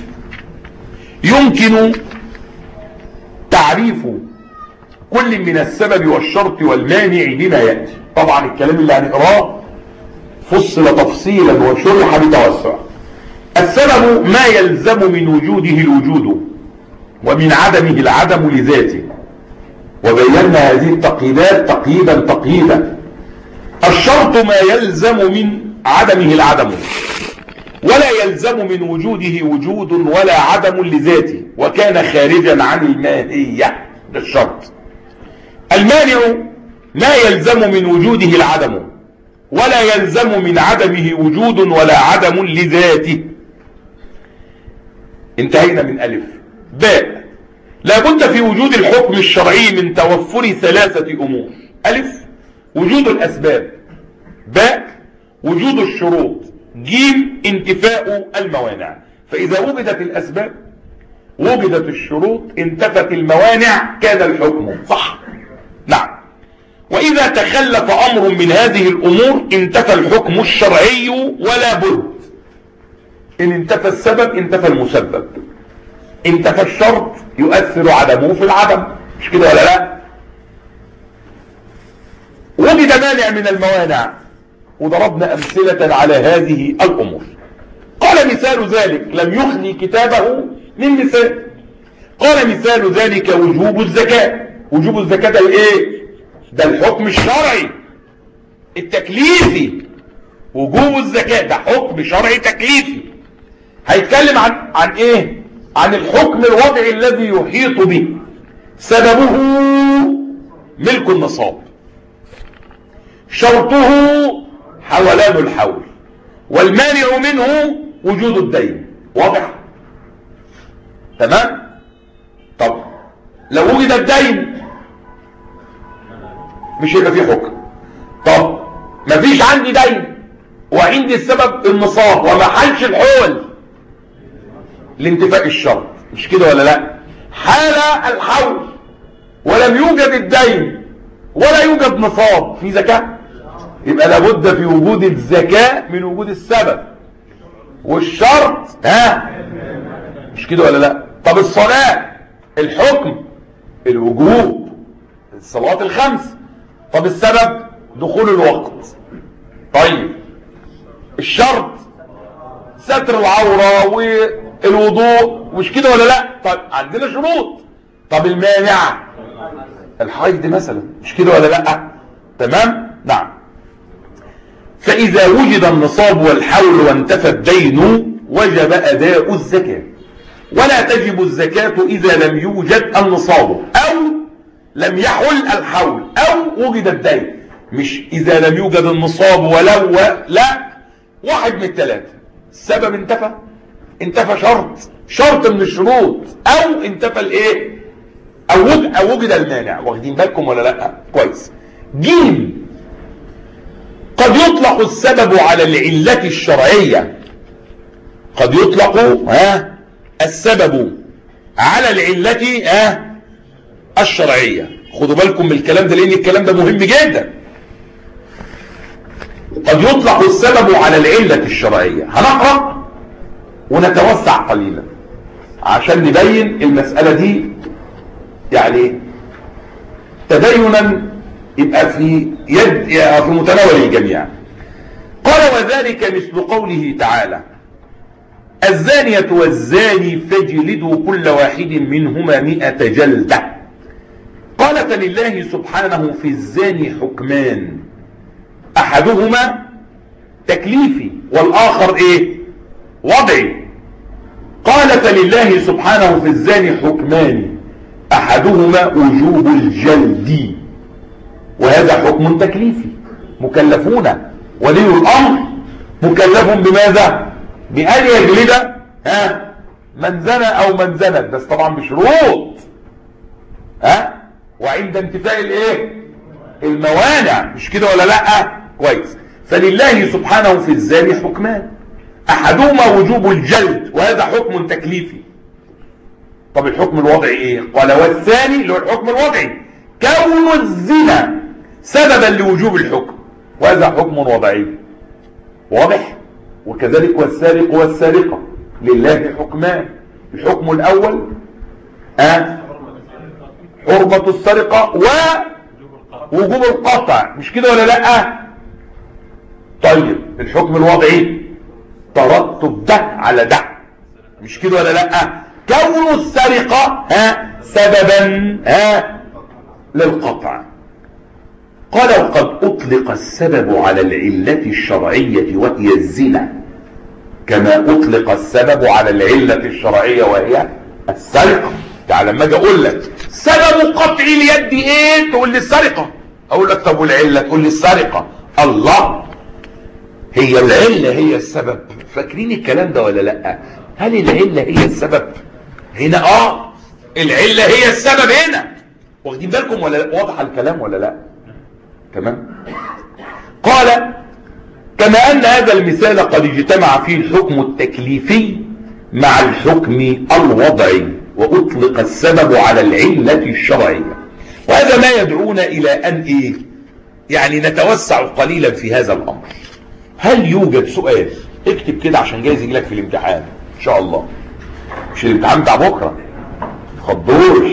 يمكن تعريف كل من السبب والشرط والمانع بما يأتي طبعا الكلام اللي هنقراه فصل تفصيلا وشرح بتوسع السبب ما يلزم من وجوده الوجود ومن عدمه العدم لذاته وبينا هذه التقييدات تقييدا تقييدا الشرط ما يلزم من عدمه العدم ولا يلزم من وجوده وجود ولا عدم لذاته وكان خارجا عن الماهية بالشرط المانع ما يلزم من وجوده العدم ولا يلزم من عدمه وجود ولا عدم لذاته انتهينا من ألف باء لابد في وجود الحكم الشرعي من توفر ثلاثة أمور ألف وجود الأسباب باء وجود الشروط جيم انتفاء الموانع فإذا وجدت الأسباب وجدت الشروط انتفت الموانع كان الحكم صح نعم وإذا تخلف أمر من هذه الأمور انتفى الحكم الشرعي ولا بد إن انتفى السبب انتفى المسبب انتفى الشرط يؤثر عدمه في العدم مش كده ولا لا وجد مانع من الموانع وضربنا أمثلة على هذه الأمور قال مثال ذلك لم يخلي كتابه من مثال قال مثال ذلك وجوب الزكاة وجوب الزكاة ده الايه ده الحكم الشرعي التكليفي وجوب الزكاة ده حكم شرعي تكليفي هيتكلم عن عن ايه عن الحكم الوضعي الذي يحيط به سببه ملك النصاب شرطه حولان الحول والمانع منه وجود الدين واضح تمام طب لو وجد الدين مش هيبقى فيه حكم طب مفيش عندي دين وعند السبب النصاب وما حلش الحول لانتفاء الشرط مش كده ولا لا حال الحول ولم يوجد الدين ولا يوجد نصاب في زكاة يبقى لابد في وجود الزكاة من وجود السبب والشرط ها مش كده ولا لا طب الصلاة الحكم الوجوب الصلوات الخمس طب السبب دخول الوقت طيب الشرط ستر العورة والوضوء مش كده ولا لا طب عندنا شروط طب المانع الحيض مثلا مش كده ولا لا تمام نعم فإذا وجد النصاب والحول وانتفى الدين وجب أداء الزكاة ولا تجب الزكاة إذا لم يوجد النصاب أو لم يحل الحول أو وجد الدين مش إذا لم يوجد النصاب ولو لا واحد من الثلاثة السبب انتفى انتفى شرط شرط من الشروط أو انتفى الايه أو وجد, أو وجد المانع واخدين بالكم ولا لا كويس جيم قد يطلق السبب على العلة الشرعية قد يطلق ها السبب على العلة ها الشرعية خدوا بالكم من الكلام ده لان الكلام ده مهم جدا قد يطلق السبب على العلة الشرعية هنقرأ ونتوسع قليلا عشان نبين المسألة دي يعني تبينا يبقى في يد في متناول الجميع قال وذلك مثل قوله تعالى الزانية والزاني فاجلدوا كل واحد منهما مئة جلدة قال فلله سبحانه في الزاني حكمان احدهما تكليفي والاخر ايه وضعي قال فلله سبحانه في الزاني حكمان احدهما وجوب الجلد وهذا حكم تكليفي مكلفون ولي الامر مكلف بماذا بان يجلد ها من زنى او من زنت بس طبعا بشروط ها وعند انتفاء الايه الموانع مش كده ولا لا كويس فلله سبحانه في الزاني حكمان احدهما وجوب الجلد وهذا حكم تكليفي طب الحكم الوضعي ايه قال والثاني اللي هو الحكم الوضعي كون الزنا سببا لوجوب الحكم وهذا حكم وضعي واضح وكذلك والسارق والسارقة لله حكمان الحكم الاول أه حرمة السرقة ووجوب القطع مش كده ولا لا طيب الحكم الوضعي ترتب ده على ده مش كده ولا لا كون السرقة ها سببا ها للقطع قال وقد اطلق السبب على العلة الشرعية وهي الزنا كما اطلق السبب على العلة الشرعية وهي السرقة يعني لما اجي اقول لك سبب قطع اليد ايه تقول لي السرقة اقول لك طب والعلة تقول لي السرقة الله هي العلة هي السبب فاكرين الكلام ده ولا لا هل العلة هي السبب هنا اه العلة هي السبب هنا واخدين بالكم ولا لا واضح الكلام ولا لا تمام قال كما ان هذا المثال قد اجتمع فيه الحكم التكليفي مع الحكم الوضعي واطلق السبب على العلة الشرعية وهذا ما يدعونا الى ان ايه يعني نتوسع قليلا في هذا الامر هل يوجد سؤال اكتب كده عشان جايز يجيلك في الامتحان ان شاء الله مش الامتحان بتاع بكره خضوش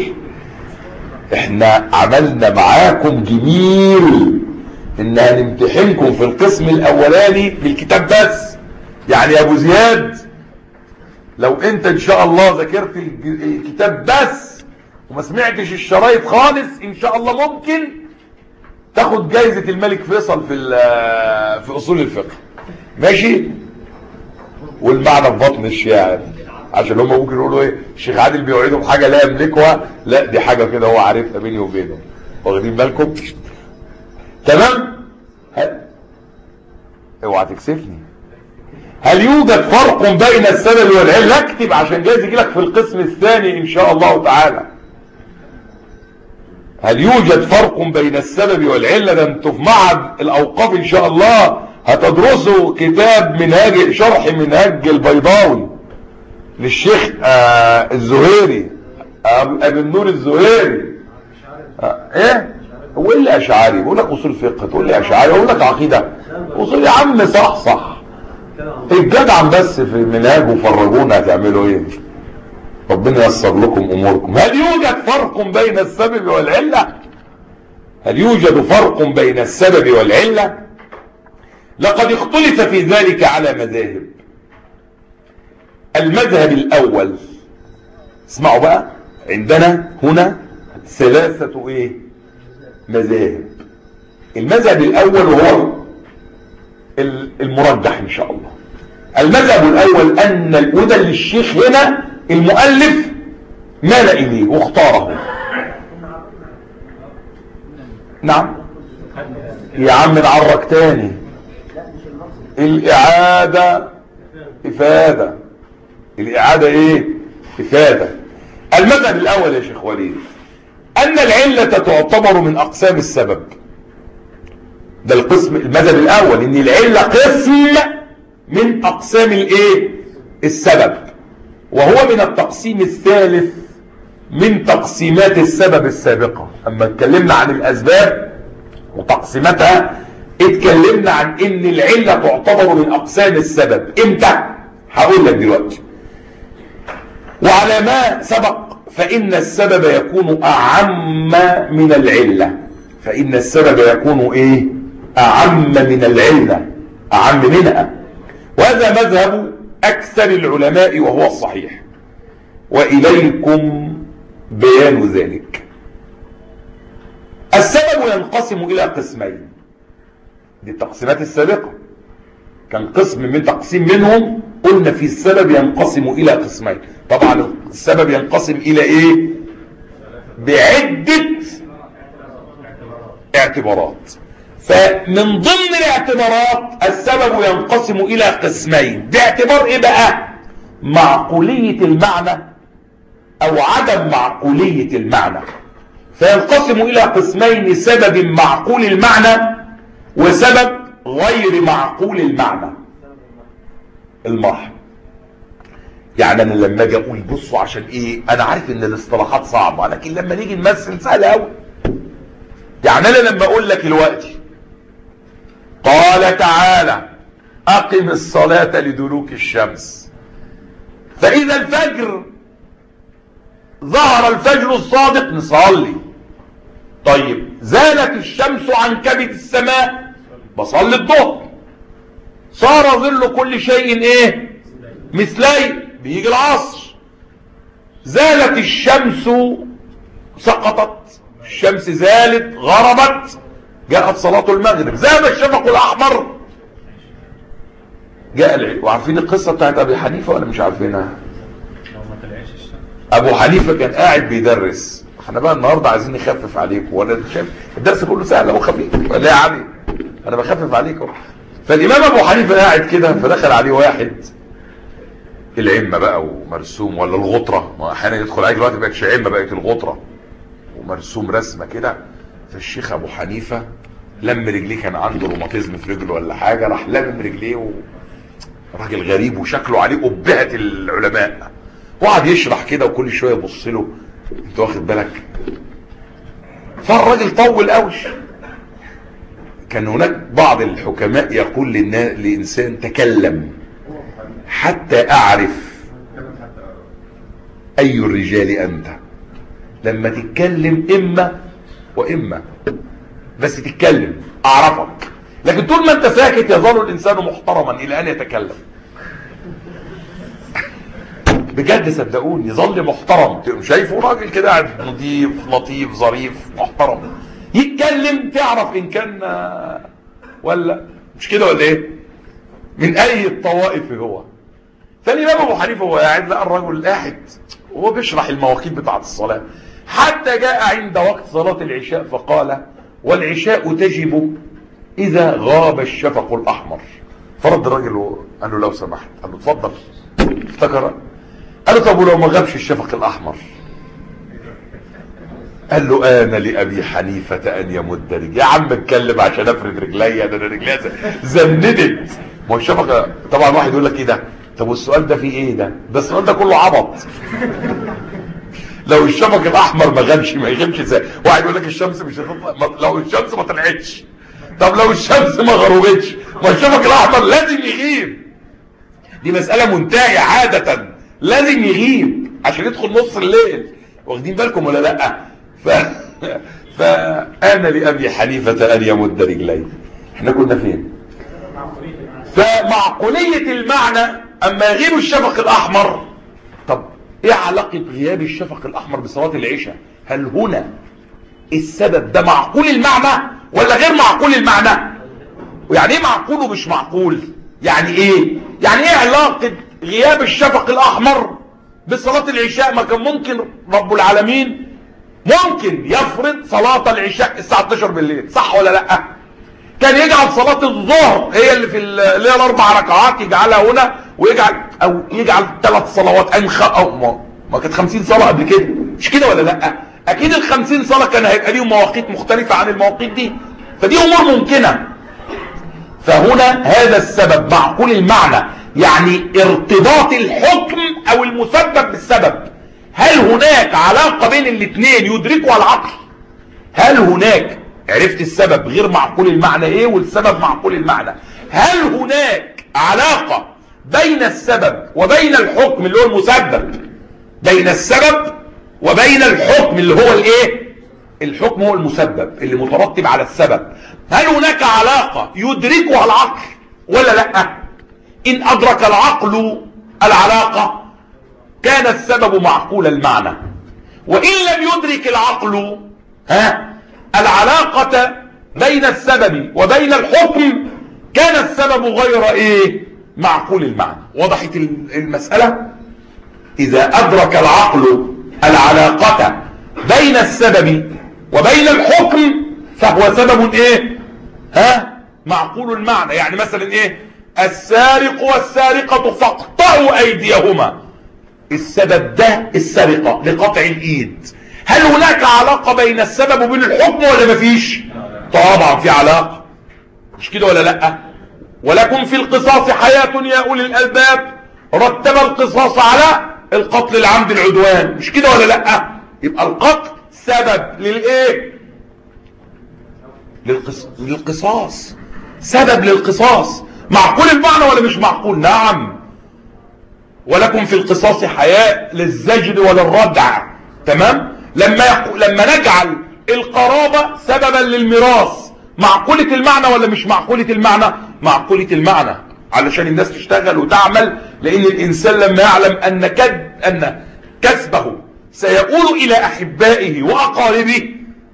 احنا عملنا معاكم جميل ان هنمتحنكم في القسم الاولاني بالكتاب بس يعني يا ابو زياد لو انت ان شاء الله ذاكرت الكتاب بس وما سمعتش الشرايط خالص ان شاء الله ممكن تاخد جايزة الملك فيصل في في اصول الفقه ماشي والمعنى في بطن الشعر عشان هم ممكن يقولوا ايه الشيخ عادل بيوعدهم حاجة لا يملكها لا دي حاجة كده هو عارفها بيني وبينه واخدين بالكم تمام هل... اوعى تكسفني هل يوجد فرق بين السبب والعلة اكتب عشان جايز يجي لك في القسم الثاني ان شاء الله تعالى هل يوجد فرق بين السبب والعلة ده انتوا في معهد الاوقاف ان شاء الله هتدرسوا كتاب منهاج شرح منهاج البيضاوي للشيخ آه الزهيري ابي النور الزهيري آه ايه هو إيه اللي اشعري بقول لك اصول فقه تقول لي اشعري اقول لك عقيده اصول يا عم صح صح الجدع بس في المنهاج وفرجونا هتعملوا ايه ربنا ييسر لكم اموركم هل يوجد فرق بين السبب والعله هل يوجد فرق بين السبب والعله لقد اختلف في ذلك على مذاهب المذهب الاول اسمعوا بقى عندنا هنا ثلاثة ايه مذاهب المذهب الاول هو المرجح ان شاء الله المذهب الاول ان وده اللي الشيخ هنا المؤلف مال اليه واختاره نعم يا عم نعرك تاني الاعادة افادة الاعادة ايه افادة المذهب الاول يا شيخ وليد ان العلة تعتبر من اقسام السبب ده القسم المذهب الاول ان العلة قسم من اقسام الايه السبب وهو من التقسيم الثالث من تقسيمات السبب السابقة اما اتكلمنا عن الاسباب وتقسيماتها اتكلمنا عن ان العلة تعتبر من اقسام السبب امتى هقول لك دلوقتي وعلى ما سبق فان السبب يكون اعم من العلة فان السبب يكون ايه اعم من العلة اعم منها وهذا مذهب اكثر العلماء وهو الصحيح واليكم بيان ذلك السبب ينقسم الى قسمين دي التقسيمات السابقة كان قسم من تقسيم منهم قلنا في السبب ينقسم الى قسمين طبعا السبب ينقسم الى ايه بعدة اعتبارات فمن ضمن الاعتبارات السبب ينقسم الى قسمين باعتبار ايه بقى معقولية المعنى او عدم معقولية المعنى فينقسم الى قسمين سبب معقول المعنى وسبب غير معقول المعنى المرح يعني انا لما اجي اقول بصوا عشان ايه انا عارف ان الاصطلاحات صعبة لكن لما نيجي نمثل سهل قوي يعني انا لما اقول لك دلوقتي قال تعالى اقم الصلاة لدلوك الشمس فاذا الفجر ظهر الفجر الصادق نصلي طيب زالت الشمس عن كبد السماء بصلي الظهر صار ظل كل شيء ايه مثلي بيجي العصر زالت الشمس سقطت الشمس زالت غربت جاءت صلاة المغرب ذهب الشفق الأحمر جاء العلم وعارفين القصة بتاعت أبي حنيفة ولا مش عارفينها أبو حنيفة كان قاعد بيدرس احنا بقى النهاردة عايزين نخفف عليكم وانا شايف الدرس كله سهل وخفيف ولا يا علي انا بخفف عليكم فالامام ابو حنيفه قاعد كده فدخل عليه واحد العمة بقى ومرسوم ولا الغطرة ما احيانا يدخل عليك دلوقتي بقتش عمة بقت الغطرة ومرسوم رسمة كده فالشيخ ابو حنيفة لم رجليه كان عنده روماتيزم في رجله ولا حاجة راح لم رجليه و... راجل غريب وشكله عليه قبهة العلماء وقعد يشرح كده وكل شوية يبص له انت واخد بالك فالراجل طول قوي كان هناك بعض الحكماء يقول للنا... لإنسان تكلم حتى أعرف أي الرجال أنت لما تتكلم إما وإما بس تتكلم أعرفك لكن طول ما أنت ساكت يظل الإنسان محترما إلى أن يتكلم بجد صدقوني يظل محترم شايفه راجل كده قاعد نظيف لطيف ظريف محترم يتكلم تعرف ان كان ولا مش كده ولا ايه من اي الطوائف هو فالامام ابو حنيفه وهو قاعد لقى الرجل قاعد وهو بيشرح المواقيت بتاعه الصلاه حتى جاء عند وقت صلاه العشاء فقال والعشاء تجب اذا غاب الشفق الاحمر فرد الراجل قال له لو سمحت قال له اتفضل افتكر قال له طب ولو ما غابش الشفق الاحمر قال له انا لابي حنيفه ان يمد رجلي يا عم اتكلم عشان افرد رجليا ده انا رجليا زندت ما هو الشفقه طبعا واحد يقول لك ايه ده طب والسؤال ده فيه ايه ده ده السؤال ده كله عبط لو الشفق الاحمر ما غابش ما يغيبش ازاي واحد يقول لك الشمس مش هتطلع ما- لو الشمس ما طلعتش طب لو الشمس ما غربتش ما الشفق الاحمر لازم يغيب دي مسألة منتهية عادة لازم يغيب عشان يدخل نص الليل واخدين بالكم ولا لا ف... فأنا لأبي حنيفة أن يمد رجلي احنا كنا فين فمعقولية المعنى أما يغيب الشفق الأحمر طب ايه علاقة غياب الشفق الأحمر بصلاة العشاء هل هنا السبب ده معقول المعنى ولا غير معقول المعنى ويعني ايه معقول ومش معقول يعني ايه يعني ايه علاقة غياب الشفق الاحمر بصلاة العشاء ما كان ممكن رب العالمين ممكن يفرض صلاة العشاء الساعة 12 بالليل صح ولا لا كان يجعل صلاة الظهر هي اللي في ال- اللي هي الاربع ركعات يجعلها هنا ويجعل او يجعل ثلاث صلوات انخ او ما, ما كانت 50 صلاة قبل كده مش كده ولا لا اكيد ال 50 صلاة كان هيبقى ليهم مواقيت مختلفة عن المواقيت دي فدي امور ممكنة فهنا هذا السبب معقول المعنى يعني ارتباط الحكم او المسبب بالسبب هل هناك علاقة بين الاثنين يدركها العقل هل هناك عرفت السبب غير معقول المعنى ايه والسبب معقول المعنى هل هناك علاقة بين السبب وبين الحكم اللي هو المسبب بين السبب وبين الحكم اللي هو الايه الحكم هو المسبب اللي مترتب على السبب هل هناك علاقة يدركها العقل ولا لا ان ادرك العقل العلاقة كان السبب معقول المعنى وان لم يدرك العقل ها العلاقة بين السبب وبين الحكم كان السبب غير ايه معقول المعنى وضحت المسألة اذا ادرك العقل العلاقة بين السبب وبين الحكم فهو سبب ايه ها معقول المعنى يعني مثلا ايه السارق والسارقة فاقطعوا ايديهما السبب ده السرقة لقطع الايد هل هناك علاقة بين السبب وبين الحكم ولا مفيش طبعا في علاقة مش كده ولا لا ولكم في القصاص حياة يا اولي الالباب رتب القصاص على القتل العمد العدوان مش كده ولا لا يبقى القتل سبب للايه للقص... للقصاص سبب للقصاص معقول المعنى ولا مش معقول نعم ولكم في القصاص حياة للزجر وللردع تمام لما يقو... لما نجعل القرابة سببا للميراث معقولة المعنى ولا مش معقولة المعنى معقولة المعنى علشان الناس تشتغل وتعمل لان الانسان لما يعلم ان كد ان كسبه سيؤول الى احبائه واقاربه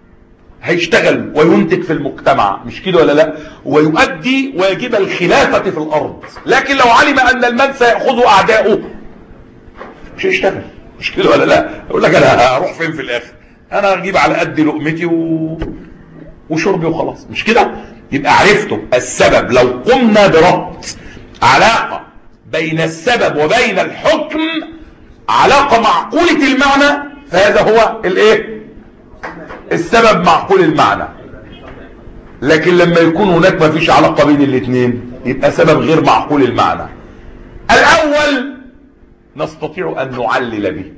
هيشتغل وينتج في المجتمع مش كده ولا لا ويؤدي واجب الخلافة في الارض لكن لو علم ان المال سيأخذه اعداؤه مش هيشتغل مش كده ولا لا يقول لك انا هروح فين في الاخر انا هجيب على قد لقمتي و... وشربي وخلاص مش كده يبقى عرفتم السبب لو قمنا بربط علاقة بين السبب وبين الحكم علاقة معقولة المعنى فهذا هو الايه السبب معقول المعنى لكن لما يكون هناك ما فيش علاقة بين الاثنين يبقى سبب غير معقول المعنى الاول نستطيع ان نعلل به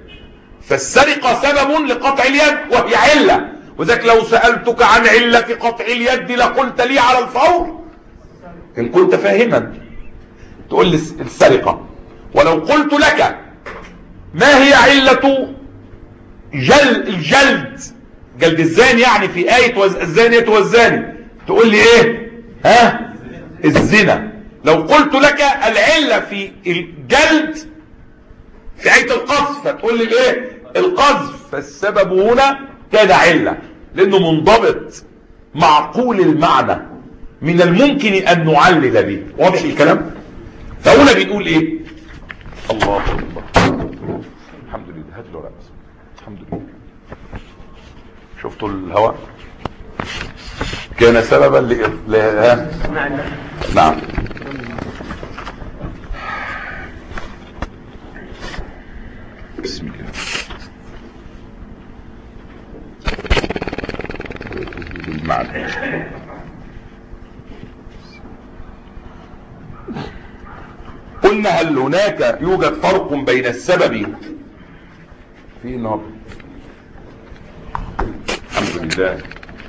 فالسرقة سبب لقطع اليد وهي علة وذلك لو سألتك عن علة قطع اليد لقلت لي على الفور ان كنت فاهما تقول لي السرقة ولو قلت لك ما هي علة جل الجلد جلد الزاني يعني في آية وز... الزانية والزاني تقول لي ايه ها الزنا لو قلت لك العلة في الجلد في آية القذف فتقول لي الايه القذف فالسبب هنا كان علة لانه منضبط معقول المعنى من الممكن ان نعلل به واضح الكلام فهنا بنقول ايه الله اكبر الحمد لله هات له رأس الحمد لله شفتوا الهواء كان سببا ل... ل... ها؟ نعم بسم الله قلنا هل هناك يوجد فرق بين السبب في النهارده الحمد لله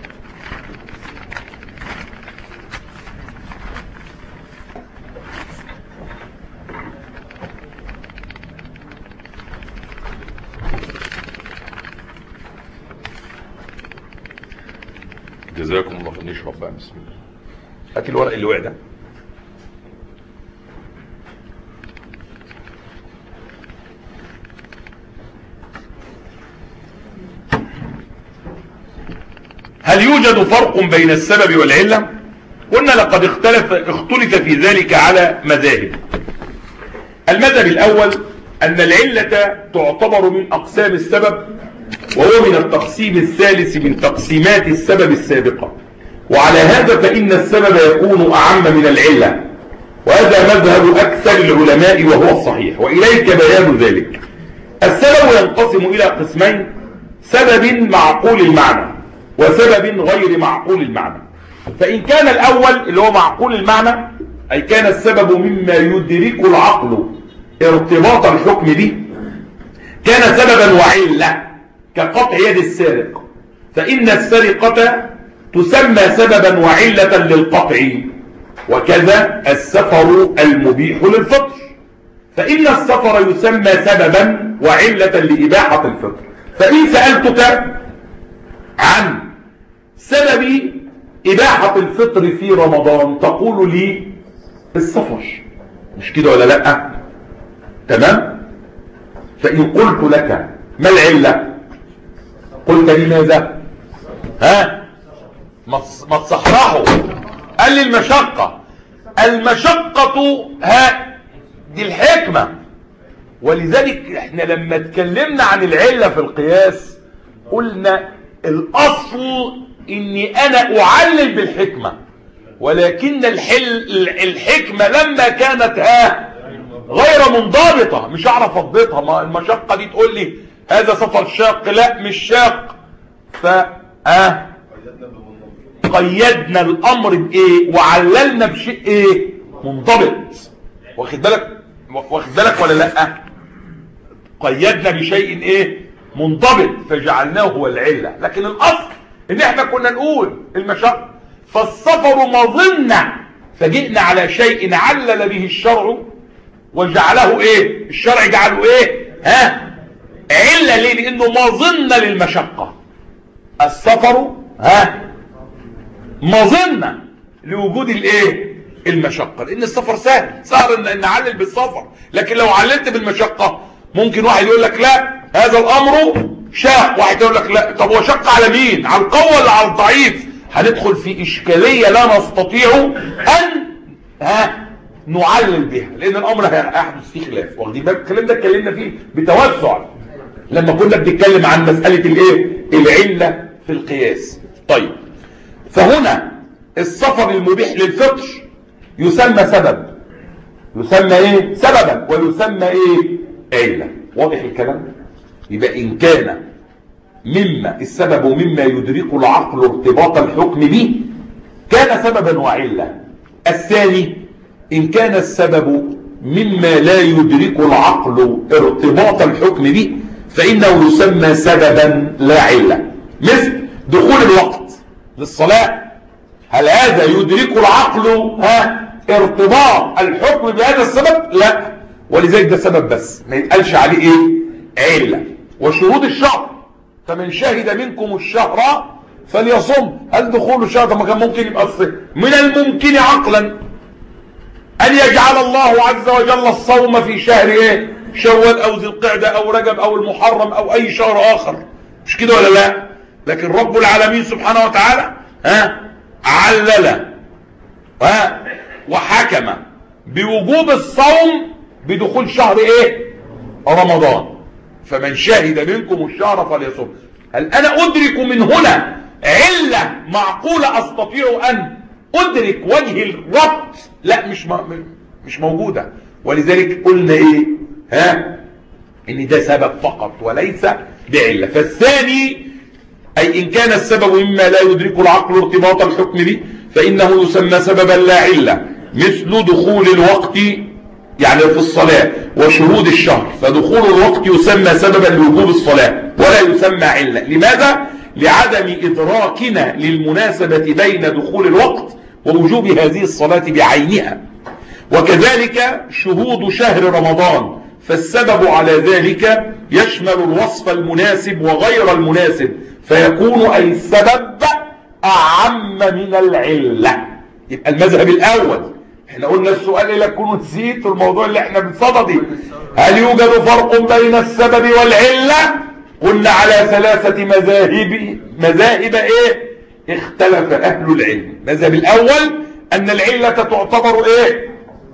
جزاكم الله خير نشرب بقى بسم الله هات الورق اللي وقع ده هل يوجد فرق بين السبب والعلة قلنا لقد اختلف, اختلف في ذلك على مذاهب المذهب الاول ان العلة تعتبر من اقسام السبب وهو من التقسيم الثالث من تقسيمات السبب السابقة وعلى هذا فإن السبب يكون أعم من العلة وهذا مذهب أكثر العلماء وهو الصحيح وإليك بيان ذلك السبب ينقسم إلى قسمين سبب معقول المعنى وسبب غير معقول المعنى فإن كان الأول اللي هو معقول المعنى أي كان السبب مما يدرك العقل ارتباط الحكم به كان سببا وعلة كقطع يد السارق فإن السرقة تسمى سببا وعلة للقطع وكذا السفر المبيح للفطر فإن السفر يسمى سببا وعلة لإباحة الفطر فإن سألتك عن سبب إباحة الفطر في رمضان تقول لي السفر مش كده ولا لا تمام فإن قلت لك ما العلة قلت لي ماذا ها ما تصحرحه قال لي المشقة المشقة ها دي الحكمة ولذلك احنا لما اتكلمنا عن العلة في القياس قلنا الاصل اني انا اعلل بالحكمة ولكن الحل الحكمة لما كانت ها غير منضبطة مش هعرف اضبطها ما المشقة دي تقول لي هذا سفر شاق لا مش شاق ف اه قيدنا الامر بايه وعللنا بشيء ايه منضبط واخد بالك واخد بالك ولا لا قيدنا بشيء ايه منضبط فجعلناه هو العلة لكن الاصل ان احنا كنا نقول المشق فالسفر مظنة فجئنا على شيء علل به الشرع وجعله ايه الشرع جعله ايه ها علة ليه لانه مظنة للمشقة السفر ها مظنة لوجود الايه المشقة لان السفر سهل سهل ان نعلل بالسفر لكن لو عللت بالمشقة ممكن واحد يقول لك لا هذا الامر شاق واحد يقول لك لا طب هو شق على مين على القوة ولا على الضعيف هندخل في اشكالية لا نستطيع ان ها نعلل بها لان الامر هيحدث فيه خلاف واخدين بالك الكلام ده اتكلمنا فيه بتوسع لما كنا بنتكلم عن مسألة الايه العلة في القياس طيب فهنا السفر المبيح للفطر يسمى سبب يسمى ايه سببا ويسمى ايه علة واضح الكلام يبقى ان كان مما السبب مما يدرك العقل ارتباط الحكم به كان سببا وعلة الثاني ان كان السبب مما لا يدرك العقل ارتباط الحكم به فانه يسمى سببا لا علة مثل دخول الوقت للصلاة هل هذا يدرك العقل ها ارتباط الحكم بهذا السبب لا ولذلك ده سبب بس ما يتقالش عليه ايه علة وشهود الشهر فمن شهد منكم الشهر فليصم هل دخول الشهر ما كان ممكن يبقى الصيف من الممكن عقلا ان يجعل الله عز وجل الصوم في شهر ايه شوال او ذي القعدة او رجب او المحرم او اي شهر اخر مش كده ولا لا لكن رب العالمين سبحانه وتعالى ها علل ها وحكم بوجوب الصوم بدخول شهر ايه رمضان فمن شهد منكم الشهر فليصوم هل انا ادرك من هنا علة معقولة استطيع ان ادرك وجه الربط لا مش مش موجودة ولذلك قلنا ايه ها ان ده سبب فقط وليس بعلة فالثاني أي إن كان السبب مما لا يدرك العقل ارتباط الحكم به فإنه يسمى سببا لا علة مثل دخول الوقت يعني في الصلاة وشهود الشهر فدخول الوقت يسمى سببا لوجوب الصلاة ولا يسمى علة لماذا؟ لعدم إدراكنا للمناسبة بين دخول الوقت ووجوب هذه الصلاة بعينها وكذلك شهود شهر رمضان فالسبب على ذلك يشمل الوصف المناسب وغير المناسب فيكون أي السبب أعم من العلة يبقى المذهب الأول احنا قلنا السؤال اللي تكونوا نسيت في الموضوع اللي احنا بنصدده هل يوجد فرق بين السبب والعلة قلنا على ثلاثة مذاهب مذاهب ايه اختلف اهل العلم المذهب الاول ان العلة تعتبر ايه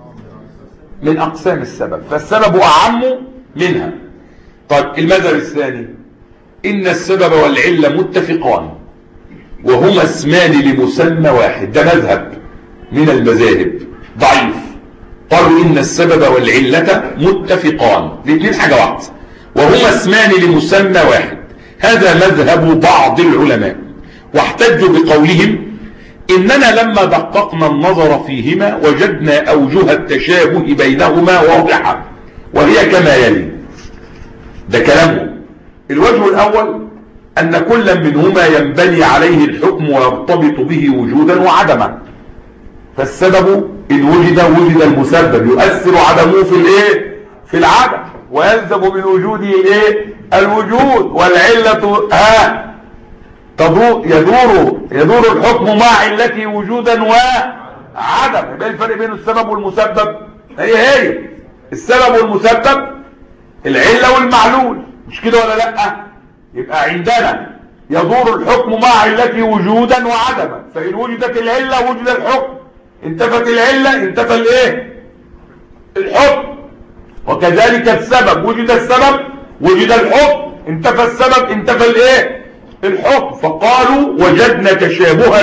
من اقسام السبب فالسبب اعم منها طيب المذهب الثاني ان السبب والعلة متفقان وهما اسمان لمسمى واحد ده مذهب من المذاهب ضعيف قالوا إن السبب والعلة متفقان الاثنين حاجة واحدة وهما اسمان لمسمى واحد هذا مذهب بعض العلماء واحتجوا بقولهم إننا لما دققنا النظر فيهما وجدنا أوجه التشابه بينهما واضحة وهي كما يلي ده كلامه الوجه الأول أن كل منهما ينبني عليه الحكم ويرتبط به وجودا وعدما فالسبب إن وجد وجد المسبب يؤثر عدمه في الايه في العدم ويلزم من وجوده الايه الوجود والعلة ها تدور يدور يدور الحكم مع علته وجودا وعدم يبقى الفرق بين السبب والمسبب هي هي السبب والمسبب العلة والمعلول مش كده ولا لا يبقى عندنا يدور الحكم مع علته وجودا وعدما فإن وجدت العلة وجد الحكم انتفت العلة انتفى الايه الحكم وكذلك السبب وجد السبب وجد الحكم انتفى السبب انتفى الايه الحكم فقالوا وجدنا تشابها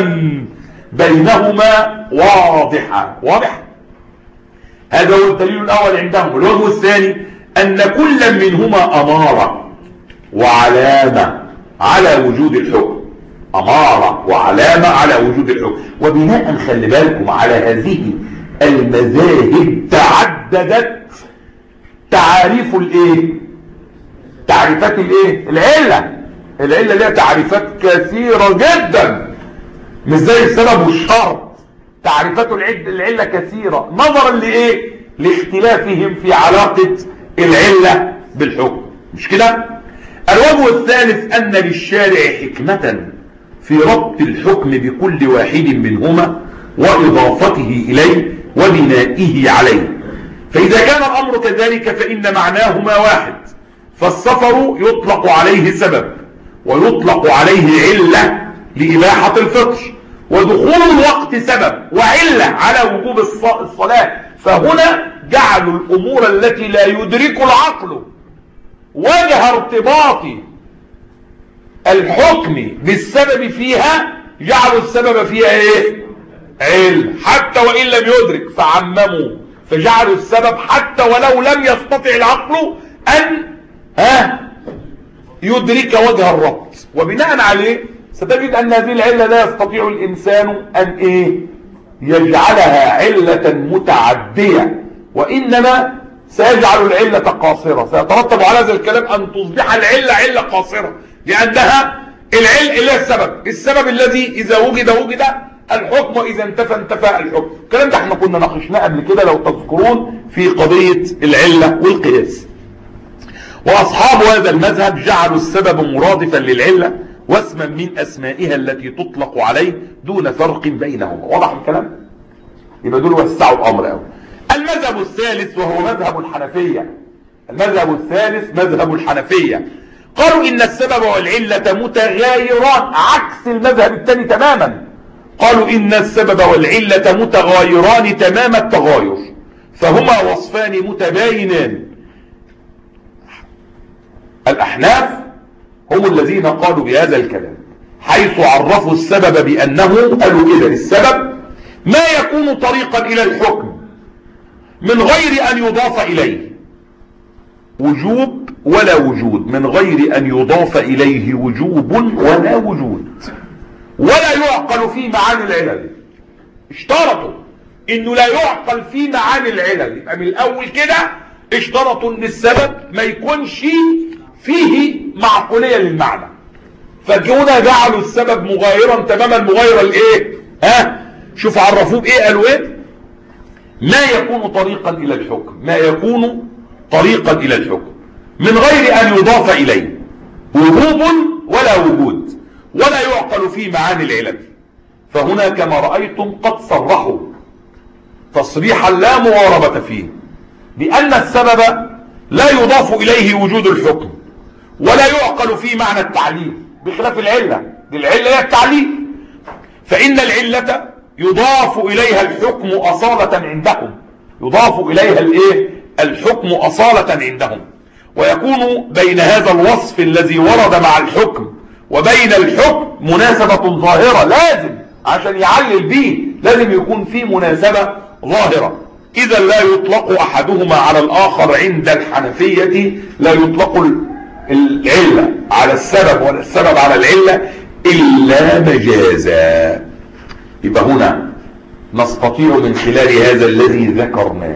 بينهما واضحا واضح هذا هو الدليل الاول عندهم الوجه الثاني ان كل منهما اماره وعلامه على وجود الحكم أمارة وعلامة على وجود الحكم وبناء خلي بالكم على هذه المذاهب تعددت تعاريف الايه تعريفات الايه العلة العلة لها تعريفات كثيرة جدا مش زي السبب والشرط تعريفات العلة كثيرة نظرا لايه لاختلافهم في علاقة العلة بالحكم مش كده الوجه الثالث ان للشارع حكمة في ربط الحكم بكل واحد منهما وإضافته إليه وبنائه عليه فإذا كان الأمر كذلك فإن معناهما واحد فالسفر يطلق عليه سبب ويطلق عليه علة لإباحة الفطر ودخول الوقت سبب وعلة على وجوب الصلاة فهنا جعلوا الأمور التي لا يدرك العقل وجه ارتباط الحكم بالسبب فيها جعلوا السبب فيها ايه علم حتى وان لم يدرك فعمموا فجعلوا السبب حتى ولو لم يستطع العقل ان ها يدرك وجه الربط وبناء عليه ستجد ان هذه العلة لا يستطيع الانسان ان ايه يجعلها علة متعدية وانما سيجعل العلة قاصرة سيترتب على هذا الكلام ان تصبح العلة علة قاصرة لأنها العلم اللي هي السبب السبب الذي إذا وجد وجد الحكم وإذا انتفى انتفى الحكم الكلام ده احنا كنا ناقشناه قبل كده لو تذكرون في قضية العلة والقياس وأصحاب هذا المذهب جعلوا السبب مرادفا للعلة واسما من أسمائها التي تطلق عليه دون فرق بينهما واضح الكلام يبقى دول وسعوا الأمر قوي المذهب الثالث وهو مذهب الحنفية المذهب الثالث مذهب الحنفية قالوا إن السبب والعلة متغايران عكس المذهب الثاني تماما قالوا إن السبب والعلة متغايران تمام التغاير فهما وصفان متباينان الأحناف هم الذين قالوا بهذا الكلام حيث عرفوا السبب بأنه قالوا كده السبب ما يكون طريقا إلى الحكم من غير أن يضاف إليه وجوب ولا وجود من غير أن يضاف إليه وجوب ولا وجود ولا يعقل في معاني العلل اشترطوا انه لا يعقل فيه معاني العلل يبقى من الاول كده اشترطوا ان السبب ما يكونش فيه معقولية للمعنى فهنا جعلوا السبب مغايرا تماما مغايرا لايه ها شوف عرفوه بايه قالوا ايه ما يكون طريقا الى الحكم ما يكون طريقا الى الحكم من غير ان يضاف اليه وجوب ولا وجود ولا يعقل فيه معاني العلل فهنا كما رأيتم قد صرحوا تصريحا لا مواربة فيه بأن السبب لا يضاف إليه وجود الحكم ولا يعقل فيه معنى التعليل بخلاف العلة العلة هي التعليل فإن العلة يضاف إليها الحكم أصالة عندهم يضاف إليها الإيه؟ الحكم أصالة عندهم ويكون بين هذا الوصف الذي ورد مع الحكم وبين الحكم مناسبة ظاهرة لازم عشان يعلل به لازم يكون في مناسبة ظاهرة إذا لا يطلق أحدهما على الآخر عند الحنفية لا يطلق العلة على السبب ولا السبب على العلة إلا مجازا يبقى هنا نستطيع من خلال هذا الذي ذكرناه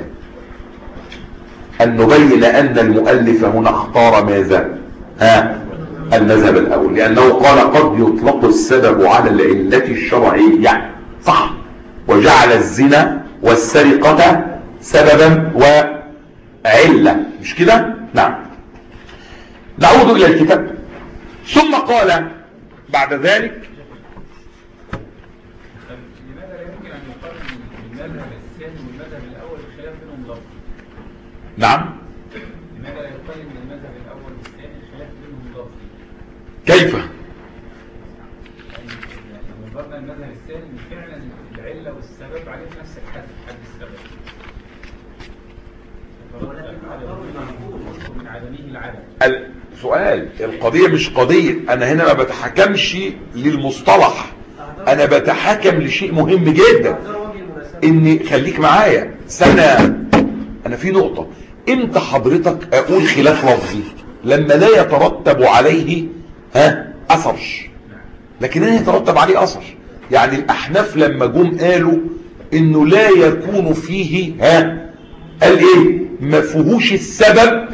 أن نبين أن المؤلف هنا اختار ماذا ها المذهب الأول لأنه قال قد يطلق السبب على العلة الشرعية صح وجعل الزنا والسرقة سببا وعلة مش كده نعم نعود إلى الكتاب ثم قال بعد ذلك لماذا لا يمكن أن يقارن المذهب الثاني والمذهب الأول الخلاف بينهم لفظ؟ نعم لماذا لا يقارن المذهب الأول والثاني الخلاف بينهم لفظ؟ كيف يعني لو نظرنا المذهب الثاني إن فعلا العلة والسبب عليه نفس الحد حد السبب على وجوده ومن عدمه العدم السؤال القضية مش قضية انا هنا ما بتحكمش للمصطلح انا بتحكم لشيء مهم جدا اني خليك معايا سنة انا في نقطة امتى حضرتك اقول خلاف لفظي لما لا يترتب عليه ها اثر لكن انا يترتب عليه اثر يعني الاحناف لما جم قالوا انه لا يكون فيه ها قال ايه ما فيهوش السبب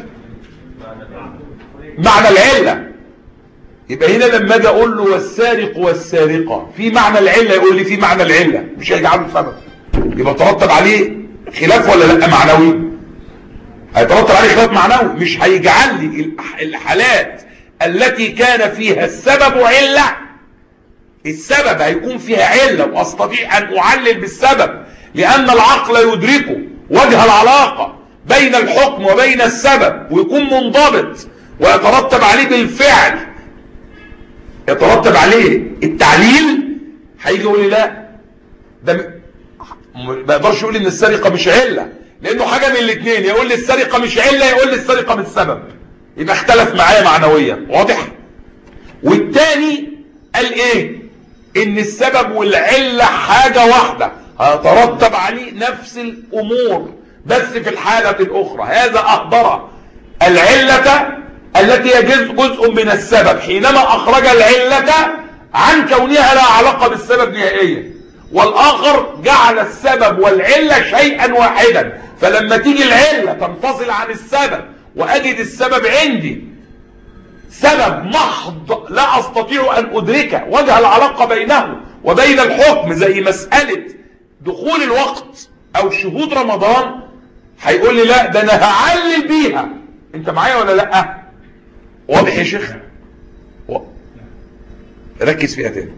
معنى العلة يبقى هنا لما اجي اقول له والسارق والسارقة في معنى العلة يقول لي في معنى العلة مش هيجعله سبب يبقى ترتب عليه خلاف ولا لا معنوي هيترتب عليه خلاف معنوي مش هيجعل لي الح- الحالات التي كان فيها السبب علة السبب هيكون فيها علة واستطيع ان اعلل بالسبب لان العقل يدركه وجه العلاقة بين الحكم وبين السبب ويكون منضبط ويترتب عليه بالفعل يترتب عليه التعليل هيجي يقول لي لا ده م- ما يقدرش يقول ان السرقه مش عله لانه حاجه من الاثنين يقول لي السرقه مش عله يقول لي السرقه مش سبب يبقى اختلف معايا معنويا واضح والتاني قال ايه ان السبب والعله حاجه واحده هيترتب عليه نفس الامور بس في الحاله الاخرى هذا اهدر العله التي هي جزء جزء من السبب حينما اخرج العله عن كونها لا علاقه بالسبب نهائيا والاخر جعل السبب والعله شيئا واحدا فلما تيجي العله تنفصل عن السبب واجد السبب عندي سبب محض لا استطيع ان ادركه وجه العلاقه بينه وبين الحكم زي مساله دخول الوقت او شهود رمضان هيقول لي لا ده انا هعلل بيها انت معايا ولا لا واضح يا شيخ و... ركز فيها تاني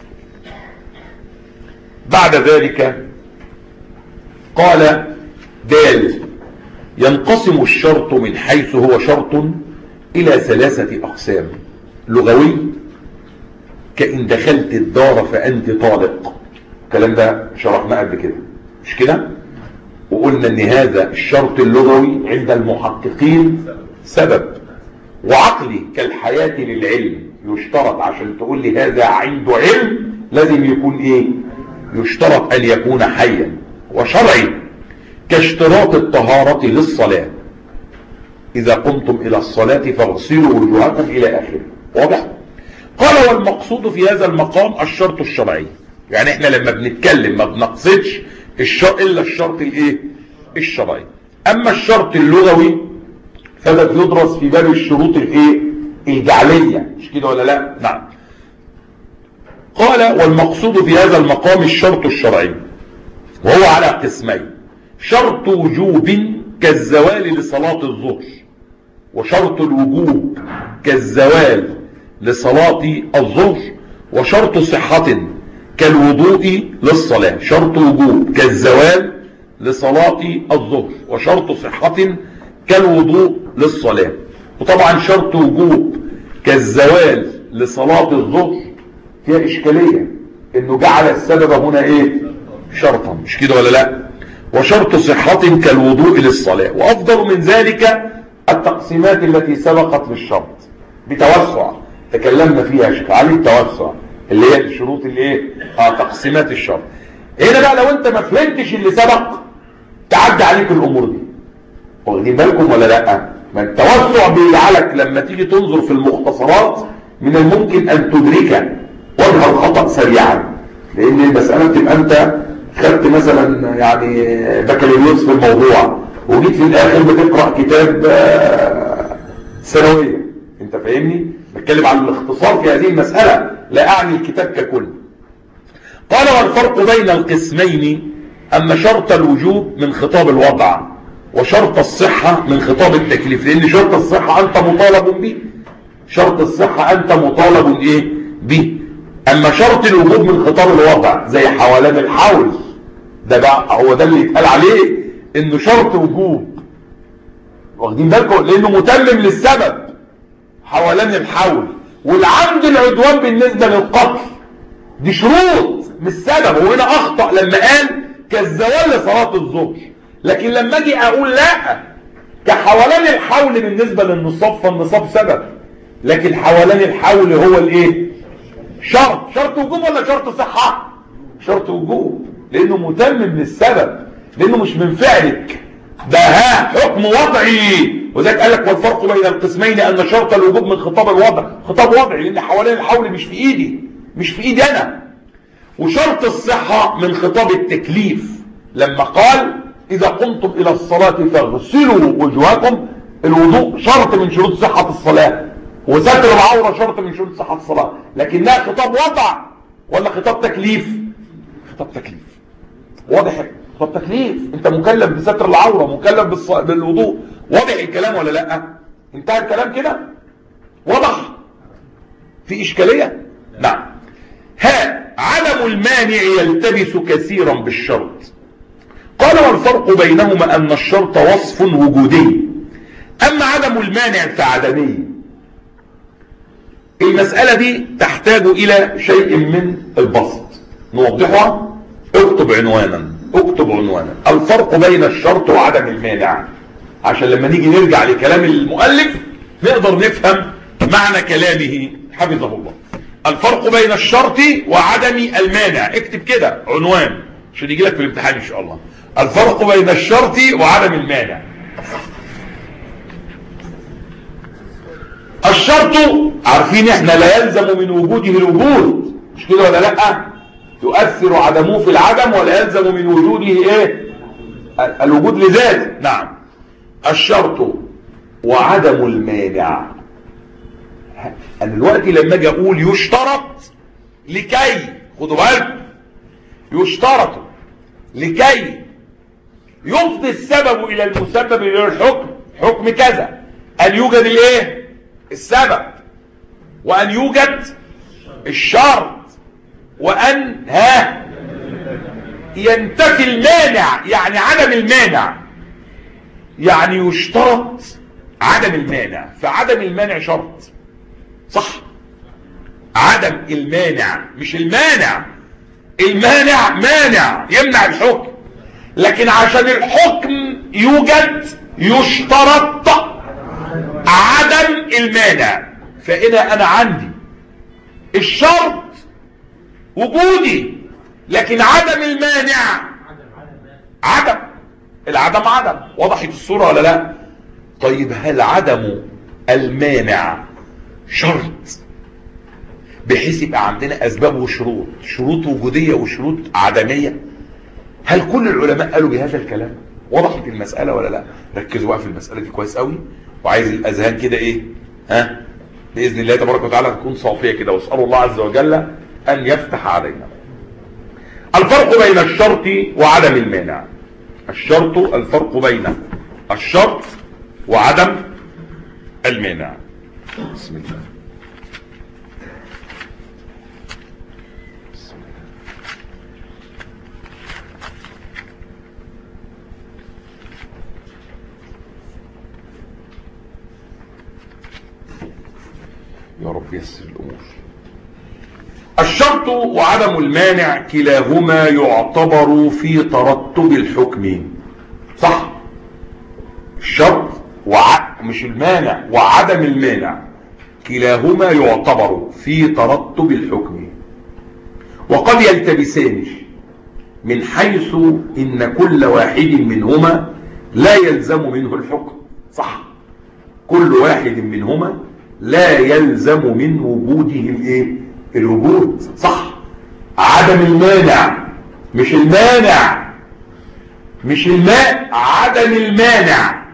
بعد ذلك قال دال ينقسم الشرط من حيث هو شرط الى ثلاثة اقسام لغوي كإن دخلت الدار فأنت طالق الكلام ده شرحناه قبل كده مش كده وقلنا ان هذا الشرط اللغوي عند المحققين سبب وعقلي كالحياة للعلم يشترط عشان تقول لي هذا عنده علم لازم يكون ايه يشترط ان يكون حيا وشرعي كاشتراط الطهارة للصلاة اذا قمتم الى الصلاة فاغسلوا وجوهكم الى اخره واضح قال والمقصود في هذا المقام الشرط الشرعي يعني احنا لما بنتكلم ما بنقصدش الشرط الا الشرط الايه الشرعي اما الشرط اللغوي فده بيدرس في باب الشروط الايه الجعليه مش كده ولا لا نعم قال والمقصود في هذا المقام الشرط الشرعي وهو على قسمين شرط وجوب كالزوال لصلاة الظهر وشرط الوجوب كالزوال لصلاة الظهر وشرط صحة كالوضوء للصلاة شرط وجوب كالزوال لصلاة الظهر وشرط صحة كالوضوء للصلاة وطبعا شرط وجوب كالزوال لصلاة الظهر فيها إشكالية إنه جعل السبب هنا إيه شرطا مش كده ولا لا وشرط صحة كالوضوء للصلاة وأفضل من ذلك التقسيمات التي سبقت للشرط بتوسع تكلمنا فيها يا شيخ علي التوسع اللي هي الشروط اللي ايه اه تقسيمات الشرط هنا بقى لو انت ما فهمتش اللي سبق تعدي عليك الامور دي واخدين بالكم ولا لا ما التوسع بيجعلك لما تيجي تنظر في المختصرات من الممكن ان تدرك وجه الخطأ سريعا لان المسألة بتبقى انت خدت مثلا يعني بكالوريوس في الموضوع وجيت في الاخر بتقرأ كتاب ثانوية انت فاهمني بتكلم عن الاختصار في هذه المسألة لا اعني الكتاب ككل قال والفرق بين القسمين اما شرط الوجوب من خطاب الوضع وشرط الصحة من خطاب التكليف لان شرط الصحة انت مطالب به شرط الصحة انت مطالب ايه به اما شرط الوجوب من خطاب الوضع زي حوالان الحول ده بقى هو ده اللي يتقال عليه انه شرط وجوب واخدين بالكم لانه متمم للسبب حوالين الحول والعمد العدوان بالنسبة للقتل دي شروط مش سبب وهنا اخطأ لما قال كالزوال لصلاة الظهر لكن لما اجي اقول لا كحوالين الحول بالنسبة للنصاب فالنصاب سبب لكن حوالين الحول هو الايه شرط شرط وجوب ولا شرط صحة شرط وجوب لانه متمم للسبب لانه مش من فعلك ده ها حكم وضعي وذلك قال لك والفرق بين القسمين ان شرط الوجوب من خطاب الوضع خطاب وضعي لان حوالين الحول مش في ايدي مش في ايدي انا وشرط الصحة من خطاب التكليف لما قال اذا قمتم الى الصلاة فاغسلوا وجوهكم الوضوء شرط من شروط صحة الصلاة وستر العورة شرط من شروط صحة الصلاة لكنها خطاب وضع ولا خطاب تكليف خطاب تكليف واضح خطاب تكليف انت مكلف بستر العورة مكلف بالص... بالوضوء واضح الكلام ولا لا انتهى الكلام كده واضح في اشكالية نعم ها عدم المانع يلتبس كثيرا بالشرط قال والفرق بينهما ان الشرط وصف وجودي اما عدم المانع فعدمي المسألة دي تحتاج الى شيء من البسط نوضحها اكتب عنوانا اكتب عنوانا الفرق بين الشرط وعدم المانع عشان لما نيجي نرجع لكلام المؤلف نقدر نفهم معنى كلامه حفظه الله الفرق بين الشرط وعدم المانع اكتب كده عنوان عشان يجي لك في الامتحان ان شاء الله الفرق بين الشرط وعدم المانع الشرط عارفين احنا لا يلزم من وجوده الوجود مش كده ولا لا يؤثر عدمه في العدم ولا يلزم من وجوده ايه الوجود لذاته نعم الشرط وعدم المانع انا دلوقتي لما اجي اقول يشترط لكي خدوا بالكم يشترط لكي يفضي السبب الى المسبب الى الحكم حكم كذا ان يوجد الايه السبب وان يوجد الشرط وان ها ينتفي المانع يعني عدم المانع يعني يشترط عدم المانع فعدم المانع شرط صح عدم المانع مش المانع المانع مانع يمنع الحكم لكن عشان الحكم يوجد يشترط عدم المانع فإذا أنا عندي الشرط وجودي لكن عدم المانع عدم العدم عدم وضحت الصورة ولا لا طيب هل عدم المانع شرط بحيث يبقى عندنا أسباب وشروط شروط وجودية وشروط عدمية هل كل العلماء قالوا بهذا الكلام وضحت المسألة ولا لا ركزوا بقى في المسألة دي كويس قوي وعايز الأذهان كده إيه ها بإذن الله تبارك وتعالى تكون صافية كده واسأل الله عز وجل أن يفتح علينا الفرق بين الشرط وعدم المانع الشرط الفرق بين الشرط وعدم المانع بسم الله بسم الله. يا رب يسر الأمور الشرط وعدم المانع كلاهما يعتبر في ترتب الحكم صح الشرط وع... مش المانع وعدم المانع كلاهما يعتبر في ترتب الحكم وقد يلتبسان من حيث إن كل واحد منهما لا يلزم منه الحكم صح كل واحد منهما لا يلزم من وجودهم ايه الوجود صح عدم المانع مش المانع مش الماء عدم المانع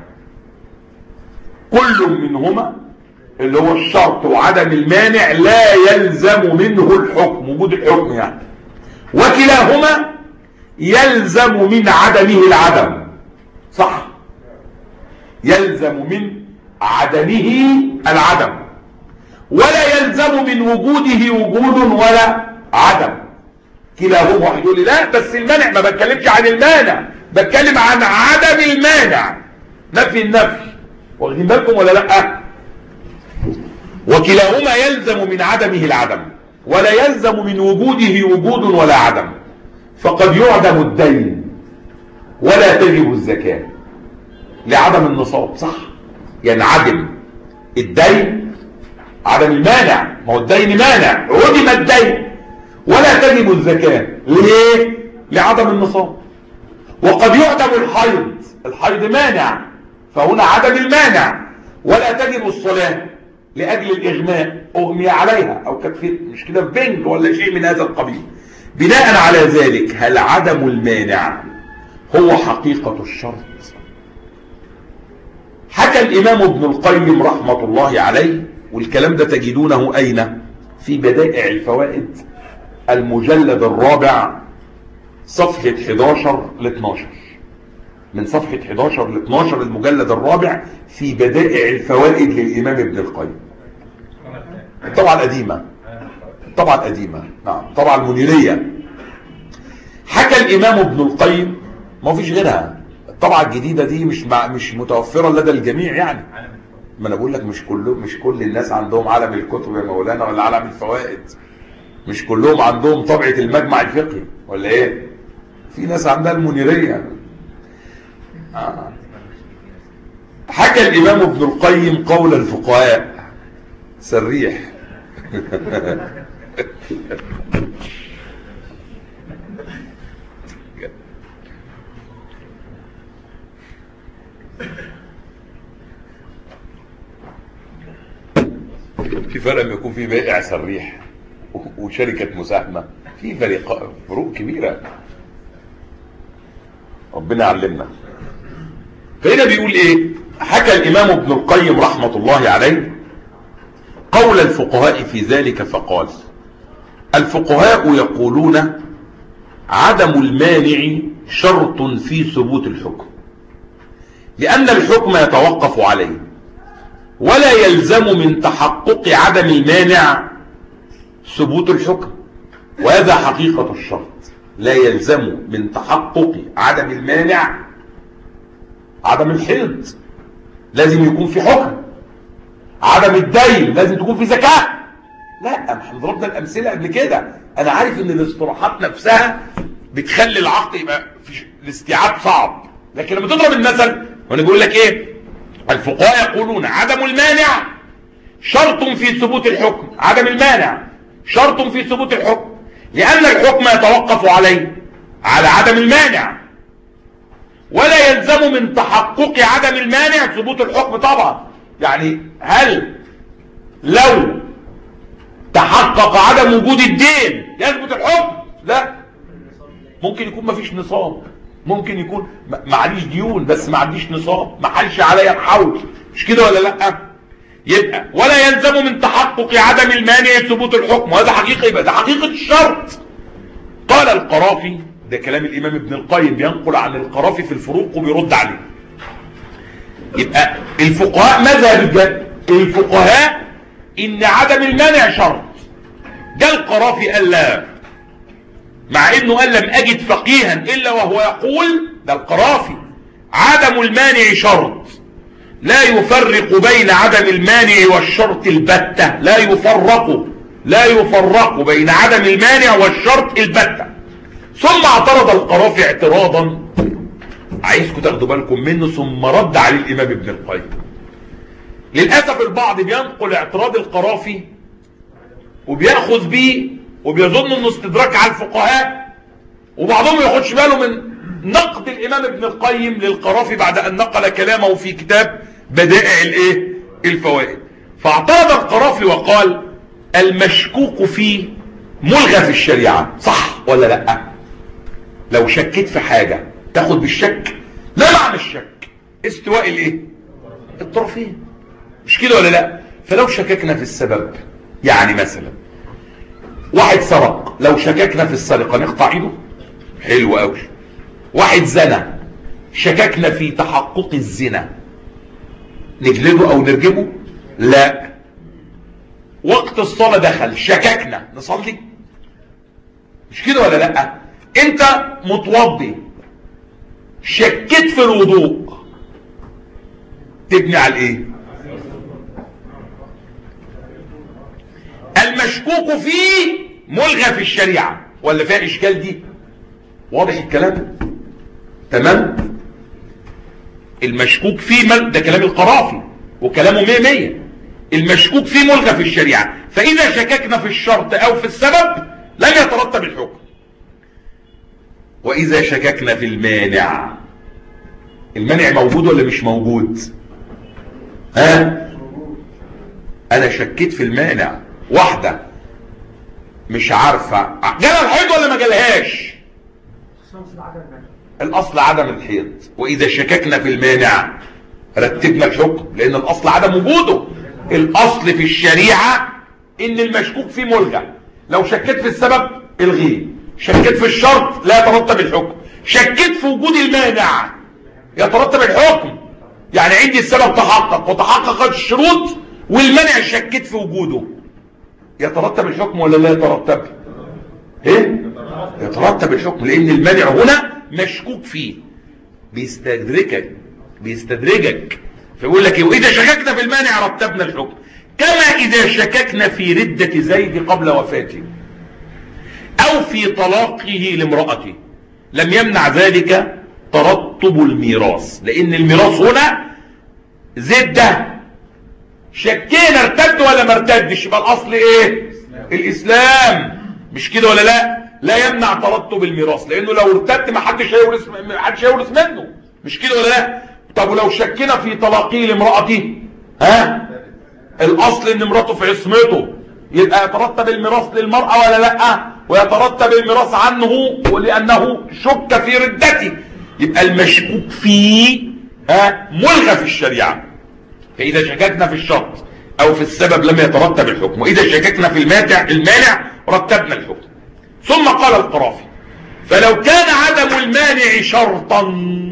كل منهما اللي هو الشرط وعدم المانع لا يلزم منه الحكم وجود الحكم يعني وكلاهما يلزم من عدمه العدم صح يلزم من عدمه العدم ولا يلزم من وجوده وجود ولا عدم كلاهما واحد يقول لي لا بس المانع ما بتكلمش عن المانع بتكلم عن عدم المانع نفي النفي واخدين بالكم ولا لا وكلاهما يلزم من عدمه العدم ولا يلزم من وجوده وجود ولا عدم فقد يعدم الدين ولا تجب الزكاة لعدم النصاب صح ينعدم الدين عدم المانع ما هو الدين مانع عدم الدين ولا تجب الزكاة ليه لعدم النصاب وقد يعدم الحيض الحيض مانع فهنا عدم المانع ولا تجب الصلاة لأجل الإغماء أغمي عليها أو كانت في مش كده في بنج ولا شيء من هذا القبيل بناء على ذلك هل عدم المانع هو حقيقة الشرط حكى الإمام ابن القيم رحمة الله عليه والكلام ده تجدونه أين في بدائع الفوائد المجلد الرابع صفحة 11 ل 12 من صفحة 11 ل 12 المجلد الرابع في بدائع الفوائد للإمام ابن القيم الطبعة القديمة الطبعة القديمة نعم الطبعة المنيرية حكى الإمام ابن القيم ما فيش غيرها الطبعة الجديدة دي مش مع مش متوفرة لدى الجميع يعني ما انا بقول لك مش كله مش كل الناس عندهم عالم الكتب يا مولانا ولا عالم الفوائد مش كلهم عندهم طبعة المجمع الفقهي ولا ايه في ناس عندها المنيرية آه. حكى الامام ابن القيم قول الفقهاء سريح في فرق لما يكون في بائع سريح وشركة مساهمة في فريق فروق كبيرة ربنا علمنا فهنا بيقول ايه حكى الامام ابن القيم رحمة الله عليه قول الفقهاء في ذلك فقال الفقهاء يقولون عدم المانع شرط في ثبوت الحكم لأن الحكم يتوقف عليه ولا يلزم من تحقق عدم المانع ثبوت الحكم وهذا حقيقة الشرط لا يلزم من تحقق عدم المانع عدم الحيض لازم يكون في حكم عدم الدين لازم تكون في زكاة لا احنا ضربنا الامثله قبل كده انا عارف ان الاصطلاحات نفسها بتخلي العقل يبقى في الاستيعاب صعب لكن لما تضرب المثل وانا بقول لك ايه الفقهاء يقولون عدم المانع شرط في ثبوت الحكم عدم المانع شرط في ثبوت الحكم لأن الحكم يتوقف عليه على عدم المانع ولا يلزم من تحقق عدم المانع ثبوت الحكم طبعا يعني هل لو تحقق عدم وجود الدين يثبت الحكم لا ممكن يكون مفيش نصاب ممكن يكون ما- معليش ديون بس ما عنديش نصاب ما حالش عليا الحول مش كده ولا لا يبقى ولا يلزم من تحقق عدم المانع ثبوت الحكم وهذا حقيقة يبقى ده حقيقة الشرط قال القرافي ده كلام الامام ابن القيم بينقل عن القرافي في الفروق وبيرد عليه يبقى الفقهاء مذهب الجد الفقهاء ان عدم المانع شرط جاء القرافي قال لا مع انه قال لم اجد فقيها الا وهو يقول ده القرافي عدم المانع شرط لا يفرق بين عدم المانع والشرط البتة لا يفرق لا يفرق بين عدم المانع والشرط البتة ثم اعترض القرافي اعتراضا عايزكم تاخدوا بالكم منه ثم رد عليه الامام ابن القيم للاسف البعض بينقل اعتراض القرافي وبياخذ بيه وبيظن انه استدراك على الفقهاء وبعضهم ما ياخدش باله من نقد الامام ابن القيم للقرافي بعد ان نقل كلامه في كتاب بدائع الايه الفوائد فاعترض القرافي وقال المشكوك فيه ملغى في الشريعة صح ولا لا لو شكيت في حاجة تاخد بالشك لا معنى الشك استواء الايه الطرفين مش كده ولا لا فلو شككنا في السبب يعني مثلا واحد سرق لو شككنا في السرقة نقطع ايده حلو قوي واحد زنى شككنا في تحقق الزنا نجلده او نرجمه لا وقت الصلاة دخل شككنا نصلي مش كده ولا لا انت متوضي شكيت في الوضوء تبني على ايه المشكوك فيه ملغى في الشريعة ولا فيها اشكال دي واضح الكلام تمام المشكوك فيه مل... ده كلام القرافي وكلامه مية مية المشكوك فيه ملغى في الشريعة فإذا شككنا في الشرط أو في السبب لم يترتب الحكم وإذا شككنا في المانع المانع موجود ولا مش موجود ها أنا شكيت في المانع واحدة مش عارفة جالها الحيض ولا ما جالهاش الأصل عدم الحيض وإذا شككنا في المانع رتبنا الحكم لأن الأصل عدم وجوده الأصل في الشريعة إن المشكوك فيه ملغى لو شكيت في السبب الغيه شكيت في الشرط لا يترتب الحكم شكيت في وجود المانع يترتب الحكم يعني عندي السبب تحقق وتحققت الشروط والمانع شكيت في وجوده يترتب الحكم ولا لا يترتب ايه يترتب الحكم لان المانع هنا مشكوك فيه بيستدركك بيستدرجك فيقول لك واذا شككنا في المانع رتبنا الحكم كما اذا شككنا في ردة زيد قبل وفاته او في طلاقه لامرأته لم يمنع ذلك ترتب الميراث لان الميراث هنا زيد ده شكينا ارتد ولا ما ارتدش يبقى الاصل ايه الاسلام مش كده ولا لا لا يمنع ترتب الميراث لانه لو ارتد ما حدش هيورث ما حدش هيورث منه مش كده ولا لا طب ولو شكينا في طلاقه لامرأته ها الاصل ان امراته في عصمته يبقى يترتب الميراث للمرأة ولا لا ويترتب الميراث عنه ولانه شك في ردته يبقى المشكوك فيه ها ملغى في الشريعة فاذا شككنا في الشرط او في السبب لم يترتب الحكم واذا شككنا في المانع المانع رتبنا الحكم ثم قال القرافي فلو كان عدم المانع شرطا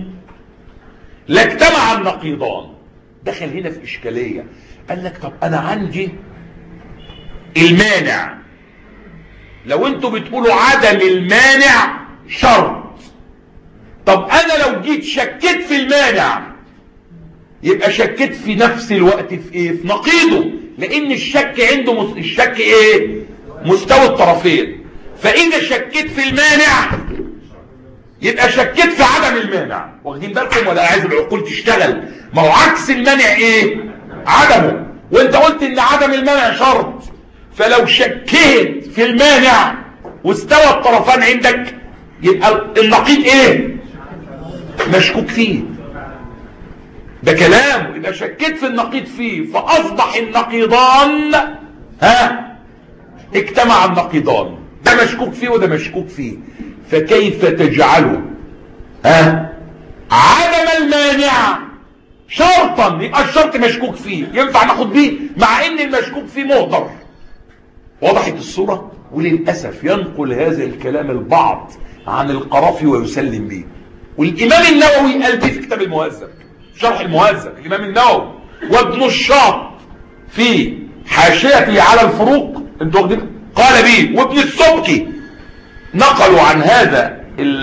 لاجتمع النقيضان دخل هنا في اشكالية قال لك طب انا عندي المانع لو انتوا بتقولوا عدم المانع شرط طب انا لو جيت شكيت في المانع يبقى شكيت في نفس الوقت في ايه في نقيضه لان الشك عنده مس... الشك ايه مستوى الطرفين فاذا شكيت في المانع يبقى شكيت في عدم المانع واخدين بالكم ولا عايز العقول تشتغل ما هو عكس المانع ايه عدمه وانت قلت ان عدم المانع شرط فلو شكيت في المانع واستوى الطرفان عندك يبقى النقيض ايه مشكوك فيه ده كلام يبقى شكيت في النقيض فيه فاصبح النقيضان ها اجتمع النقيضان ده مشكوك فيه وده مشكوك فيه فكيف تجعله ها عدم المانع شرطا يبقى الشرط مشكوك فيه ينفع ناخد بيه مع ان المشكوك فيه مهدر وضحت الصورة وللأسف ينقل هذا الكلام البعض عن القرافي ويسلم به والإمام النووي قال به في كتاب المهذب شرح المهذب الإمام النووي وابن الشاط في حاشيته على الفروق انتوا واخدين قال به وابن السبكي نقلوا عن هذا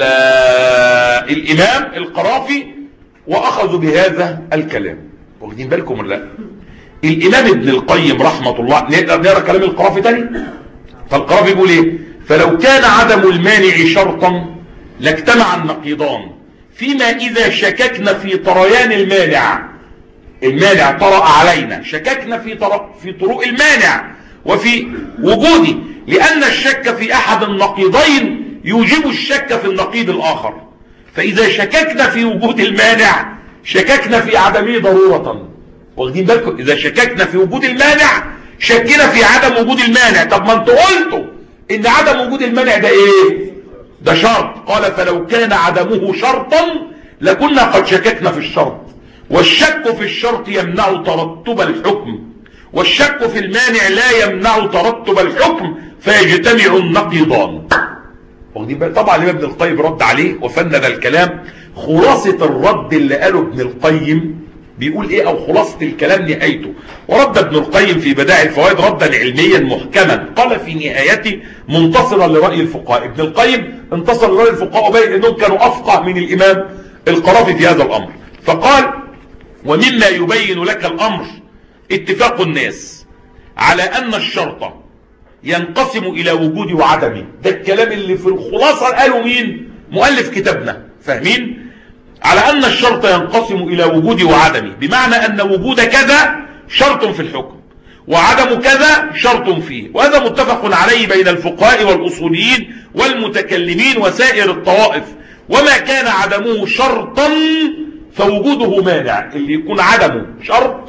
الإمام القرافي وأخذوا بهذا الكلام واخدين بالكم ولا لا الإمام ابن القيم رحمة الله نقدر نقرأ كلام القرافي تاني فالقرافي يقول ايه فلو كان عدم المانع شرطا لاجتمع النقيضان فيما إذا شككنا في طريان المانع المانع طرأ علينا شككنا في طرق في طرق المانع وفي وجوده لأن الشك في أحد النقيضين يوجب الشك في النقيض الآخر فإذا شككنا في وجود المانع شككنا في عدمه ضرورة واخدين بالكم إذا شككنا في وجود المانع شكنا في عدم وجود المانع طب ما انتوا قلتوا إن عدم وجود المانع ده إيه ده شرط قال فلو كان عدمه شرطا لكنا قد شككنا في الشرط والشك في الشرط يمنع ترتب الحكم والشك في المانع لا يمنع ترتب الحكم فيجتمع النقيضان واخدين بالك طبعا الامام ابن القيم رد عليه وفند الكلام خلاصة الرد اللي قاله ابن القيم بيقول ايه او خلاصة الكلام نهايته ورد ابن القيم في بدائع الفوائد ردا علميا محكما قال في نهايته منتصرا لرأي الفقهاء ابن القيم انتصر لرأي الفقهاء وبين انهم كانوا افقه من الامام القرافي في هذا الامر فقال ومما يبين لك الامر اتفاق الناس على ان الشرط ينقسم الى وجود وعدمه ده الكلام اللي في الخلاصة قالوا مين مؤلف كتابنا فاهمين على ان الشرط ينقسم الى وجود وعدمه بمعنى ان وجود كذا شرط في الحكم وعدم كذا شرط فيه وهذا متفق عليه بين الفقهاء والاصوليين والمتكلمين وسائر الطوائف وما كان عدمه شرطا فوجوده مانع اللي يكون عدمه شرط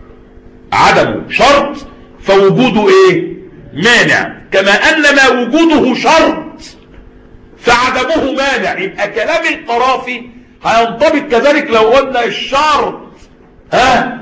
عدمه شرط فوجوده ايه مانع كما ان ما وجوده شرط فعدمه مانع يبقى كلام القرافي هينطبق كذلك لو قلنا الشرط ها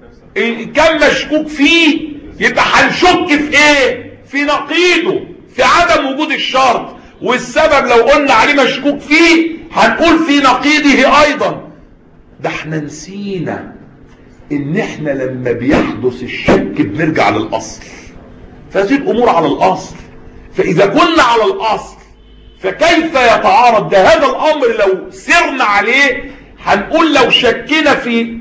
كان مشكوك فيه يبقى هنشك في ايه في نقيضه في عدم وجود الشرط والسبب لو قلنا عليه مشكوك فيه هنقول في نقيضه ايضا ده احنا نسينا ان احنا لما بيحدث الشك بنرجع للاصل فهذه الامور على الاصل فاذا كنا على الاصل فكيف يتعارض ده هذا الامر لو سرنا عليه هنقول لو شكنا في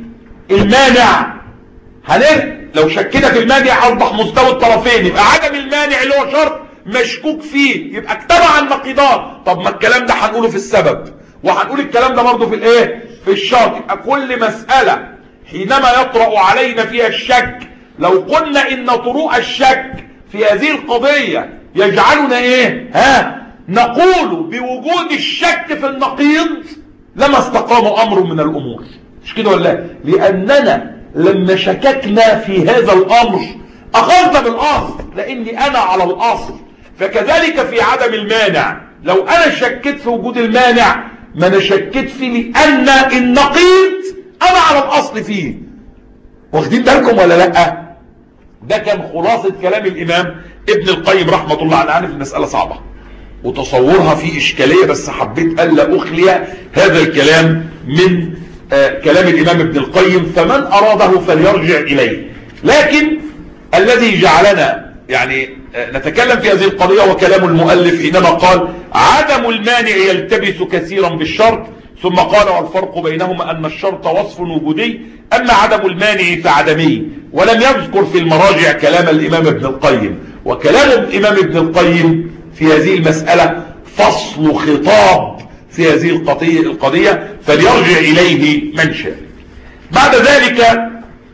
المانع هنر لو شكنا في المانع اصبح مستوى الطرفين يبقى عدم المانع اللي هو شرط مشكوك فيه يبقى اجتمع النقيضان طب ما الكلام ده هنقوله في السبب وهنقول الكلام ده برضه في الايه في الشرط يبقى كل مسألة حينما يطرأ علينا فيها الشك لو قلنا ان طروء الشك في هذه القضية يجعلنا ايه ها نقول بوجود الشك في النقيض لما استقام امر من الامور مش كده ولا لاننا لما شككنا في هذا الامر اخذنا بالاصل لاني انا على الاصل فكذلك في عدم المانع لو انا شكيت في وجود المانع ما انا شكيت فيه لان النقيض انا على الاصل فيه واخدين بالكم ولا لا ده كان خلاصة كلام الامام ابن القيم رحمة الله انا عارف المسألة صعبة وتصورها في اشكالية بس حبيت الا اخلي هذا الكلام من آه كلام الامام ابن القيم فمن اراده فليرجع اليه لكن الذي جعلنا يعني آه نتكلم في هذه القضية وكلام المؤلف حينما قال عدم المانع يلتبس كثيرا بالشرط ثم قال والفرق بينهما أن الشرط وصف وجودي أما عدم المانع فعدمي ولم يذكر في المراجع كلام الإمام ابن القيم وكلام الإمام ابن القيم في هذه المسألة فصل خطاب في هذه القضية, القضية فليرجع إليه من شاء بعد ذلك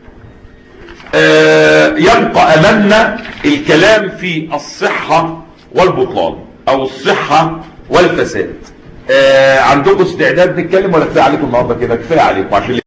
يبقى أمامنا الكلام في الصحة والبطلان أو الصحة والفساد عندكم استعداد نتكلم ولا كفايه عليكم النهارده كده كفايه عليكم عشان